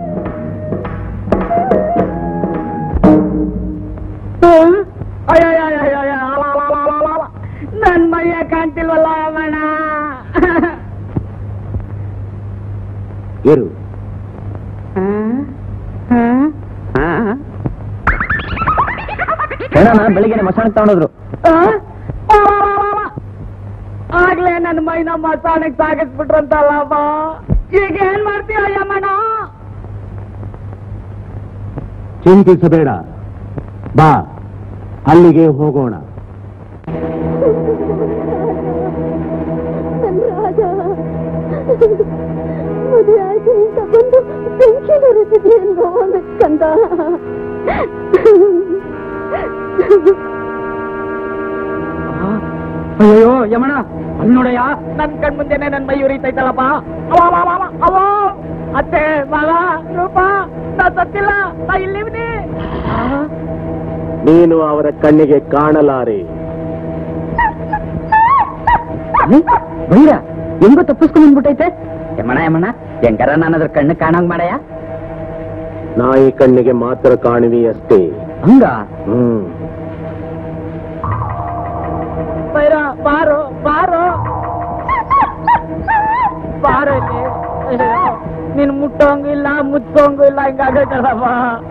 ನನ್ ಮೈಯ ಕಾಣ್ತಿಲ್ವಲ್ಲ ಅಮ್ಮಣ್ಣ ಇರು ಹೆಣನ ಬೆಳಿಗ್ಗೆ ಮಸಾಣಕ್ಕೆ ತಗೊಂಡೋದ್ರು ಆಗ್ಲೇ ನನ್ನ ಮೈನ ಮಸಾಣಕ್ ಸಾಗಿಸ್ಬಿಟ್ರಂತಲ್ಲಮ್ಮ ಈಗ ಏನ್ ಮಾಡ್ತೀಯ ಯಮ್ಮಣ್ಣ ಚಿಂತಿಸಬೇಡ ಬಾ ಅಲ್ಲಿಗೆ ಹೋಗೋಣ ರಾಜ ಮದುವೆ ಆಯ್ತು ಅಂತ ಬಂದು ಟೆನ್ಷನ್ ಇರುತ್ತಿದ್ದೆ ಅನ್ಭವ ಕಂದ ಅಯ್ಯೋ ಯಮಣ ಅಲ್ಲಿ ನೋಡಯ್ಯ ನನ್ ಕಣ್ ಮುಂದೆನೆ ನನ್ ಮೈ ಉರಿತೈತಲ್ಲಪ್ಪ ಅವ ಅವ, ಅವ, ಅವ, ಅವ ಅತ್ತೆ ಮಗ ರೂಪ ನಾ ಸತ್ತಿಲ್ಲ ನಾ ಇಲ್ಲಿವ್ನಿ ನೀನು ಅವರ ಕಣ್ಣಿಗೆ ಕಾಣಲಾರೆ ಬೈರ ಹೆಂಗೋ ತಪ್ಪಿಸ್ಕೊಂಡ್ ಬಂದ್ಬಿಟ್ಟೈತೆ ಯಮಣ ಯಮಣ ಹೆಂಗಾರ ನಾನು ಅದ್ರ ಕಣ್ಣು ಕಾಣಂಗ್ ಮಾಡಯ್ಯ ನಾಯಿ ಕಣ್ಣಿಗೆ ಮಾತ್ರ ಕಾಣುವಿ ಅಷ್ಟೇ ಹಂಗ ಹ್ಮ್ ಬೈರ ಬಾರೋ ಬಾರೋ ಬಾರೋ ಇಲ್ಲಿ ಅಯ್ಯೋ, ನೀನ್ ಮುಟ್ಟೋಂಗೂ ಇಲ್ಲ ಮುಚ್ಚೋಂಗೂ ಇಲ್ಲ ಹಿಂಗಾಗೈತಲ್ಲಮ್ಮ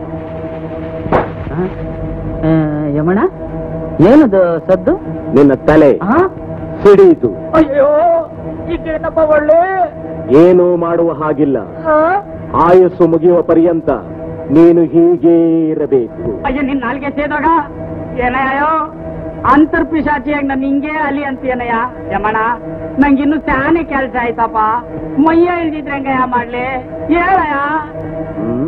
ಆ, ಯಮಣ ಏನದು ಸದ್ದು ನಿನ್ನ ತಲೆ ಆ? ಸಿಡಿಯಿತು ಅಯ್ಯೋ ಈಗೇನಪ್ಪ ಒಳ್ಳೆ ಏನೂ ಮಾಡುವ ಹಾಗಿಲ್ಲ ಆ? ಆಯಸ್ಸು ಮುಗಿಯುವ ಪರ್ಯಂತ ನೀನು ಹೀಗೇ ಇರಬೇಕು ಅಯ್ಯ ನಿನ್ ನಾಲ್ಗೆ ಸೇದಾಗ ಏನಯ್ಯೋ ಅಂತರ್ ಪಿಶಾಚಿಯಾಗಿ ನನ್ ಹಿಂಗೆ ಅಲಿ ಅಂತೀನಯ್ಯ ಯಮಣ ನಂಗಿನ್ನು ಸ್ಯಾನೆ ಕೆಲ್ಸ ಆಯ್ತಪ್ಪ ಮೈಯ ಇಲ್ದಿದ್ರೆ ಹೆಂಗಯ್ಯ ಮಾಡ್ಲಿ ಹೇಳಯ್ಯ ಹ್ಮ್?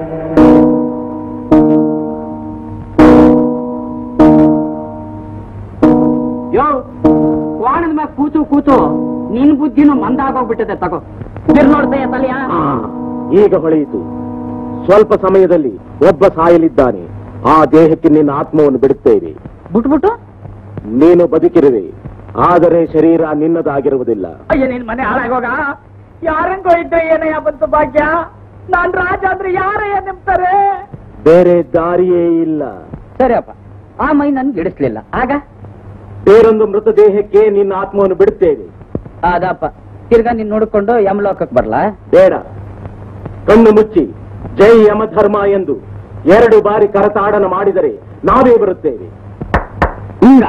ಯೋ ವಾಣದ ಮ್ಯಾಗ ಕೂತು ಕೂತು ನಿನ್ ಬುದ್ಧಿನೂ ಮಂದಾಗೋಗ್ಬಿಟ್ಟದೆ ತಗೋ ತಿರ್ ನೋಡ್ತೇಯ ತಲೆಯ ಆ, ಈಗ ಹೊಳೆಯಿತು ಸ್ವಲ್ಪ ಸಮಯದಲ್ಲಿ ಒಬ್ಬ ಸಾಯಲಿದ್ದಾನೆ ಆ ದೇಹಕ್ಕೆ ನಿನ್ನ ಆತ್ಮವನ್ನು ಬಿಡುತ್ತೇವೆ ಬಿಟ್ಬಿಟ್ಟು ನೀನು ಬದುಕಿರುವೆ ಆದರೆ ಶರೀರ ನಿನ್ನದಾಗಿರುವುದಿಲ್ಲ ಅಯ್ಯ ನಿನ್ ಮನೆ ಹಾಳಾಗೋಗ ಯಾರಂಗೋ ಇದ್ರೆ ಏನಯ್ಯ ಬಂತು ಭಾಗ್ಯ ನಾನ್ ರಾಜ ಅಂದ್ರೆ ಯಾರಯ್ಯ ನಿಮ್ತಾರೆ ಬೇರೆ ದಾರಿಯೇ ಇಲ್ಲ ಸರಿಯಪ್ಪ ಆ ಮೈ ನನ್ಗೆ ಇಡಿಸ್ಲಿಲ್ಲ ಆಗ ಬೇರೊಂದು ಮೃತದೇಹಕ್ಕೆ ನಿನ್ನ ಆತ್ಮವನ್ನು ಬಿಡುತ್ತೇವೆ ಅದಪ್ಪ ತಿರ್ಗಾ ನೀನ್ ನೋಡ್ಕೊಂಡು ಯಮಲೋಕಕ್ ಬರ್ಲಾ ಬೇಡ ಕಣ್ಣು ಮುಚ್ಚಿ ಜೈ ಯಮಧರ್ಮ ಎಂದು ಎರಡು ಬಾರಿ ಕರತಾಡನ ಮಾಡಿದರೆ ನಾವೇ ಬರುತ್ತೇವೆ ಹಿಂಗ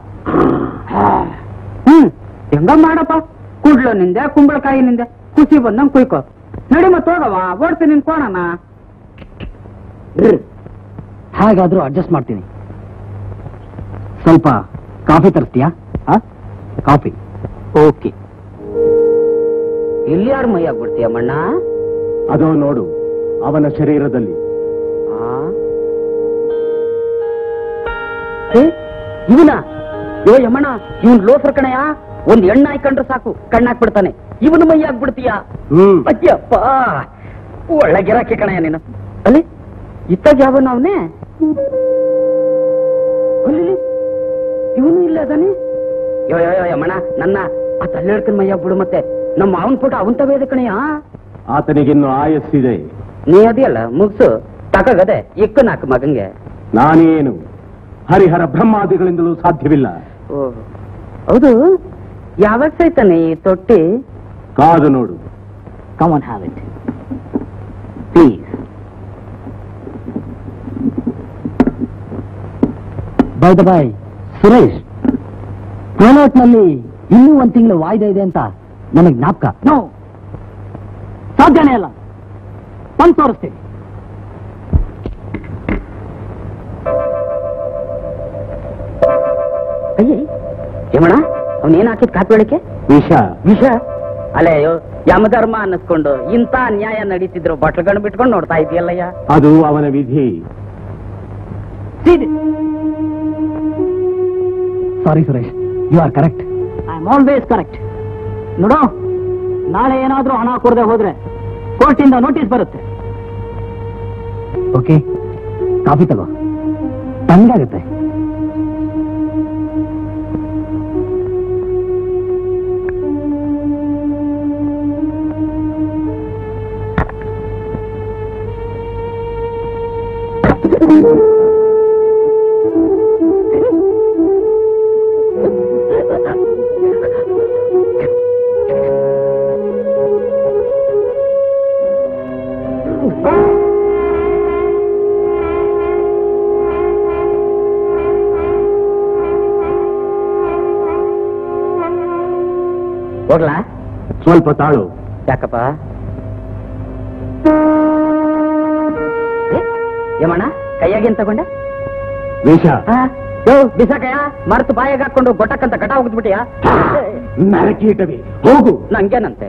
ಹ್ಮ್ ಹೆಂಗ ಮಾಡಪ್ಪ ಕುಡ್ಲು ನಿಂದೆ ಕುಂಬಳಕಾಯಿ ನಿಂದೆ ಖುಷಿ ಬಂದಂಗ್ ಕುಯ್ಕೋ ನಡಿ ಮತ್ ಹೋಗವ ಓಡ್ತೀನಿ ನಿನ್ ಕೋಣನ ಹಾಗಾದ್ರೂ ಅಡ್ಜಸ್ಟ್ ಮಾಡ್ತೀನಿ ಸ್ವಲ್ಪ ಕಾಫಿ ತರ್ತೀಯಾ ಕಾಫಿ ಓಕೆ ಎಲ್ಲಿ ಯಾರು ಮೈ ಆಗ್ಬಿಡ್ತೀಯ ಮಣ್ಣ ಅದೋ ನೋಡು ಅವನ ಶರೀರದಲ್ಲಿ ಇವನ ಯೋ ಯಮಣ ಇವನ್ ಲೋಫರ್ ಕಣಯ್ಯ ಒಂದ್ ಎಣ್ಣ ಹಾಕೊಂಡ್ರೆ ಸಾಕು ಕಣ್ಣಾಕ್ಬಿಡ್ತಾನೆ ಇವನು ಮೈ ಆಗ್ಬಿಡ್ತೀಯ ಹ್ಮ್ ಅಯ್ಯಪ್ಪ ಒಳ್ಳೆ ಗಿರಾಕಿ ಕಣಯ್ಯ ನೀನು ಅಲ್ಲಿ ಇತ್ತಾಗ ಯಾವನ ಅವನೇ ಅಲ್ಲಿ ಇವನು ಇಲ್ಲ ಅದಾನೆ ಯೋ ಯೋ ಯೋ ಯಮಣ ನನ್ನ ಆ ತಲೆ ಹಿಡ್ಕೊಂಡ್ ಮೈ ಆಗ್ಬಿಡು ಮತ್ತೆ ನಮ್ಮ ಅವನ್ ಫೋಟೋ ಅವನ್ ತಗೋದೆ ಕಣಯ್ಯ ಆತನಿಗಿನ್ನು ಆಯಸ್ಸಿದೆ ನೀ ಅದಿಯಲ್ಲ ಮುಗ್ಸು ತಕಗದೆ ಇಕ್ಕು ನಾಲ್ಕು ಮಗಂಗೆ ನಾನೇನು ಹರಿಹರ ಬ್ರಹ್ಮಾದಿಗಳಿಂದಲೂ ಸಾಧ್ಯವಿಲ್ಲ ಓ ಹೌದು ಯಾವಾಗ ಸೈತಾನೆ ಈ ತೊಟ್ಟಿ ಕಾದು ನೋಡು come on have it please by the boy Suresh ನಲ್ಲಿ ಇನ್ನೂ ಒಂದ್ ತಿಂಗಳು ವಾಯ್ದೆ ಇದೆ ಅಂತ ನನಗೆ ಜ್ಞಾಪಕ ನೋ ಸಾಧ್ಯನೇ ಅಲ್ಲ ಬಂದು ತೋರಿಸ್ತೀವಿ ಅಯ್ಯೇ ಯಮಣ ಅವನೇನ್ ಹಾಕಿದ್ ಕಾಪಿ ಒಳಕ್ಕೆ ವಿಷ ವಿಷ ಅಲ್ಲೇ ಅಯ್ಯೋ ಯಮಧರ್ಮ ಅನ್ನಿಸ್ಕೊಂಡು ಇಂಥ ಅನ್ಯಾಯ ನಡೀತಿದ್ರು ಬಟ್ಲುಗಣ್ಣು ಬಿಟ್ಕೊಂಡು ನೋಡ್ತಾ ಇದೆಯಲ್ಲಯ್ಯ ಅದು ಅವನ ವಿಧಿ sorry Suresh you are correct I am always correct ನೋಡು ನಾಳೆ ಏನಾದ್ರೂ ಹಣ ಕೊಡದೆ ಹೋದ್ರೆ ಕೋರ್ಟಿಂದ ನೋಟಿಸ್ ಬರುತ್ತೆ ಓಕೆ ಕಾಫಿ ತಗೋ ತಣ್ಣಗಾಗುತ್ತೆ ಹೋಗ್ಲಾ ಸ್ವಲ್ಪ ತಾಳು ಯಾಕಪ್ಪ ಏ, ಯಮಣ್ಣ ಕೈಯಾಗೇನ್ ತಗೊಂಡೆ ವಿಷ ಆ, ಯೋ ಬಿಸಾಕಯ್ಯ ಮರ್ತು ಬಾಯಾಗ ಹಾಕೊಂಡು ಗೊಟ್ಟಕ್ಕಂತ ಗಟ ಹೋಗ್ಬಿಟ್ಟಿಯಾ ನರಕೀಟವೇ ಹೋಗು ನಂಗೇನಂತೆ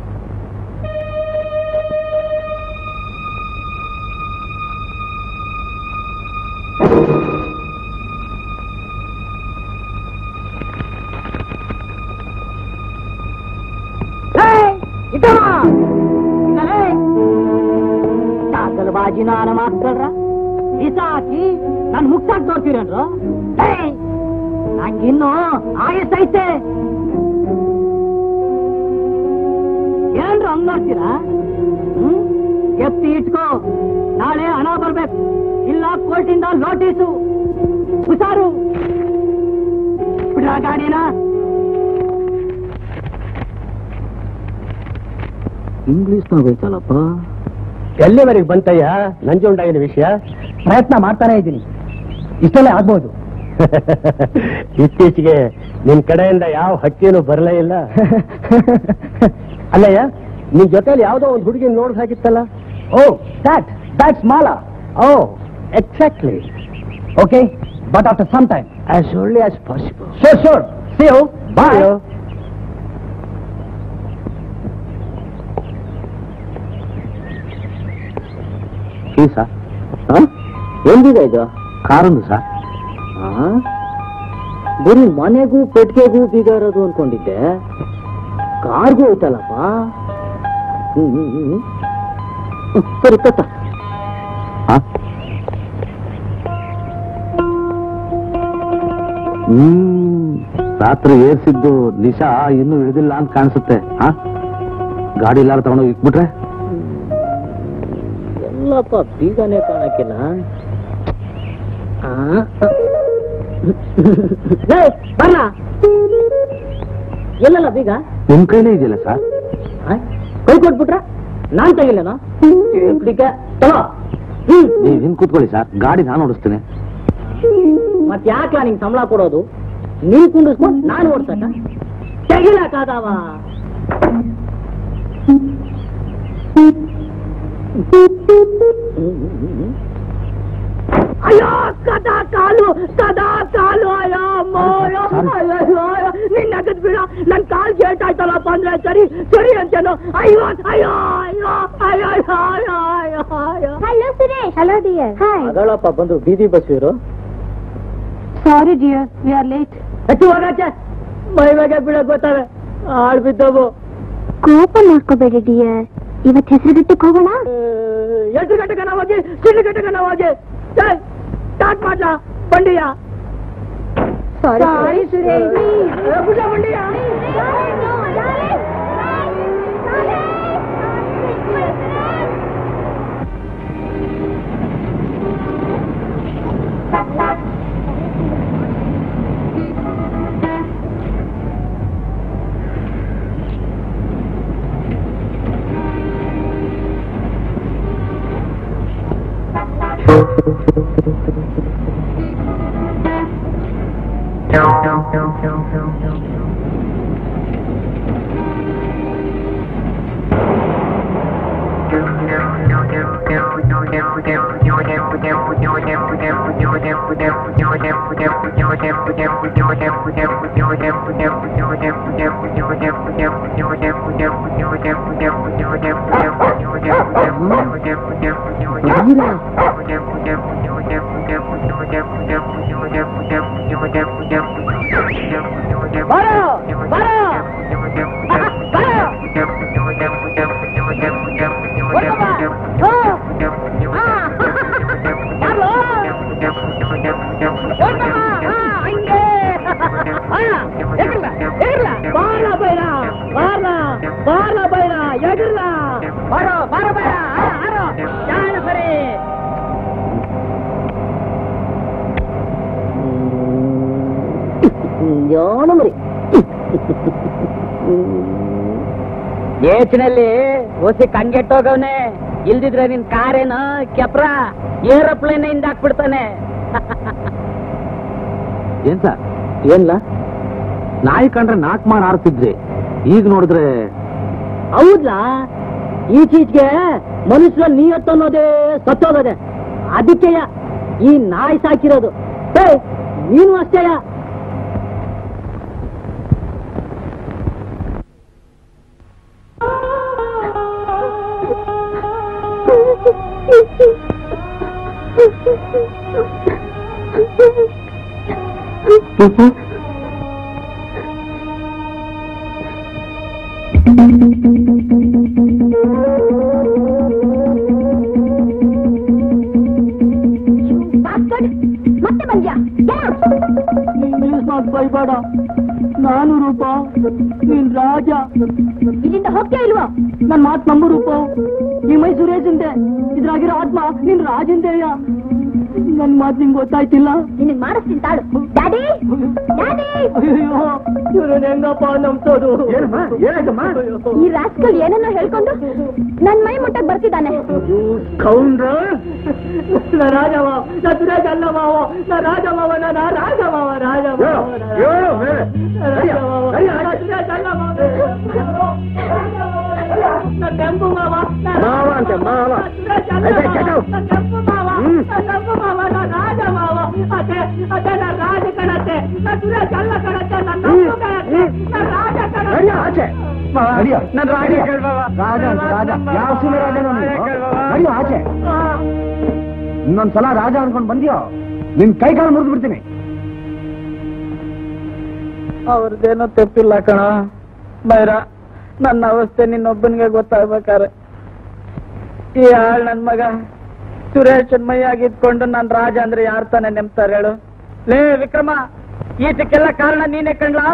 ಬಾಜಿ ನಾನು ಮಾತಾಡ್ರ ಬಿಸಾಕಿ ನನ್ ಮುಕ್ತಾಕ್ ತೋರ್ತೀರೇನ್ರು ನಂಗಿನ್ನು ಆಯಸ್ಸೈತೆ ಏನ್ರು ಹಂಗ್ ನೋಡ್ತೀರಾ ಹ್ಮ್? ಎತ್ತಿ ಇಟ್ಕೋ ನಾಳೆ ಹಣ ಬರ್ಬೇಕು ಇಲ್ಲ ಕೋರ್ಟಿಂದ ನೋಟಿಸು ಹುಷಾರು ಬಿಡ್ರ ಗಾಡಿನ ಇಂಗ್ಲಿಷ್ನಾಗ ಐತಲ್ಲಪ್ಪ ಎಲ್ಲಿವರೆಗೆ ಬಂತಯ್ಯ ನಂಜುಂಡಾಗಿನ ವಿಷಯ ಪ್ರಯತ್ನ ಮಾಡ್ತಾನೆ ಇದ್ದೀನಿ ಇಷ್ಟಲ್ಲೇ ಆಗ್ಬೋದು ಇತ್ತೀಚೆಗೆ ನಿನ್ ಕಡೆಯಿಂದ ಯಾವ ಹಕ್ಕಿನೂ ಬರಲೇ ಇಲ್ಲ ಅಲ್ಲಯ್ಯ ನಿನ್ ಜೊತೆಲಿ ಯಾವ್ದೋ ಒಂದು ಹುಡುಗಿ ನೋಡ್ ಹಾಕಿತ್ತಲ್ಲ oh that that's Mala oh exactly okay but after some time as only as possible sure sure see you bye ಈ ಸರ್ ಎಂದಿದೆ ಇದು ಕಾರೊಂದು ಸರ್ ಬರೀ ಮನೆಗೂ ಪೆಟ್ಟಿಗೆಗೂ ಬೀಗ ಇರೋದು ಅನ್ಕೊಂಡಿದ್ದೆ ಕಾರ್ಗೂ ಐತಲ್ಲಪ್ಪ ಹ್ಮ್ ಹ್ಮ್, ಹ್ಮ್, ಹ್ಮ್. ಹ್ಮ್, ಸರಿ ಕತ್ತ ಹ್ಮ್ ರಾತ್ರಿ ಏರ್ಸಿದ್ದು ನಿಶಾ ಇನ್ನೂ ಇಳಿದಿಲ್ಲ ಅಂತ ಕಾಣಿಸುತ್ತೆ ಹಾ ಗಾಡಿ ಎಲ್ಲಾರು ತಗೊಂಡೋಗಿ ಇಟ್ಬಿಟ್ರೆ ಎಲ್ಲಪ್ಪ ಬೀಗನೇ ಕಾಣಕ್ಕಿಲ್ಲ ಬರಲ್ಲ ಎಲ್ಲಲ್ಲ ಬೀಗ ನಿಮ್ ಕೈಲೇ ಇದೆಯಲ್ಲ ಸರ್ ಆ? ಕೈ ಕೊಟ್ಬಿಟ್ರ ನಾನ್ ತೆಗಿಲೇನೋ ಇಟ್ಲಿಕ್ಕೆ ತಗೋ ಹ್ಮ್ ನೀವ್ ಹಿಂಗ್ ಕೂತ್ಕೊಳ್ಳಿ ಸರ್ ಗಾಡಿ ನಾನು ಓಡಿಸ್ತೀನಿ ಮತ್ ಯಾಕೆ ನಿಂಗೆ ಸಂಬಳ ಕೊಡೋದು ನೀನ್ ಕುಂಡಿಸ್ಕೊಂಡು ನಾನು ಓಡ್ಸಕ ತೆಗಿಲಕ್ಕಾದವ ಅಯ್ಯೋ ಕದಾ ಕಾಲು ಕದಾ ಕಾಲು ಅಯ್ಯೋ ಅಮ್ಮ, ಅಯ್ಯೋ ಅಯ್ಯೋ ಅಯ್ಯೋ ಅಯ್ಯೋ ನಿನ್ನ ಅಗದ್ ಬಿಡ ನನ್ ಕಾಲ್ ಕೇಳ್ತಾಯ್ತಲ್ಲಪ್ಪ ಅಂದ್ರೆ ಸರಿ ಸರಿ ಅಂತೇನು ಅಯ್ಯೋ ಅಯ್ಯೋ ಅಯ್ಯೋ ಅಯ್ಯೋ ಅಯ್ಯೋ ಅಯ್ಯೋ ಅಯ್ಯೋ ಅಯ್ಯೋ hello Suresh hello dear hi ಅದಳಪ್ಪ ಬಂದು ಬೀದಿ ಬಸ್ ಇವರು sorry dear we are late ಹಚ್ಚಿ ಹೋಗಾಚೆ ಮೈ ಮೇಲೆ ಬಿಡಕ್ ಗೊತ್ತವೆ ಆಳ್ ಬಿದ್ದವು ಕೋಪ ಮಾಡ್ಕೋಬೇಡಿ ಡಿಯರ್ ಇವತ್ ಹೆಸರುಗಟ್ಟಕ್ಕೆ ಹೋಗೋಣ ಎಷ್ಟು ಗಂಟೆಗೆ ನಾವು ಹೋಗಿ ಚಿನ್ನ ಗಂಟೆಗೆ ನಾವು ಹೋಗಿ ಸ್ಟಾರ್ಟ್ ಮಾಡ್ಲಾ ಬಂಡಿಯ ಸಾರಿ ಸುರೇಶ್ ಏ, ಬುಡ್ಡ ಬಂಡಿಯ ಬರೋ ಬರೋ ಬಾರ ಬೈರ ಬಾರ ಬಾರ ಬೈರ ಎಗಿರ್ಲ ಬಾರೋ ಬಾರ ಬೈರ ಆರೋ ಜಾಣ ಸರಿ ಜಾಣ ಮರಿ ಯೋಚನೆಯಲ್ಲಿ ಓಸಿ ಕಂಗೆಟ್ಟೋಗವ್ನೆ ಇಲ್ದಿದ್ರೆ ನಿನ್ ಕಾರೇನು ಕೆಪ್ರ ಏರೋಪ್ಲೇನ್ ಇಂದ ಹಾಕ್ಬಿಡ್ತಾನೆ ಏನ್ ಸರ್ ಏನ್ಲ ನಾಯಿ ಕಂಡ್ರೆ ನಾಲ್ಕು ಮಾಡ್ ಆಡ್ತಿದ್ರಿ ಈಗ ನೋಡಿದ್ರೆ ಹೌದ್ಲಾ ಈಚೀಚೆಗೆ ಮನುಷ್ಯರ ನಿಯತ್ತು ಅನ್ನೋದೇ ಸತ್ತೋಗದೆ ಅದಕ್ಕೆಯ ಈ ನಾಯಿ ಸಾಕಿರೋದು ಏ ನೀನು ಅಷ್ಟೇಯ ಮತ್ತೆ ಬಂದ್ಯಾ ಇಂಗ್ಲಿಷ್ ನಾಗ್ ಬೈಬೇಡ ನಾನು ರೂಪ ನೀನ್ ರಾಜ ಇಲ್ಲಿಂದ ಹೋಗ್ತಾ ಇಲ್ವಾ ನನ್ ಮಾತ್ ನಂಬು ರೂಪ ಈ ಮೈ ಸುರೇಶಂದೆ ಇದ್ರಾಗಿರೋ ಆತ್ಮ ನಿನ್ ರಾಜಂದೆಯ ನನ್ ಮಾತ್ ನಿಂಗ್ ಗೊತ್ತಾಯ್ತಿಲ್ಲ ನಿನಗ್ ಮಾಡಿಸ್ತೀನಿ ತಾಳು ಡ್ಯಾಡಿ ಡ್ಯಾಡಿ ಅಯ್ಯೋ ಇವ್ರನ್ನ ಹೆಂಗಪ್ಪ ನಂಬ್ಸೋದು ಏನಮ್ಮ ಏನಾಯ್ತಮ್ಮ ಈ ರಾಸ್ಕಲ್ ಏನನ್ನೋ ಹೇಳ್ಕೊಂಡು ನನ್ ಮೈ ಮುಟ್ಟಕ್ ಬರ್ತಿದ್ದಾನೆ ಕೌಂಡ್ರ ನಾ ರಾಜವ ನಾ ಸುರೇಶ್ ಅಲ್ಲ ಮಾವ ನಾ ರಾಜ ಮಾವ ನಾ ರಾಜ ಮಾವ ರಾಜ ಮಾವ ಯೋ, ಯೋ, ಮೇಲೆ. ಸರಿಯಾ? ಸರಿಯಾ? ನಾ ಸುರೇಶ್ ಅಲ್ಲ ಮಾವ ನಾ ಕೆಂಪು ಮಾವ ನಾ ಮಾವ ಅಂತೆ, ಮಾವ. ನಾ ಸುರೇಶ್ ಅಲ್ಲ ಅದೇ, ಮಾವ. ಕೆಟ್ಟು. ನಾ ಕೆಂಪು ಮಾವ ಹ್ಮ್. ನಾ ಕೆಂಪು ಮಾವ ನಾ ರಾಜ ಮಾವ ಅದೇ ಅದೇ ನಾ ರಾಜ ಕಣತ್ತೆ ನಾ ಸುರೇಶ್ ಅಲ್ಲ ಕಣತ್ತೆ ನಾ ಕೆಂಪು ಕಣತ್ತೆ ನಾ ರಾಜ ನಡಿಯ ಆಚೆ ನಡಿಯ. ನನ್ ರಾಜ ನಡಿಯ. ಕೇಳ್ಬಾವ. ರಾಜ ಅಂತ ರಾಜ ಯಾವ ಸೀಮೆ ರಾಜ ನಡಿಯ ಆಚೆ ಆ. ಇನ್ನೊಂದ್ಸಲ ರಾಜ ಅನ್ಕೊಂಡ್ ಬಂದ್ಯೋ ನಿನ್ ಕೈ ಕಾಲು ಮುರಿದು ಬಿಡ್ತೀನಿ ಅವ್ರದ್ದೇನೋ ತಪ್ಪಿಲ್ಲ ಕಣ ಬೈರ ನನ್ನ ಅವಸ್ಥೆ ನಿನ್ನೊಬ್ಬನಿಗೆ ಗೊತ್ತಾಗ್ಬೇಕಾರೆ ಈ ಆಳ್ ನನ್ ಮಗ ಸುರೇಶನ್ ಮೈಯಾಗಿದ್ಕೊಂಡು ನಾನ್ ರಾಜ ಅಂದ್ರೆ ಯಾರ್ ತಾನೇ ನೆಮ್ತಾರೆ ಹೇಳು ಲೇ ವಿಕ್ರಮ ಈಟಕ್ಕೆಲ್ಲ ಕಾರಣ ನೀನೇ ಕಣ್ಲಾ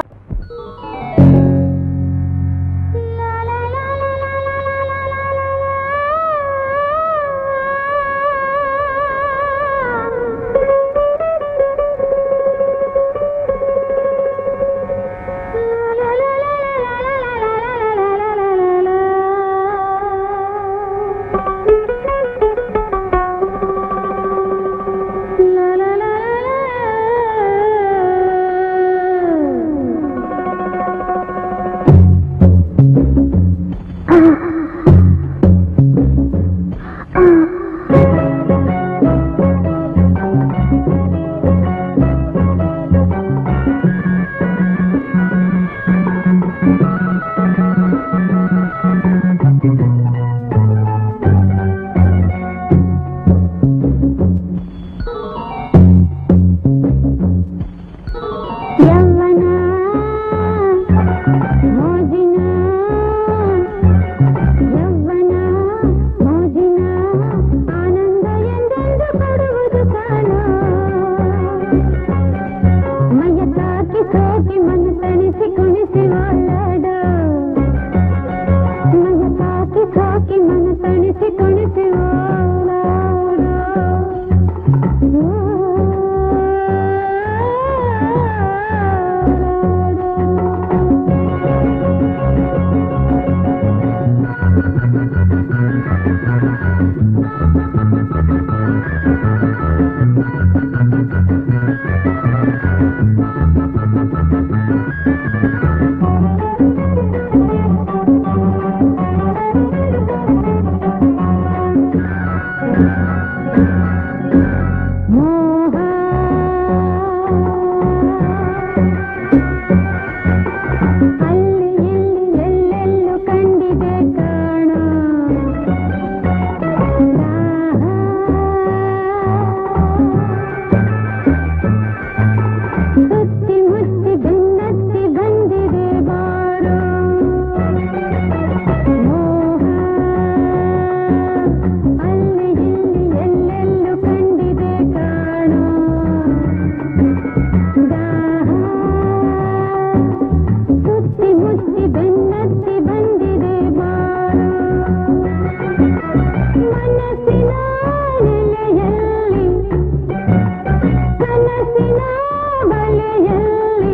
ಯವ್ವನ ಮೋಜಿನ ಯವ್ವನ ಮೋಜಿನ ಆನಂದ ಎಂದೆಂದು ಕೊಡುವುದು ಕಾಣ ಮೈಯ ತಾಕಿ ಸೋಕಿ ಮನ ತಣಿಸಿ ಕುಣಿಸಿ ಓಲಾಡ ಮೈಯ ತಾಕಿ ಸೋಕಿ ಮನ ತಣಿಸಿ ಕುಣಿಸಿ ಓಲಾಡ ಮೋಹ ಅಲ್ಲಿ ಇಲ್ಲಿ ಎಲ್ಲೆಲ್ಲೂ ಕಂಡಿದೆ ಕಾಣ ಸುತ್ತಿ ಮುತ್ತಿ ಬೆನ್ನತ್ತಿ ಬಂದಿದೆ ಬಾರೋ ಮೋಹ ಅಲ್ಲಿ ಇಲ್ಲಿ ಎಲ್ಲೆಲ್ಲೂ ಕಂಡಿದೆ ಕಾಣೋ ದಾಹ ಸುತ್ತಿ ಮುತ್ತಿ ಬೆನ್ನತ್ತಿ ಬಂದಿದೆ ಬಾರೋ ಮನಸ್ಸಿನ ನೆಲೆಯಲ್ಲಿ ಕನಸಿನ ಬಲೆಯಲ್ಲಿ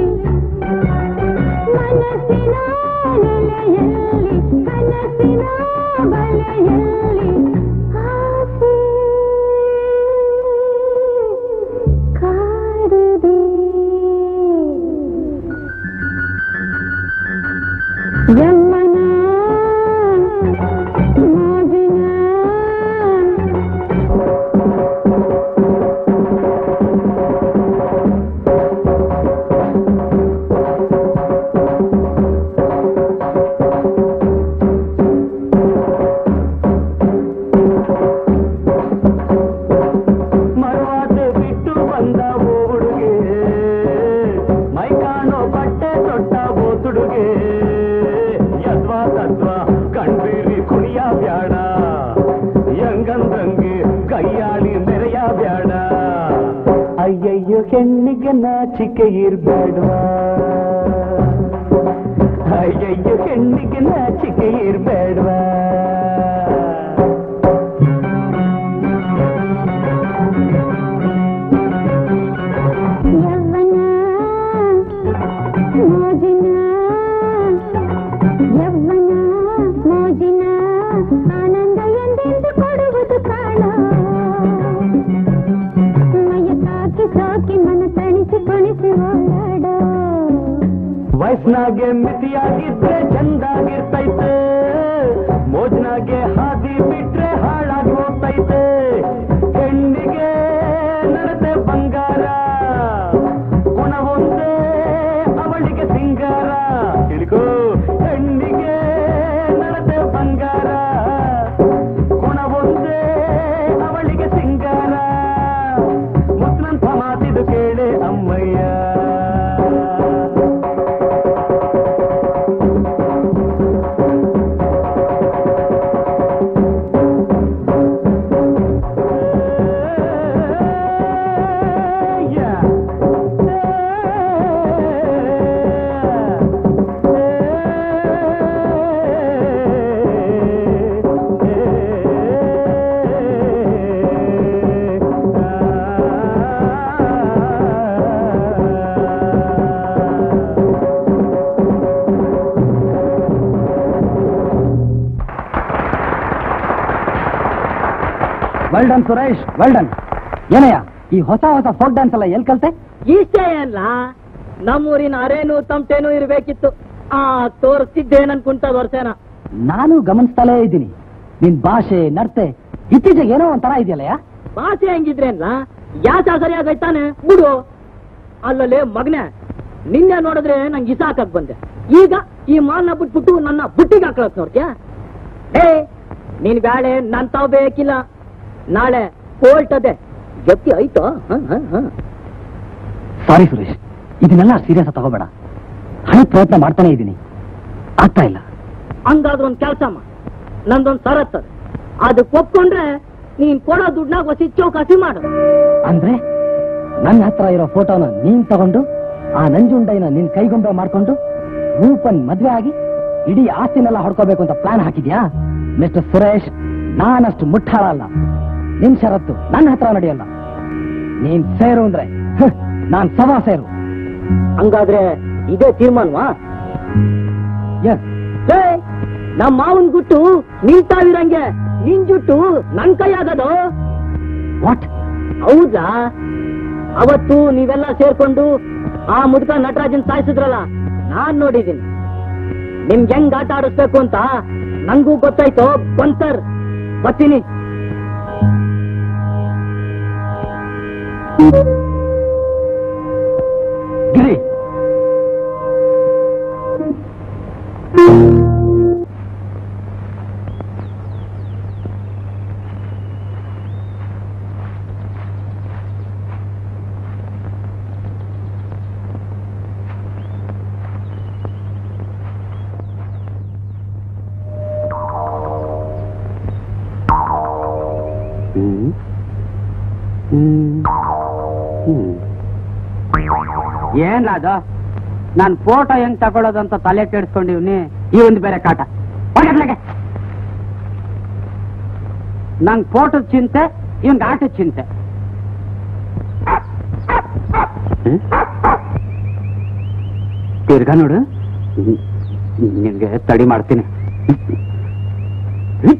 ಮನಸ್ಸಿನ ನೆಲೆಯಲ್ಲಿ ಕನಸಿನ ಬಲೆಯಲ್ಲಿ ಆಸೆ ಕಾಡಿದೆ ಯಮ್ಮನ ಮೋಜಿನ ಮರವಾಸೆ ಬಿಟ್ಟು ಬಂದ ಓ ಹುಡುಗೆ ಮೈ ಕಾಣೋ ಬಟ್ಟೆ ತೊಟ್ಟ ಓ ತುಡುಗೆ ಯದ್ವಾ ತದ್ವಾ ಕಣ್ಬೀರಿ ಕುಣಿಯ ಬ್ಯಾಡ ಹೆಂಗಂದ್ರಂಗೆ ಕೈಯಾಳಿ ಮೆರೆಯ ಬ್ಯಾಡ ಅಯ್ಯಯ್ಯೋ ಹೆಣ್ಣಿಗೆ ನಾಚಿಕೆ ಇರ್ಬೇಡ್ವಾ ಅಯ್ಯಯ್ಯೋ ಹೆಣ್ಣಿಗೆ ನಾಚಿಕೆ ಇರ್ಬೇಡ್ವಾ ಯವ್ವನ ಮೋಜಿನ ಯವ್ವನ ಮೋಜಿನ ಆನಂದ ಎಂದೆಂದು ಕೊಡುವುದು ಕಾಣ ಮೈಯ ಸಾಕಿ ಸಾಕಿ ಮನ ತಣಿಸಿ ಕೊಣಿಸಿ ಓಡಾಡೋ ವಯಸ್ಸಿನಾಗೆ ಮಿತಿಯಾಗಿದ್ರೆ ಚಂದಾಗಿರ್ತೈತೆ ಮೋಜ್ನಾಗೆ ಹಾದಿ ಬಿಟ್ರೆ ಹಾಳಾಗಿ ಹೋಗ್ತೈತೆ ಹೆಣ್ಣಿಗೆ ನಡತೆ ಬಂಗಾರ ಗುಣ ಒಂದೇ ಅವಳಿಗೆ ಸಿಂಗಾರ ತಿಳ್ಕೋ ಹೆಣ್ಣಿಗೆ ನಡತೆ ಬಂಗಾರ ಗುಣ ಒಂದೇ ಅವಳಿಗೆ ಸಿಂಗಾರ ಮುಸ್ಲಂತ ಮಾತಿದು ಕೇಳೆ ಅಮ್ಮಯ್ಯ well done Suresh well done ಏನಯ್ಯ ಈ ಹೊಸ ಹೊಸ ಫೋಕ್ ಡ್ಯಾನ್ಸ್ ಎಲ್ಲ ಎಲ್ಲಿ ಕಲ್ತೆ ಇಷ್ಟೇ ಅಲ್ಲ ನಮ್ಮೂರಿನ ಅರೇನು ತಮಟೇನು ಇರ್ಬೇಕಿತ್ತು ಆ ತೋರಿಸ್ತಿದ್ದೇನ್ ಅನ್ಕುಂತ ವರ್ಷನ ನಾನು ಗಮನಿಸ್ತಾಲೇ ಇದ್ದೀನಿ ನಿನ್ ಭಾಷೆ ನಡತೆ ಇತ್ತೀಚೆಗೆ ಏನೋ ಒಂಥರ ಇದೆಯಲ್ಲಯ್ಯ ಭಾಷೆ ಹೆಂಗಿದ್ರೇನ್ಲ ಯಾಸ ಸರಿಯಾಗೈತಾನೆ ಬಿಡು ಅಲ್ಲಲ್ಲಿ ಮಗನೆ ನಿನ್ನೆ ನೋಡಿದ್ರೆ ನಂಗೆ ಇಸ ಹಾಕಕ್ ಬಂದೆ ಈಗ ಈ ಮಾಲ್ನ ಬಿಟ್ಬಿಟ್ಟು ನನ್ನ ಬುಟ್ಟಿಗೆ ಹಾಕಳಕ್ ನೋಡ್ತ್ಯಾ ಏ ನಿನ್ ಬ್ಯಾಳೆ ನನ್ ತಾವ್ ಬೇಕಿಲ್ಲ ನಾಳೆ ಕೋಲ್ಟ್ ಅದೆ ಜಪ್ತಿ ಐತೋ ಹ, ಹ, ಹ. ಸಾರಿ ಸುರೇಶ್ ಇದನ್ನೆಲ್ಲ ಸೀರಿಯಸ್ ತಗೋಬೇಡ ಹಳೆ ಪ್ರಯತ್ನ ಮಾಡ್ತಾನೆ ಇದ್ದೀನಿ ಆಗ್ತಾ ಇಲ್ಲ ಹಂಗಾದ್ರೆ ಒಂದ್ ಕೆಲಸ ಮಾಡ ನಂದೊಂದ್ ಸರತ್ತದ ಅದಕ್ಕೆ ಒಪ್ಕೊಂಡ್ರೆ ನೀನ್ ಕೊಡೋ ದುಡ್ಡಾಗ ಹೊಸಿ ಚೌಕಾಸಿ ಮಾಡು ಅಂದ್ರೆ ನನ್ನ ಹತ್ರ ಇರೋ ಫೋಟೋನ ನೀನ್ ತಗೊಂಡು ಆ ನಂಜುಂಡೈನ ನಿನ್ ಕೈಗೊಂಬೆ ಮಾಡ್ಕೊಂಡು ರೂಪನ್ ಮದ್ವೆ ಆಗಿ ಇಡೀ ಆಸ್ತಿನೆಲ್ಲ ಹೊಡ್ಕೋಬೇಕು ಅಂತ ಪ್ಲಾನ್ ಹಾಕಿದ್ಯಾ ಮಿಸ್ಟರ್ ಸುರೇಶ್ ನಾನಷ್ಟು ಮುಟ್ಟಾಳ ಅಲ್ಲ ನಿನ್ ಷರತ್ತು ನನ್ನ ಹತ್ರ ನಡೆಯಲ್ಲ ನೀನ್ ಸೇರು ಅಂದ್ರೆ ಹ್, ನಾನ್ ಸವಾ ಸೇರು ಹಂಗಾದ್ರೆ ಇದೇ ತೀರ್ಮಾನವಾ ಎಸ್ ಏ, ನಮ್ಮ ಮಾವನ್ ಗುಟ್ಟು ನಿಂತಾವಿರಂಗೆ ನಿನ್ ಜುಟ್ಟು ನನ್ ಕೈ ಆಗದು ವಾಟ್ ಹೌದಾ ಅವತ್ತು ನೀವೆಲ್ಲ ಸೇರ್ಕೊಂಡು ಆ ಮುದುಕ ನಟರಾಜನ್ ಸಾಯಿಸಿದ್ರಲ್ಲ ನಾನ್ ನೋಡಿದ್ದೀನಿ ನಿಮ್ಗೆ ಹೆಂಗ್ ಆಟ ಆಡಿಸ್ಬೇಕು ಅಂತ ನಂಗೂ ಗೊತ್ತಾಯ್ತು ಬಂತರ್ ಬರ್ತೀನಿ ಗಿರಿ ಏನ್ ಅದು ನಾನ್ ಫೋಟೋ ಹೆಂಗ್ ತಗೊಳ್ಳೋದಂತ ತಲೆ ಕೆಡಿಸ್ಕೊಂಡಿವ್ನಿ ಈ ಒಂದು ಬೇರೆ ಕಾಟ ಹೊರಗಟ್ಲೆಗೆ ನಂಗ್ ಫೋಟೋ ಚಿಂತೆ ಇವಂಗ್ ಆಟದ ಚಿಂತೆ ಹ್ಮ್? ತಿರ್ಗಾ ನೋಡು ಹ್ಮ್. ನಿನ್ಗೆ ತಡಿ ಮಾಡ್ತೀನಿ ಹ್ಮ್.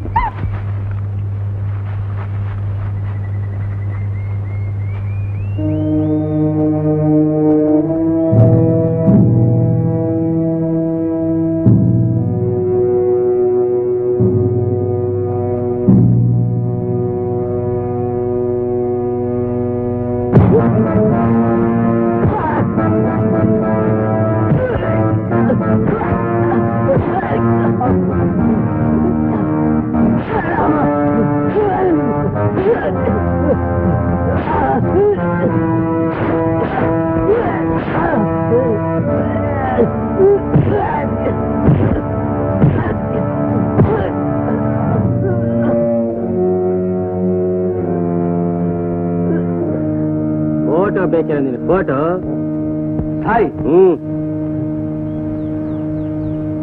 ಫೋಟೋ ಬೇಕಿಲ್ಲ ನಿನ್ ಫೋಟೋ ಹಾಯ್ ಹ್ಮ್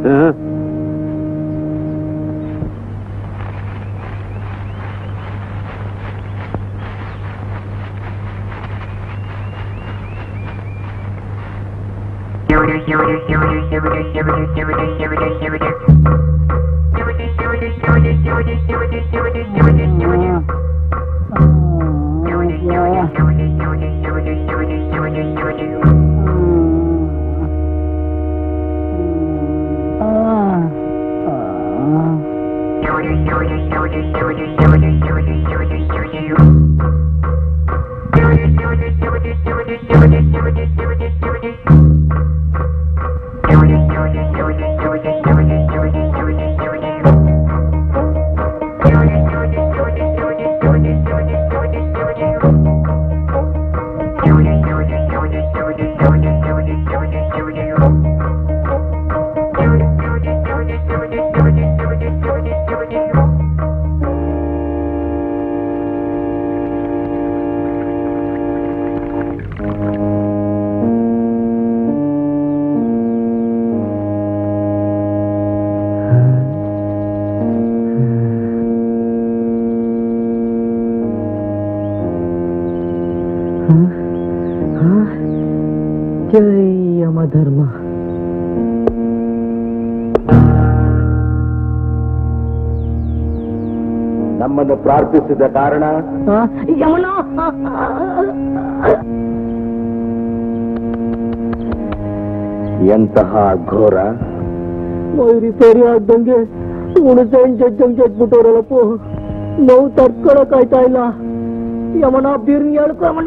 ಜೈ ಯಮಧರ್ಮ ನಮ್ಮನ್ನು ಪ್ರಾರ್ಥಿಸಿದ ಕಾರಣ ಯಮನ ಎಂತಹ ಘೋರ ಮೈರಿ ಸರಿ ಆಗ್ದಂಗೆ ಹುಣಸೆ ಹಣ್ಣ್ ಜಜ್ಜಂಗ್ ಜಜ್ಬಿಟ್ಟವ್ರಲ್ಲಪ್ಪ ನೋವು ತಡ್ಕೊಳಕ್ ಆಯ್ತಾ ಇಲ್ಲ ಯಮನ ಬೀರ್ನಿ ಹೇಳ್ಕೊ ಯಮನ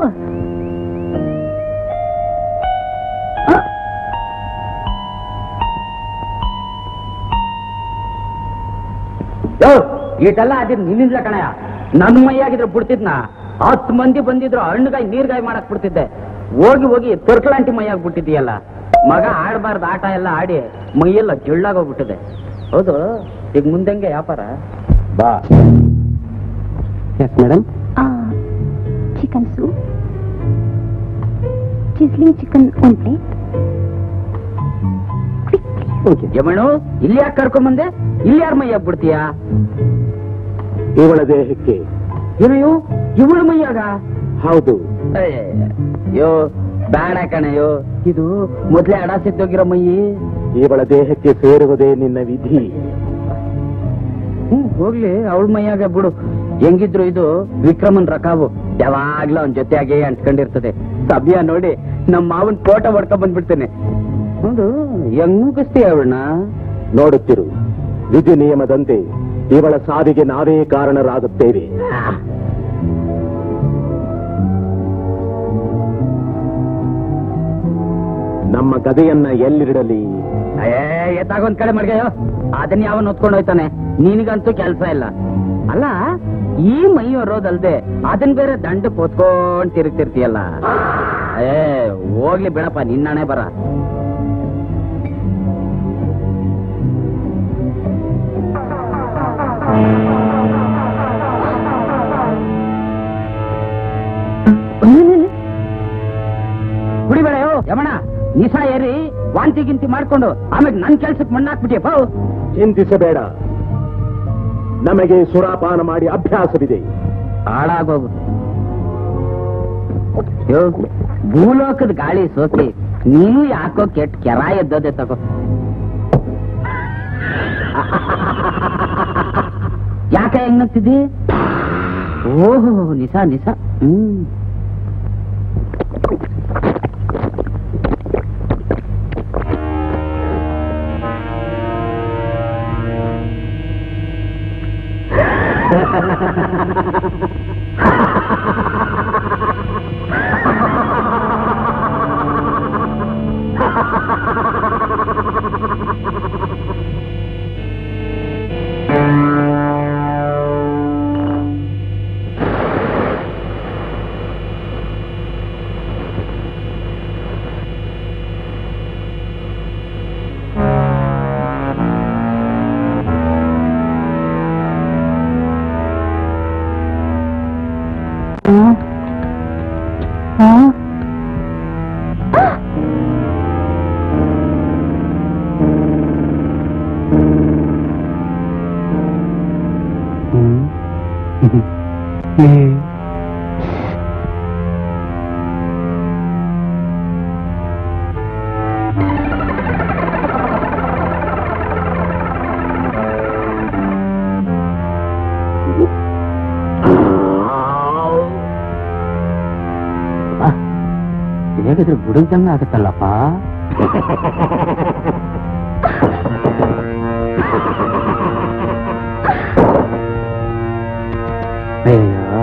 ಯೋ ಈಟೆಲ್ಲ ಅದಿರ್ ನಿನ್ನಿಂದ ಕಣಯ ನನ್ನ ಮೈಯಾಗಿದ್ರೆ ಬಿಡ್ತಿದ್ನ ಹತ್ತು ಮಂದಿ ಬಂದಿದ್ರು ಹಣ್ಣುಗಾಯಿ ನೀರ್ಗಾಯಿ ಮಾಡಕ್ ಬಿಡ್ತಿದ್ದೆ ಹೋಗಿ ಹೋಗಿ ತೊರ್ಕಲಾಂಟಿ ಮೈಯಾಗಿ ಬಿಟ್ಟಿದ್ದೀಯಲ್ಲ ಮಗ ಆಡ್ಬಾರ್ದು ಆಟ ಎಲ್ಲ ಆಡಿ ಮೈಯೆಲ್ಲ ಜಳ್ಳಾಗೋಗ್ಬಿಟ್ಟಿದೆ ಹೌದು ಈಗ ಮುಂದಂಗೆ ವ್ಯಾಪಾರ ಬಾ yes madam chicken soup sizzling chicken one plate ಯಮಣು ಇಲ್ಲಿ ಯಾಕೆ ಕರ್ಕೊಂಬಂದೆ ಇಲ್ಲಿ ಯಾರ ಮೈಯಾಗ ಬಿಡ್ತೀಯಾ ಇವಳ ದೇಹಕ್ಕೆ ಏನಯ್ಯೋ ಇವಳು ಮೈಯಾಗ ಹೌದು ಯೋ ಬೇಡ ಕಣಯ್ಯೋ ಇದು ಮೊದ್ಲೇ ಅಡ ಸಿದ್ದೋಗಿರೋ ಮೈ ಇವಳ ದೇಹಕ್ಕೆ ಸೇರುವುದೇ ನಿನ್ನ ವಿಧಿ ಹ್ಮ್ ಹೋಗ್ಲಿ ಅವಳ ಮೈಯಾಗ ಬಿಡು ಹೆಂಗಿದ್ರು ಇದು ವಿಕ್ರಮನ್ ರಕಾವು ಯಾವಾಗ್ಲೂ ಅವನ್ ಜೊತೆಯಾಗೆ ಅಂಟ್ಕೊಂಡಿರ್ತದೆ ಸಭ್ಯ ನೋಡಿ ನಮ್ಮ ಮಾವನ್ ಫೋಟೋ ಹೊಡ್ಕೊಂಡ್ ಬಂದ್ಬಿಡ್ತೇನೆ ಹೌದು ಹೆಂಗ್ ಮುಗಿಸ್ತೀಯ ಅವಳನ್ನ ನೋಡುತ್ತಿರು ವಿಧಿ ನಿಯಮದಂತೆ ಇವಳ ಸಾವಿಗೆ ನಾವೇ ಕಾರಣರಾಗುತ್ತೇವೆ ನಮ್ಮ ಗದೆಯನ್ನ ಎಲ್ಲಿಡಲಿ ಏ ಎತ್ತಾಗೊಂದ್ ಕಡೆ ಮಡ್ಗಯೋ ಅದನ್ನ ಯಾವನ್ ಹೊತ್ಕೊಂಡು ಹೋಯ್ತಾನೆ ನಿನಗಂತೂ ಕೆಲ್ಸ ಇಲ್ಲ ಅಲ್ಲ ಈ ಮೈ ಹೊರೋದಲ್ದೆ ಅದನ್ ಬೇರೆ ದಂಡ ಹೊತ್ಕೊಂಡ್ ತಿರುಗ್ತಿರ್ತೀಯಲ್ಲ ಏ ಹೋಗ್ಲಿ ಬಿಡಪ್ಪ ನಿನ್ನಣೆ ಬರ ಕುಡಿಬೇಡಯೋ ಯಮಣ ನಿಸ ಏರಿ ವಾಂತಿ ಗಿಂತಿ ಮಾಡ್ಕೊಂಡು ಆಮೇಲೆ ನನ್ ಕೆಲ್ಸಕ್ಕೆ ಮಣ್ಣಾಕ್ಬಿಟ್ಟಿಯ ಬಾವು ಚಿಂತಿಸಬೇಡ ನಮಗೆ ಸುರಾಪಾನ ಮಾಡಿ ಅಭ್ಯಾಸವಿದೆ ಹಾಳಾಗೋಗು ಯೋ, ಭೂಲೋಕದ ಗಾಳಿ ಸೋಕಿ ನೀನು ಯಾಕೋ ಕೆಟ್ಟ ಕೆರ ಎದ್ದೋದೆ ತಗೋ ಯಾಕೆ ಹೆಂಗ್ ನಗ್ತಿದ್ದಿ ಓಹೋ ನಿಸ ನಿಸ ಹ್ಮ್ ಹೇಗಿದ್ರೆ ಬುಡಂಗ್ ಆಗುತ್ತಲ್ಲಪ್ಪ ಅಯ್ಯೋ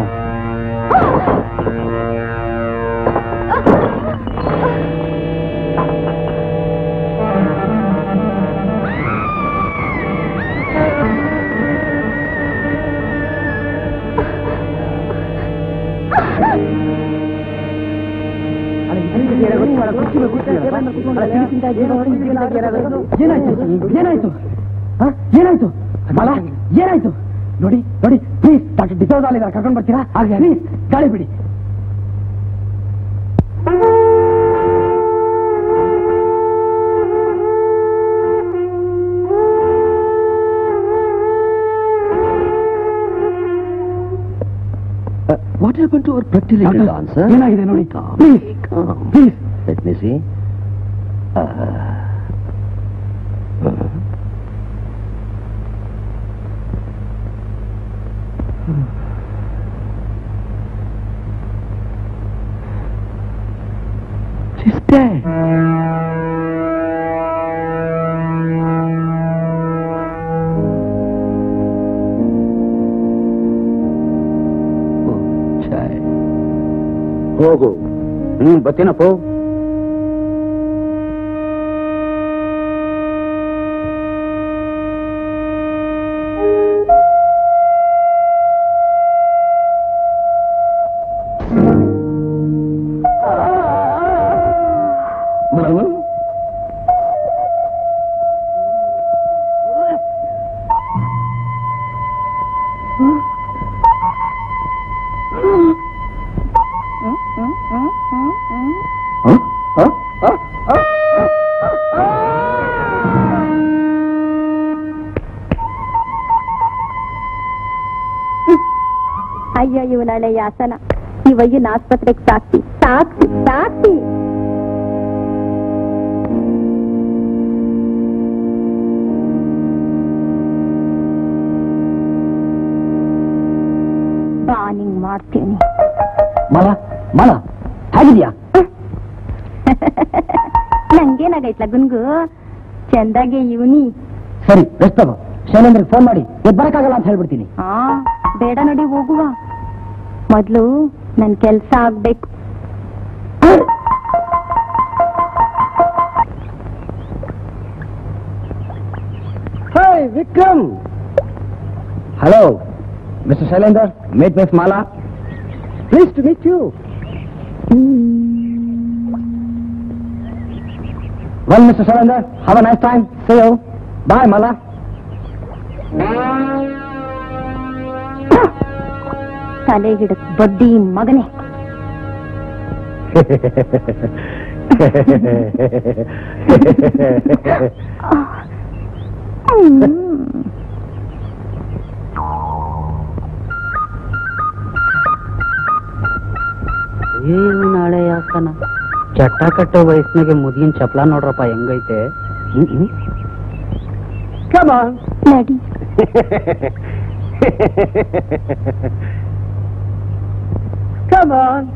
ಏನಾಯ್ತು ಹ? ಏನಾಯ್ತು ಮಲ ಏನಾಯ್ತು ನೋಡಿ ನೋಡಿ ಪ್ಲೀಸ್ ಡಾಕ್ಟರ್ ಡಿಸೋಸ್ ಅಲ್ಲಿದ್ದಾರೆ ಕರ್ಕೊಂಡು ಬರ್ತೀರಾ ಪ್ಲೀಸ್ ಗಾಳಿ ಬಿಡಿ what happen to our fertility dance, sir? ಏನಾಗಿದೆ ನೋಡಿ please please Let me see. She's dead. Oh, child. ಹೋಗು ಹ್ಮ್ ಬತ್ತೀನಪ್ಪ ಅಯ್ಯೋ ಇವನಳೆ ಯಾಸನ ಇವಯ್ಯನ ಆಸ್ಪತ್ರೆಗೆ ಸಾಕ್ತಿ ಸಾಕ್ತಿ ಸಾಕ್ತಿ ಬಾ ನಿಂಗ್ ಮಾಡ್ತೀನಿ ಮಲ ಮಲ ಹೇಗಿದ್ಯಾ ನಂಗೇನಾಗೈತ್ಲ ಗುನ್ಗು ಚಂದಾಗೆ ಇವನಿ ಸರಿ ರೆಸ್ಟ್ ತಗೋ ಶೈಲೇಂದ್ರಿಗೆ ಫೋನ್ ಮಾಡಿ ಎದ್ ಬರಕ್ಕಾಗಲ್ಲ ಅಂತ ಹೇಳ್ಬಿಡ್ತೀನಿ ಹಾ ಬೇಡ ನಡಿ ಹೋಗುವ ಮೊದ್ಲು ನನ್ ಕೆಲ್ಸ ಆಗ್ಬೇಕು hi Vikram hello mister Shailender meet miss Mala please to meet you well mister Shailender have a nice time see you bye Mala ತಲೆ ಗಿಡಕ್ ಬಡ್ಡಿ ಮಗನೇ ಏನು ನಾಳೆ ಯಾಕನ ಚಟ್ಟ ಕಟ್ಟೋ ವಯಸ್ಸಿನಾಗೆ ಮುದ್ಲಿನ ಚಪ್ಲ ನೋಡ್ರಪ್ಪ ಹೆಂಗೈತೆ ಕಮ್ ಆನ್ ನಡಿ come on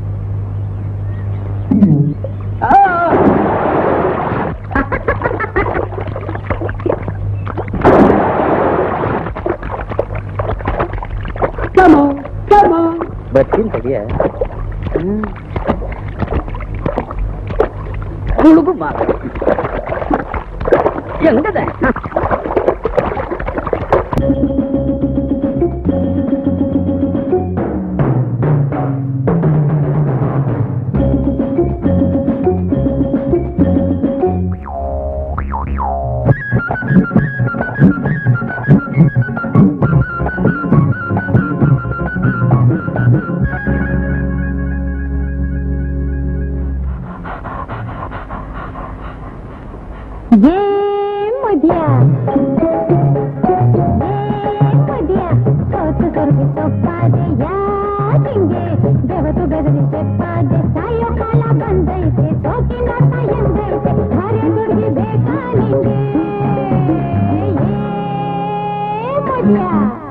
Come on, come on. ಬರ್ತೀನಿ ತಡಿಯ ಹುಡುಗು ಮಾರ ಹೆಂಗದೆ ಏ ಮದ್ಯ ಏ ಮದ್ಯ ಸೋತು ಸುರ್ಗಿ ಸೊಪ್ಪಾದೆಯ ಬೆದರಿ ತೆಪ್ಪಾದೆ ಸಾಯೋ ಕಾಲ ಬಂದೈತೆ ಸೋಕಿ ನೋಟ ಎಂದೈತೆ ಹರೆ ದುಡ್ಗಿ ಬೇಕಾ ನಿಂಗೆ ಏ ಮುದ್ಯ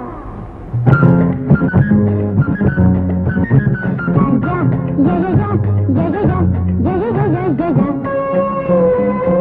ಯಾ ಯಾ ಯಾ ಯಾ ಯಾ ಯಾ ಯಾ ಯಾ ಯಾ ಯಾ ಯಾ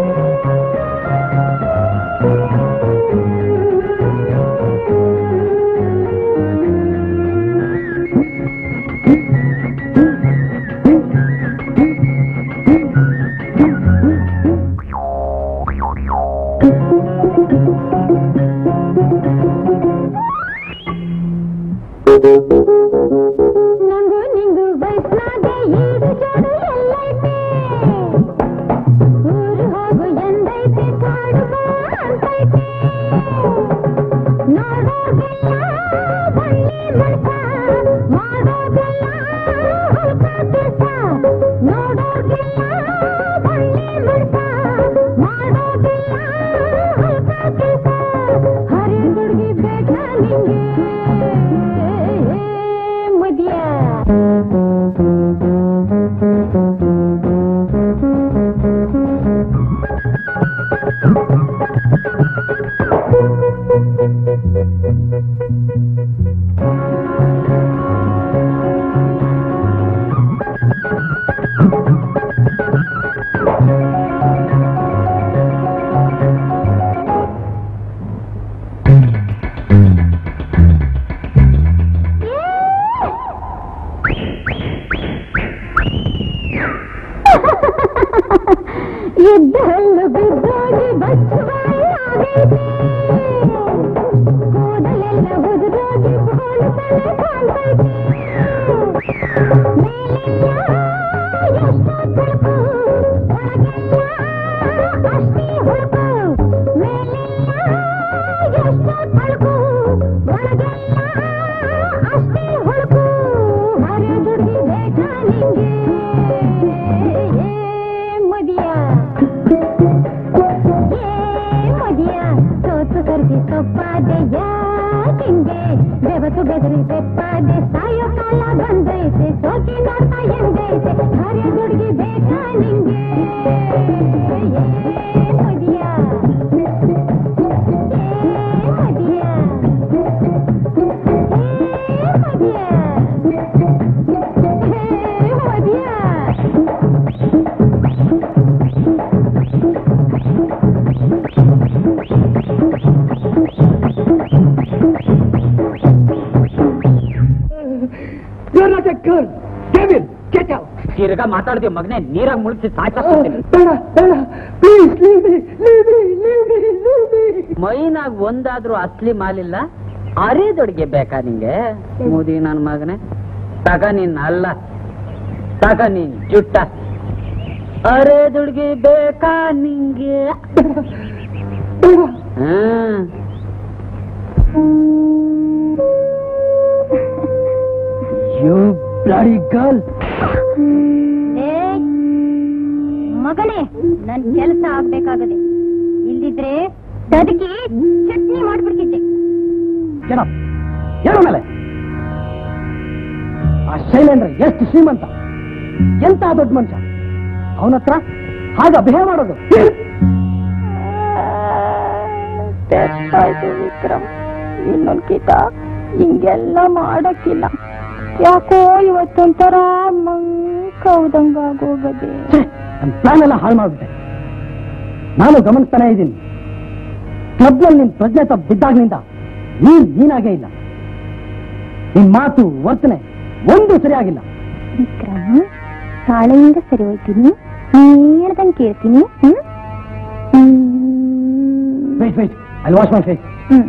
ನಂಗು ನಿಂಗು ಬಯಸ್ನಾದೆ ಈಡು ಜೋಡು ಎಲ್ಲೈತೆ ಊರು ಹೋಗು ಎಂದೈತೆ ಕಾಡು ಬಾ ಅಂತೈತೆ ನೋಡೋದಿಲ್ಲ ಬಳ್ಳಿ ಮಳ್ಕ ಮಾಡೋದಿಲ್ಲ ಹಲ್ಕ ಕೆಲ್ಸ ನೋಡೋದಿಲ್ಲ ಬಳ್ಳಿ ಮಳ್ಕ ಮಾಡೋದಿಲ್ಲ ಹಲ್ಕ ಕೆಲ್ಸ ಹರಿ ಹುಡುಗಿ ಬೇಕಾ ನಿಂಗೆ ಮುದಿಯ ಎದ್ದಲ್ಲು ಬಿದ್ದೋಗಿ ಬಚ್ಚುವಾಯಾಗೈತೆ ಕೂದಲೆಲ್ಲ ಉದುರೋಗಿ ಬೋಳು ತಲೆ ಕಾಣ್ತೈತೆ ಮೇಲೆಲ್ಲ ಎಷ್ಟೋ ತಳಕು ಒಳಗೆಲ್ಲ ಅಷ್ಟೇ ಹುಡುಕು ಮೇಲೆಲ್ಲ ಎಷ್ಟೋ ತಳಕು ಒಳಗೆಲ್ಲ ಅಷ್ಟೇ ಹುಡುಕು ಹರೆ ದುಡ್ಗಿ ಬೇಕಾ ನಿಂಗೆ ಮದಿಯ ಏ ಮದಿಯ ಸೋತು ಕರ್ದಿ ಸೊಪ್ಪಾದೆ ಯಾಕಿಂಗೆ ಬೆವತು ಬೆದರಿ ತೆಪ್ಪಾದೆ ಸಾಯೋ ಕಾಲ ಬಂದೈತೆ ಸೋಕಿ ನೋಡ್ತಾ ಎಂದೈತೆ ಹರೆ ದುಡ್ಗಿ ಬೇಕಾ ನಿಂಗೆ ಏ ಮದಿಯ ಏ ಮದಿಯ ಏ ಮದಿಯ ಹೇ ಮದಿಯ You're not a girl. Devil, get out. ತಿರ್ಗಾ ಮಾತಾಡ್ತೀವಿ ಮಗನೇ ನೀರಾಗ ಮುಳುಗಿಸಿ ಸಾಯ್ತಾ ಬೇಡ ಬೇಡ please leave me leave me leave me leave me ಮೈನಾಗ ಒಂದಾದ್ರೂ ಅಸ್ಲಿ ಮಾಲಿಲ್ಲ ಅರೇದೊಡ್ಗೆ ಬೇಕಾ ನಿಂಗೆ ಮೋದಿ ನನ್ನ ಮಗನೇ ತಗ ನೀನ್ ಅಲ್ಲ ತಗ ನೀನ್ ಜುಟ್ಟ ಅರೇದೊಡ್ಗೆ ಬೇಕಾ ನಿಂಗೆ ಹ್ಮ್ ಯು ಬ್ಲಡಿ ಗರ್ಲ್ ಏಯ್, ಮಗನೇ ನನ್ ಕೆಲಸ ಆಗ್ಬೇಕಾಗದೆ ಇಲ್ದಿದ್ರೆ ಬದುಕಿ ಚಟ್ನಿ ಮಾಡ್ಬಿಡ್ತಿದ್ದೆ ಏನೋ ಏನೋ ಮೇಲೆ ಆ ಶೈಲೇಂದ್ರ ಎಷ್ಟು ಶ್ರೀಮಂತ ಎಂತ ದೊಡ್ಡ ಮನುಷ್ಯ ಅವನ ಹತ್ರ ಹಾಗೆ ಬಿಹೇವ್ ಮಾಡೋದು ಆಯ್ತು ವಿಕ್ರಮ್ ಇನ್ನೊಂದ್ ಗೀತ ಹಿಂಗೆಲ್ಲ ಮಾಡಕ್ಕಿಲ್ಲ ಯಾಕೋ ಇವತ್ತೊಂಥರ ಮಂಕೌದಂಗಾಗೋಗದೆ ನನ್ನ ಪ್ಲಾನ್ ಎಲ್ಲ ಹಾಳು ಮಾಡ್ಬಿಟ್ಟೆ ನಾನು ಗಮನಿಸ್ತಾನೆ ಇದ್ದೀನಿ ಕ್ಲಬ್ನಲ್ಲಿ ನಿನ್ ಪ್ರಜ್ಞೆ ತಪ್ಪು ಬಿದ್ದಾಗ್ನಿಂದ ನೀನ್ ನೀನಾಗೇ ಇಲ್ಲ ನಿನ್ ಮಾತು ವರ್ತನೆ ಒಂದು ಸರಿಯಾಗಿಲ್ಲ ವಿಕ್ರಮ್ ತಾಳೆಯಿಂದ ಸರಿ ಹೋಯ್ತೀನಿ ನೀನ್ ಹೇಳ್ದಂಗ್ ಕೇಳ್ತೀನಿ ಹ್ಮ್ ಹ್ಮ್. Wait wait I wash my face hmm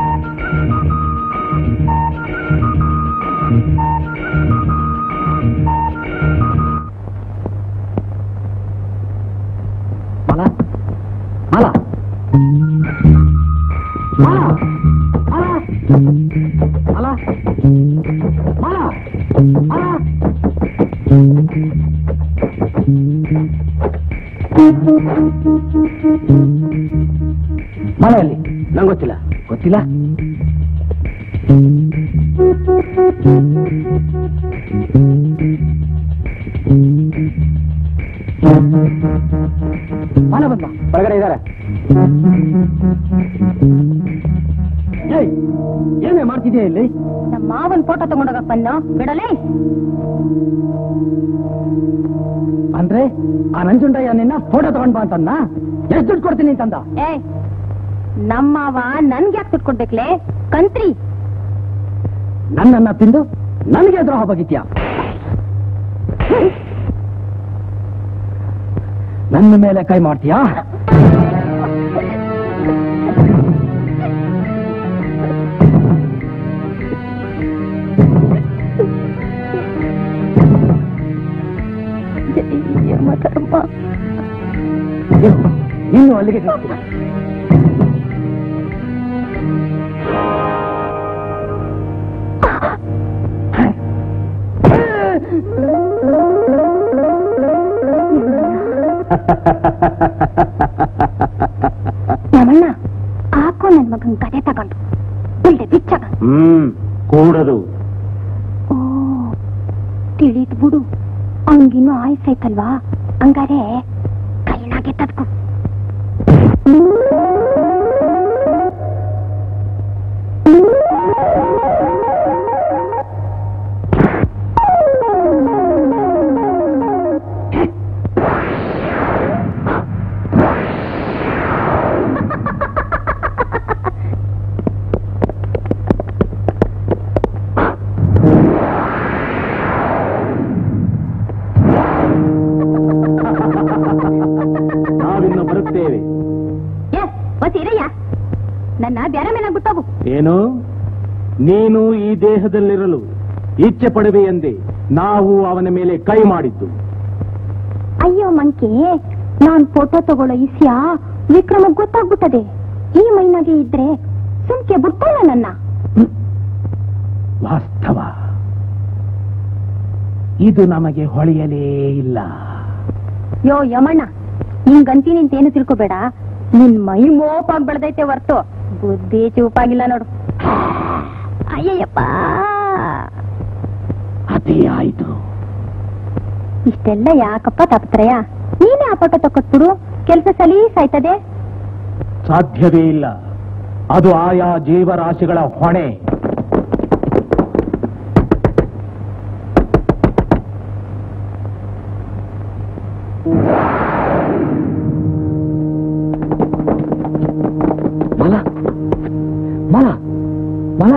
ಆ ಮನೆಯಲ್ಲಿ ನಂಗೆ ಗೊತ್ತಿಲ್ಲ ಗೊತ್ತಿಲ್ಲ ಮನೆ ಬಂದ ಹೊರಗಡೆ ಇದ್ದಾರೆ ಏನೇ ಮಾಡ್ತಿದ್ಯಾ ಇಲ್ಲಿ ನಮ್ಮ ಮಾವನ್ ಫೋಟೋ ತಗೊಂಡೋಗಕ್ ಬಂದ ಬಿಡಲೇ ಅಂದ್ರೆ ಆ ನಂಜುಂಡಯ್ಯ ನಿನ್ನ ಫೋಟೋ ತಗೊಂಡ್ ಬಾ ಅಂತನ್ನ ಎಷ್ಟು ದುಡ್ಡು ಕೊಡ್ತೀನಿ ಅಂತಂದ ಏ ನಮ್ಮ ಮಾವ ನನ್ಗೆ ಯಾಕೆ ದುಡ್ಡು ಕೊಡ್ಬೇಕ್ಲೆ ಕಂತ್ರಿ ನನ್ನನ್ನ ತಿಂದು ನನಗೆ ದ್ರೋಹ ಬಗಿತ್ಯಾ ನನ್ನ ಮೇಲೆ ಕೈ ಮಾಡ್ತೀಯಾ ಇನ್ನು- ಇನ್ನು ಅಲ್ಲಿಗೆ ನಿಲ್ಸಿಲ್ಲ. ಯಮಣ್ಣ ಹಾಕೋ ನನ್ ಮಗನ್ ಕತೆ ತಗೊಂಡು ಬಿಲ್ಡೆ ಬಿಚ್ಚಗ ಹ್ಮ್ ಕೂಡದು ಓ ತಿಳಿದ್ ಬಿಡು ಅವನ್ಗಿನ್ನೂ ಆಯ್ಸೈತಲ್ವಾ ಹಂಗಾರೆ ಕೈನಾಗೆ ತದ್ಕು ನಾವಿನ್ನು ಬರುತ್ತೇವೆ ಏ ಒಸಿರಯ್ಯ ನನ್ನ ಬ್ಯಾರ ಮೇಲೆ ಬಿಟ್ಟೋಗು ಏನು ನೀನು ಈ ದೇಹದಲ್ಲಿರಲು ಇಚ್ಛೆ ಪಡುವೆ ಎಂದೇ ನಾವು ಅವನ ಮೇಲೆ ಕೈ ಮಾಡಿದ್ದು ಅಯ್ಯೋ ಮಂಕಿ ನಾನ್ ಫೋಟೋ ತಗೊಳ್ಳೋ ಇಸ್ಯ ವಿಕ್ರಮ ಗೊತ್ತಾಗ್ಬಿಟ್ಟದೆ ಈ ಮೈನಾಗೆ ಇದ್ರೆ ಸುಮ್ಕೆ ಬಿಡ್ತಾನ ನನ್ನ ವಾಸ್ತವ ಇದು ನಮಗೆ ಹೊಳೆಯಲೇ ಇಲ್ಲ ಯೋ ಯಮಣ್ಣ ನಿಂಗಂತಿ ನಿಂತೇನು ತಿಳ್ಕೊಬೇಡ ನಿನ್ ಮೈ ಮೋಪಾಗ್ ಬೆಳ್ದೈತೆ ಹೊರ್ತು ಬುದ್ಧಿ ಚೂಪಾಗಿಲ್ಲ ನೋಡು ಅಯ್ಯಯ್ಯಪ್ಪ ಅದೇ ಆಯ್ತು ಇಷ್ಟೆಲ್ಲ ಯಾಕಪ್ಪ ತಪ್ತ್ರಯ ನೀನೇ ಆ ಫೋಟೋ ತಕೊಟ್ಬಿಡು ಕೆಲ್ಸ ಸಲೀಸಾಯ್ತದೆ ಸಾಧ್ಯವೇ ಇಲ್ಲ ಅದು ಆಯಾ ಜೀವರಾಶಿಗಳ ಹೊಣೆ ಮಲ ಮಲ ಮಲ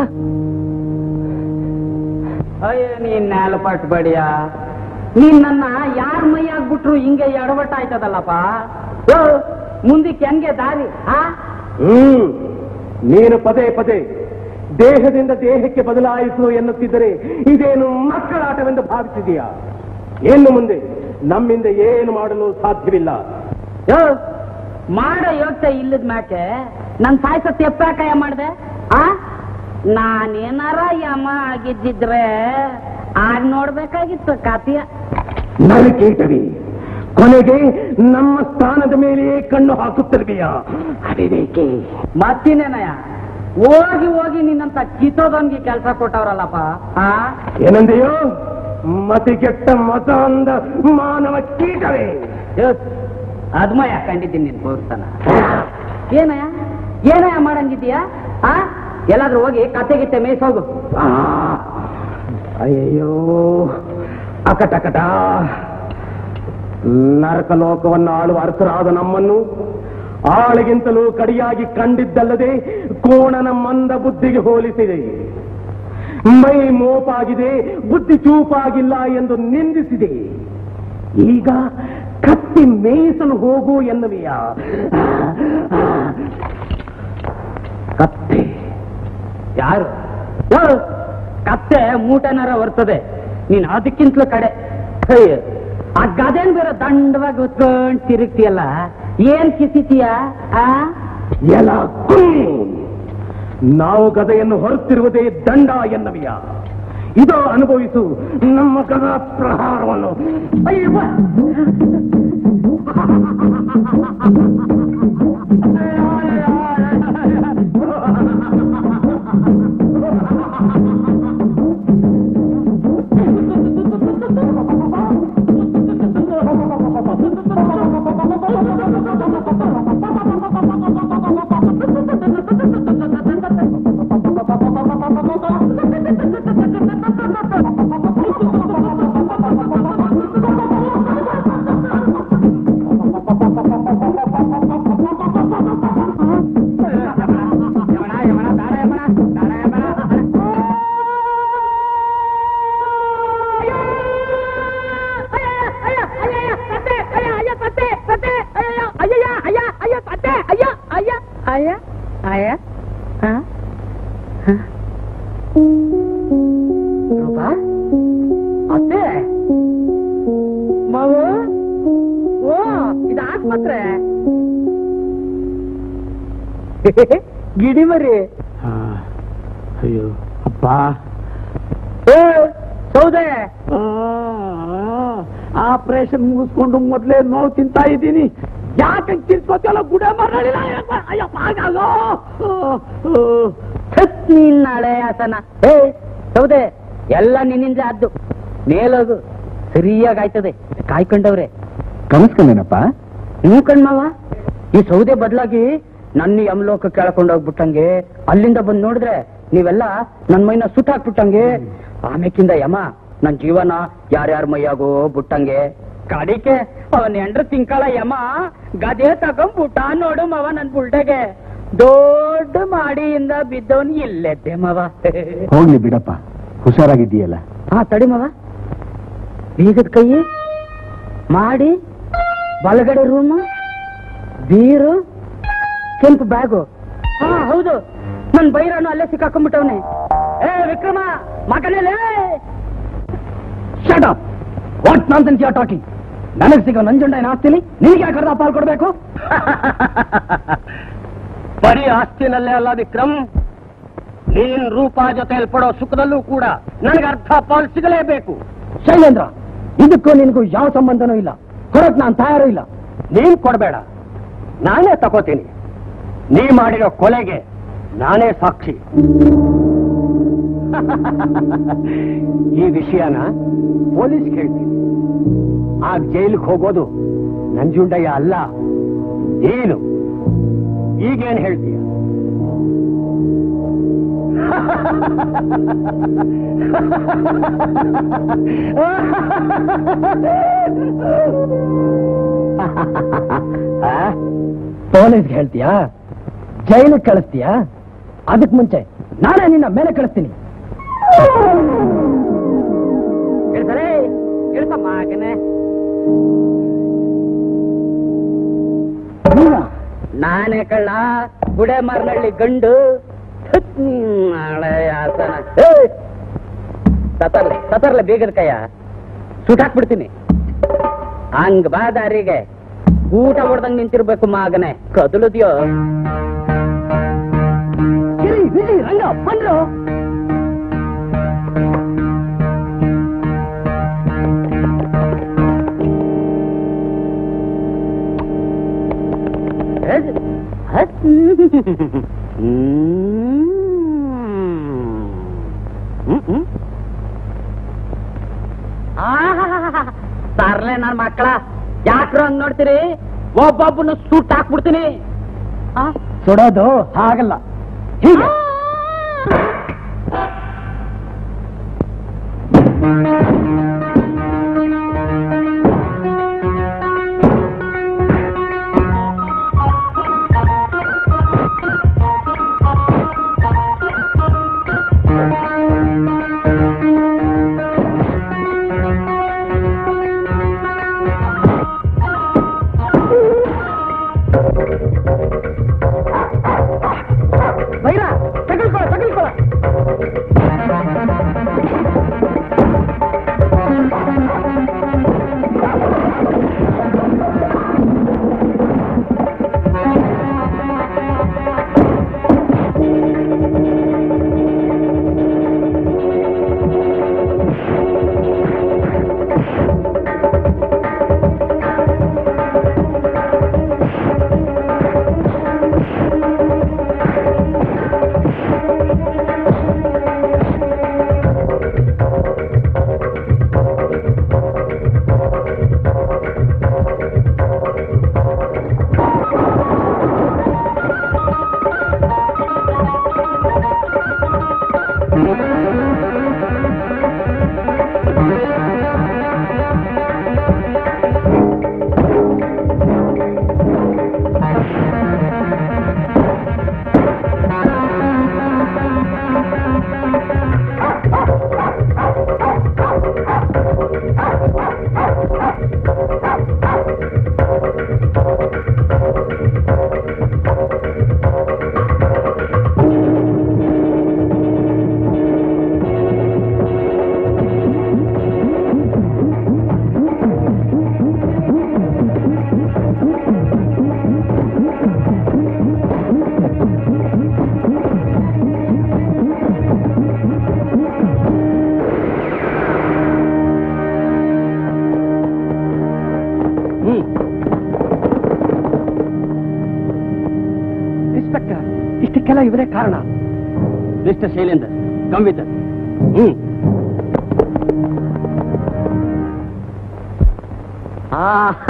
ಅಯ್ಯ ನೀನ್ ನ್ಯಾಲಪಟ್ ಬಡಿಯ ನೀನ್ ನನ್ನ ಯಾರ ಮೈ ಆಗ್ಬಿಟ್ರು ಹಿಂಗೆ ಎಡವಟ್ಟ ಆಯ್ತದಲ್ಲಪ್ಪ ಯೋ, ಮುಂದಕ್ಕೆ ಹೆಂಗೆ ದಾರಿ ಆ ಹ್ಮ್ ನೀನು ಪದೇ ಪದೇ ದೇಹದಿಂದ ದೇಹಕ್ಕೆ ಬದಲಾಯಿಸು ಎನ್ನುತ್ತಿದ್ದರೆ ಇದೇನು ಮಕ್ಕಳಾಟವೆಂದು ಭಾವಿಸಿದೀಯಾ ಇನ್ನು ಮುಂದೆ ನಮ್ಮಿಂದ ಏನು ಮಾಡಲು ಸಾಧ್ಯವಿಲ್ಲ ಯೋ, ಮಾಡೋ ಯೋಗ್ಯತೆ ಇಲ್ಲದ ಮ್ಯಾಕೆ ನನ್ ಸಾಯ್ಸ ತೆಪ್ಪಾಕಾಯ ಮಾಡ್ದೆ ಆ ನಾನೇನಾರ ಯಮ ಆಗಿದ್ದಿದ್ರೆ ಆಗ ನೋಡ್ಬೇಕಾಗಿತ್ತು ಕಾತಿಯ ನರಕೇಟವಿ ಕೊನೆಗೆ ನಮ್ಮ ಸ್ಥಾನದ ಮೇಲೆಯೇ ಕಣ್ಣು ಹಾಕುತ್ತಿರುವೆಯಾ ಅವಿವೇಕೆ ಮತ್ತಿನೇನಯ್ಯ ಹೋಗಿ ಹೋಗಿ ನಿನ್ನಂತ ಕಿತ್ತೋದೊಂಗಿ ಕೆಲಸ ಕೊಟ್ಟವ್ರಲ್ಲಪ್ಪ ಆ ಏನಂದೆಯೋ ಮತಿಗೆಟ್ಟ ಮತ ಅಂದ ಮಾನವ ಕೀಟವೇ ಅದ್ಮಯ ಕಂಡಿದ್ದೀನಿ ನಿನ್ ತೋರಿಸ್ತಾನ ಏನಯ್ಯ ಏನಯ್ಯ ಮಾಡಂಗಿದ್ದೀಯಾ ಆ ಎಲ್ಲಾದ್ರೂ ಹೋಗಿ ಕತೆ ಗಿತ್ತೆ ಮೇಯ್ಸೋಗು ಆ, ಅಯ್ಯಯ್ಯೋ ಅಕಟಕಟ ನರಕ ಲೋಕವನ್ನು ಆಳುವ ಅರಸರಾದ ನಮ್ಮನ್ನು ಆಳಿಗಿಂತಲೂ ಕಡಿಯಾಗಿ ಕಂಡಿದ್ದಲ್ಲದೆ ಕೋಣನ ಮಂದ ಬುದ್ಧಿಗೆ ಹೋಲಿಸಿದೆ ಮೈ ಮೋಪಾಗಿದೆ ಬುದ್ಧಿ ಚೂಪಾಗಿಲ್ಲ ಎಂದು ನಿಂದಿಸಿದೆ ಈಗ ಕತ್ತಿ ಮೇಯಿಸಲು ಹೋಗು ಎನ್ನುವೆಯಾ ಕತ್ತೆ ಯಾರು ಯೋ, ಕತ್ತೆ ಮೂಟೆನಾರ ಬರ್ತದೆ ನೀನ್ ಅದಕ್ಕಿಂತಲೂ ಕಡೆ ಅಯ್ಯ, ಆ ಗದೇನ್ ಬೇರೆ ದಂಡವಾಗಿ ಉತ್ಕೊಂಡ್ ತಿರುಗ್ತಿಯಲ್ಲ ಏನ್ ಕಿಸಿತೀಯ ಆ ಎಲ ಕುಮ್ಮಿ ನಾವು ಗದೆಯನ್ನು ಹೊರತಿರುವುದೇ ದಂಡ ಎನ್ನವಿಯ ಇದೋ ಅನುಭವಿಸು ನಮ್ಮ ಗದಾ ಪ್ರಹಾರವನ್ನು ಅಯ್ಯವ್ವ! ಅತ್ತೆ ಮಾವು ಓ ಇದು ಆಸ್ಪತ್ರೆ ಗಿಡಿ ಮರಿ ಅಯ್ಯೋ ಅಪ್ಪ ಏ ಸೌದೆ ಆಪರೇಷನ್ ಮುಗಿಸ್ಕೊಂಡು ಮೊದ್ಲೇ ನೋವು ತಿಂತಾ ಇದ್ದೀನಿ ಯಾಕೆ ತಿನ್ಸ್ಕೊತಿಯಲ್ಲ ಗುಡ ಮರಳಿಲ್ಲ ಅಯ್ಯಪ್ಪ ಆಗಲ್ಲ ನೀನ್ ನಾಳೆ ಆಸನ ಏ ಸೌದೆ ಎಲ್ಲ ನಿನ್ನಿಂದ ಅದ್ದು ಮೇಲೋದು ಸರಿಯಾಗಿ ಆಯ್ತದೆ ಕಾಯ್ಕೊಂಡವ್ರೆ ಕನಸ್ಕೊಂಡೇನಪ್ಪ ನೀವು ಕಣ್ಮವ ಈ ಸೌದೆ ಬದಲಾಗಿ ನನ್ನ ಯಮಲೋಕ ಕೆಳಕೊಂಡು ಹೋಗ್ಬಿಟ್ಟಂಗೆ ಅಲ್ಲಿಂದ ಬಂದ್ ನೋಡಿದ್ರೆ ನೀವೆಲ್ಲ ನನ್ ಮೈನ ಸುಟ್ಟ ಹಾಕ್ಬಿಟ್ಟಂಗೆ ಆಮೇಕಿಂದ ಯಮ ನನ್ ಜೀವನ ಯಾರ್ಯಾರ ಮೈಯಾಗೋ ಬಿಟ್ಟಂಗೆ ಕಡಿಕೆ ಅವನ್ ಎಂಡ್ರ ತಿಂಕಳ ಯಮ ಗದೆ ತಗೊಂಡ್ಬಿಟ್ಟ ನೋಡು ಮವ ನನ್ ಬುಲ್ಟೆಗೆ ದೊಡ್ಡ ಮಾಡಿಯಿಂದ ಬಿದ್ದವನ್ ಇಲ್ಲೆದ್ದೆ ಮವ ಹೋಗ್ಲಿ ಬಿಡಪ್ಪ ಹುಷಾರಾಗಿದ್ದೀಯಲ್ಲ ಹಾ ತಡಿ ಮವ ಬೀಗದ ಕೈ ಮಾಡಿ ಬಲಗಡೆ ರೂಮು ಬೀರು ಕೆಂಪು ಬ್ಯಾಗು ಹಾ ಹೌದು ನನ್ ಬೈರನು ಅಲ್ಲೇ ಸಿಕ್ಕಾಕೊಂಡ್ಬಿಟ್ಟವನೆ ಏ ವಿಕ್ರಮ ಮಗನೇಲೆ shut up what nonsense you talking ನನಗೆ ಸಿಗೋ ನಂಜುಂಡ ಏನು ಆಸ್ತಿನಿ ನಿನಗೆ ಯಾಕೆ ಅರ್ಧ ಪಾಲ್ ಕೊಡ್ಬೇಕು ಬರೀ ಆಸ್ತಿನಲ್ಲೇ ಅಲ್ಲ ವಿಕ್ರಮ್ ನೀನ್ ರೂಪ ಜೊತೆಯಲ್ಲಿ ಪಡೋ ಸುಖದಲ್ಲೂ ಕೂಡ ನನಗೆ ಅರ್ಧ ಪಾಲ್ ಸಿಗಲೇಬೇಕು ಶೈಲೇಂದ್ರ ಇದಕ್ಕೂ ನಿನಗೂ ಯಾವ ಸಂಬಂಧನೂ ಇಲ್ಲ ಕೊಡಕ್ ನಾನು ತಯಾರು ಇಲ್ಲ ನೀನ್ ಕೊಡಬೇಡ ನಾನೇ ತಗೋತೀನಿ ನೀ ಮಾಡಿರೋ ಕೊಲೆಗೆ ನಾನೇ ಸಾಕ್ಷಿ ಈ ವಿಷಯನ ಪೊಲೀಸ್ ಹೇಳ್ತೀನಿ ಆ ಜೈಲಿಗೆ ಹೋಗೋದು ನಂಜುಂಡಯ್ಯ ಅಲ್ಲ ನೀನು ಈಗೇನ್ ಹೇಳ್ತೀಯ ಪೊಲೀಸ್ಗೆ ಹೇಳ್ತೀಯಾ ಜೈಲಿಗೆ ಕಳಿಸ್ತೀಯಾ ಅದಕ್ ಮುಂಚೆ ನಾನೇ ನಿನ್ನ ಮೇಲೆ ಕಳಿಸ್ತೀನಿ ಹೇಳ್ತಾರೆ ಹೇಳ್ತ ಮಗನೇ ನಾನೇ ಕಳ್ಳ ಬುಡೆ ಮಾರ್ನಳ್ಳಿ ಗಂಡು ಥುತ್ ನೀನ್ ನಾಳೆ ಆಸನ ಏಯ್! ಸತರ್ಲೆ ಸತರ್ಲೆ ಬೇಗದ ಕೈಯ ಸುಟ್ಟಾಕ್ಬಿಡ್ತೀನಿ ಹಂಗ್ ಬಾ ದಾರಿಗೆ ಊಟ ಹೊಡ್ದಂಗ್ ನಿಂತಿರ್ಬೇಕು ಮಗನೇ ಕದಲದ್ಯೋ ರಂಗ ಬಂದ್ರು ಸರ್ಲೆ ನನ್ ಮಕ್ಕಳ ಯಾಕ್ರು ಹಂಗ್ ನೋಡ್ತೀರಿ ಒಬ್ಬೊಬ್ಬನ ಸುಟ್ ಹಾಕ್ಬಿಡ್ತೀನಿ ಆ? ಸುಡೋದು ಹಾಗಲ್ಲ ಹೀಗೆ ಬೈರ ತಗಲ್ಕೊಳ ತಗಲ್ಕೊಳ ಇಷ್ಟಕ್ಕೆಲ್ಲ ಇವರೇ ಕಾರಣ mister Shailender come with hmm ಆ,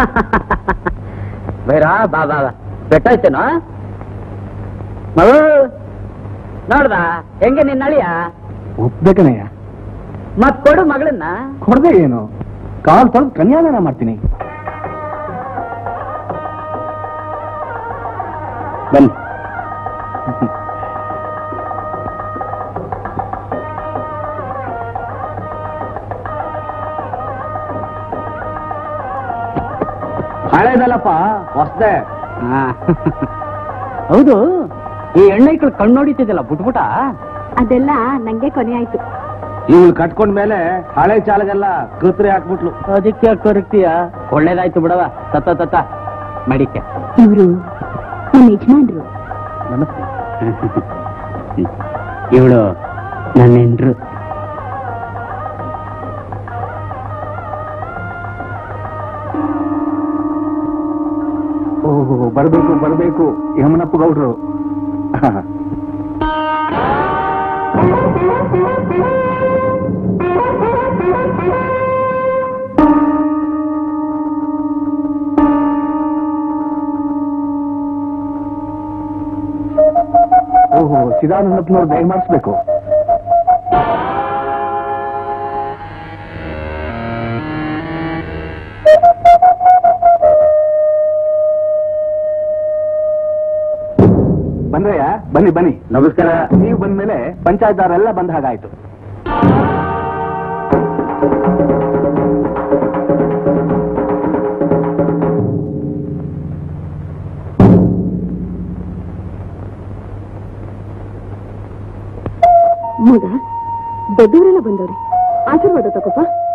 ಬೈರಾ ಬಾ ಬಾ ಬಾ ಬೆಟ್ಟಾಯ್ತೇನೋ ಮಗು ನೋಡ್ದ ಹೆಂಗೆ ನಿನ್ನ ಅಳಿಯ ಒಪ್ಬೇಕನಯ್ಯ ಮತ್ ಕೊಡು ಮಗಳನ್ನ ಕೊಡದೆ ಏನು ಕಾಲ್ ತೊಳೆದು ಕನ್ಯಾದಾನ ಮಾಡ್ತೀನಿ ಬನ್ನಿ ಹಳೇದಲ್ಲಪ್ಪ ಹೊಸ್ದೆ ಹೌದು ಈ ಎಣ್ಣೆಗಳು ಕಣ್ಣು ನೋಡಿತಿದ್ದಲ್ಲ ಬಿಟ್ಬಿಟ ಅದೆಲ್ಲ ನಂಗೆ ಕೊನೆ ಆಯ್ತು ಇವಳು ಕಟ್ಕೊಂಡ್ಮೇಲೆ ಹಳೆ ಚಾಲಗೆಲ್ಲ ಕತ್ರಿ ಹಾಕ್ಬಿಟ್ಲು ಅದಕ್ಕೆ ಕೊರಕ್ತೀಯ ಒಳ್ಳೇದಾಯ್ತು ಬಿಡವ ತತ್ತ ತತ್ತ ಮಡಿಕೆ ಇವರು ನನ್ನ ಯಜಮಾನ್ರು ನಮಸ್ತೆ ಇವಳು ನನ್ನ ಹೆಂಡ್ರು ಓಹೋ ಬರ್ಬೇಕು ಬರ್ಬೇಕು ಯಮನಪ್ಪ ಗೌಡ್ರು ಓಹೋ ಚಿದಾನಂದಪ್ಪನವ್ರು ದಯ ಮಾಡಿಸ್ಬೇಕು ಬಂದ್ರಯ್ಯ ಬನ್ನಿ ಬನ್ನಿ ನಮಸ್ಕಾರ ನೀವು ಬಂದ್ಮೇಲೆ ಪಂಚಾಯತ್ದಾರೆಲ್ಲ ಬಂದ ಹಾಗಾಯ್ತು ಮಗ ದೊಡ್ಡವರೆಲ್ಲ ಬಂದವ್ರೆ ಆಶೀರ್ವಾದ ತಗೋಪ್ಪ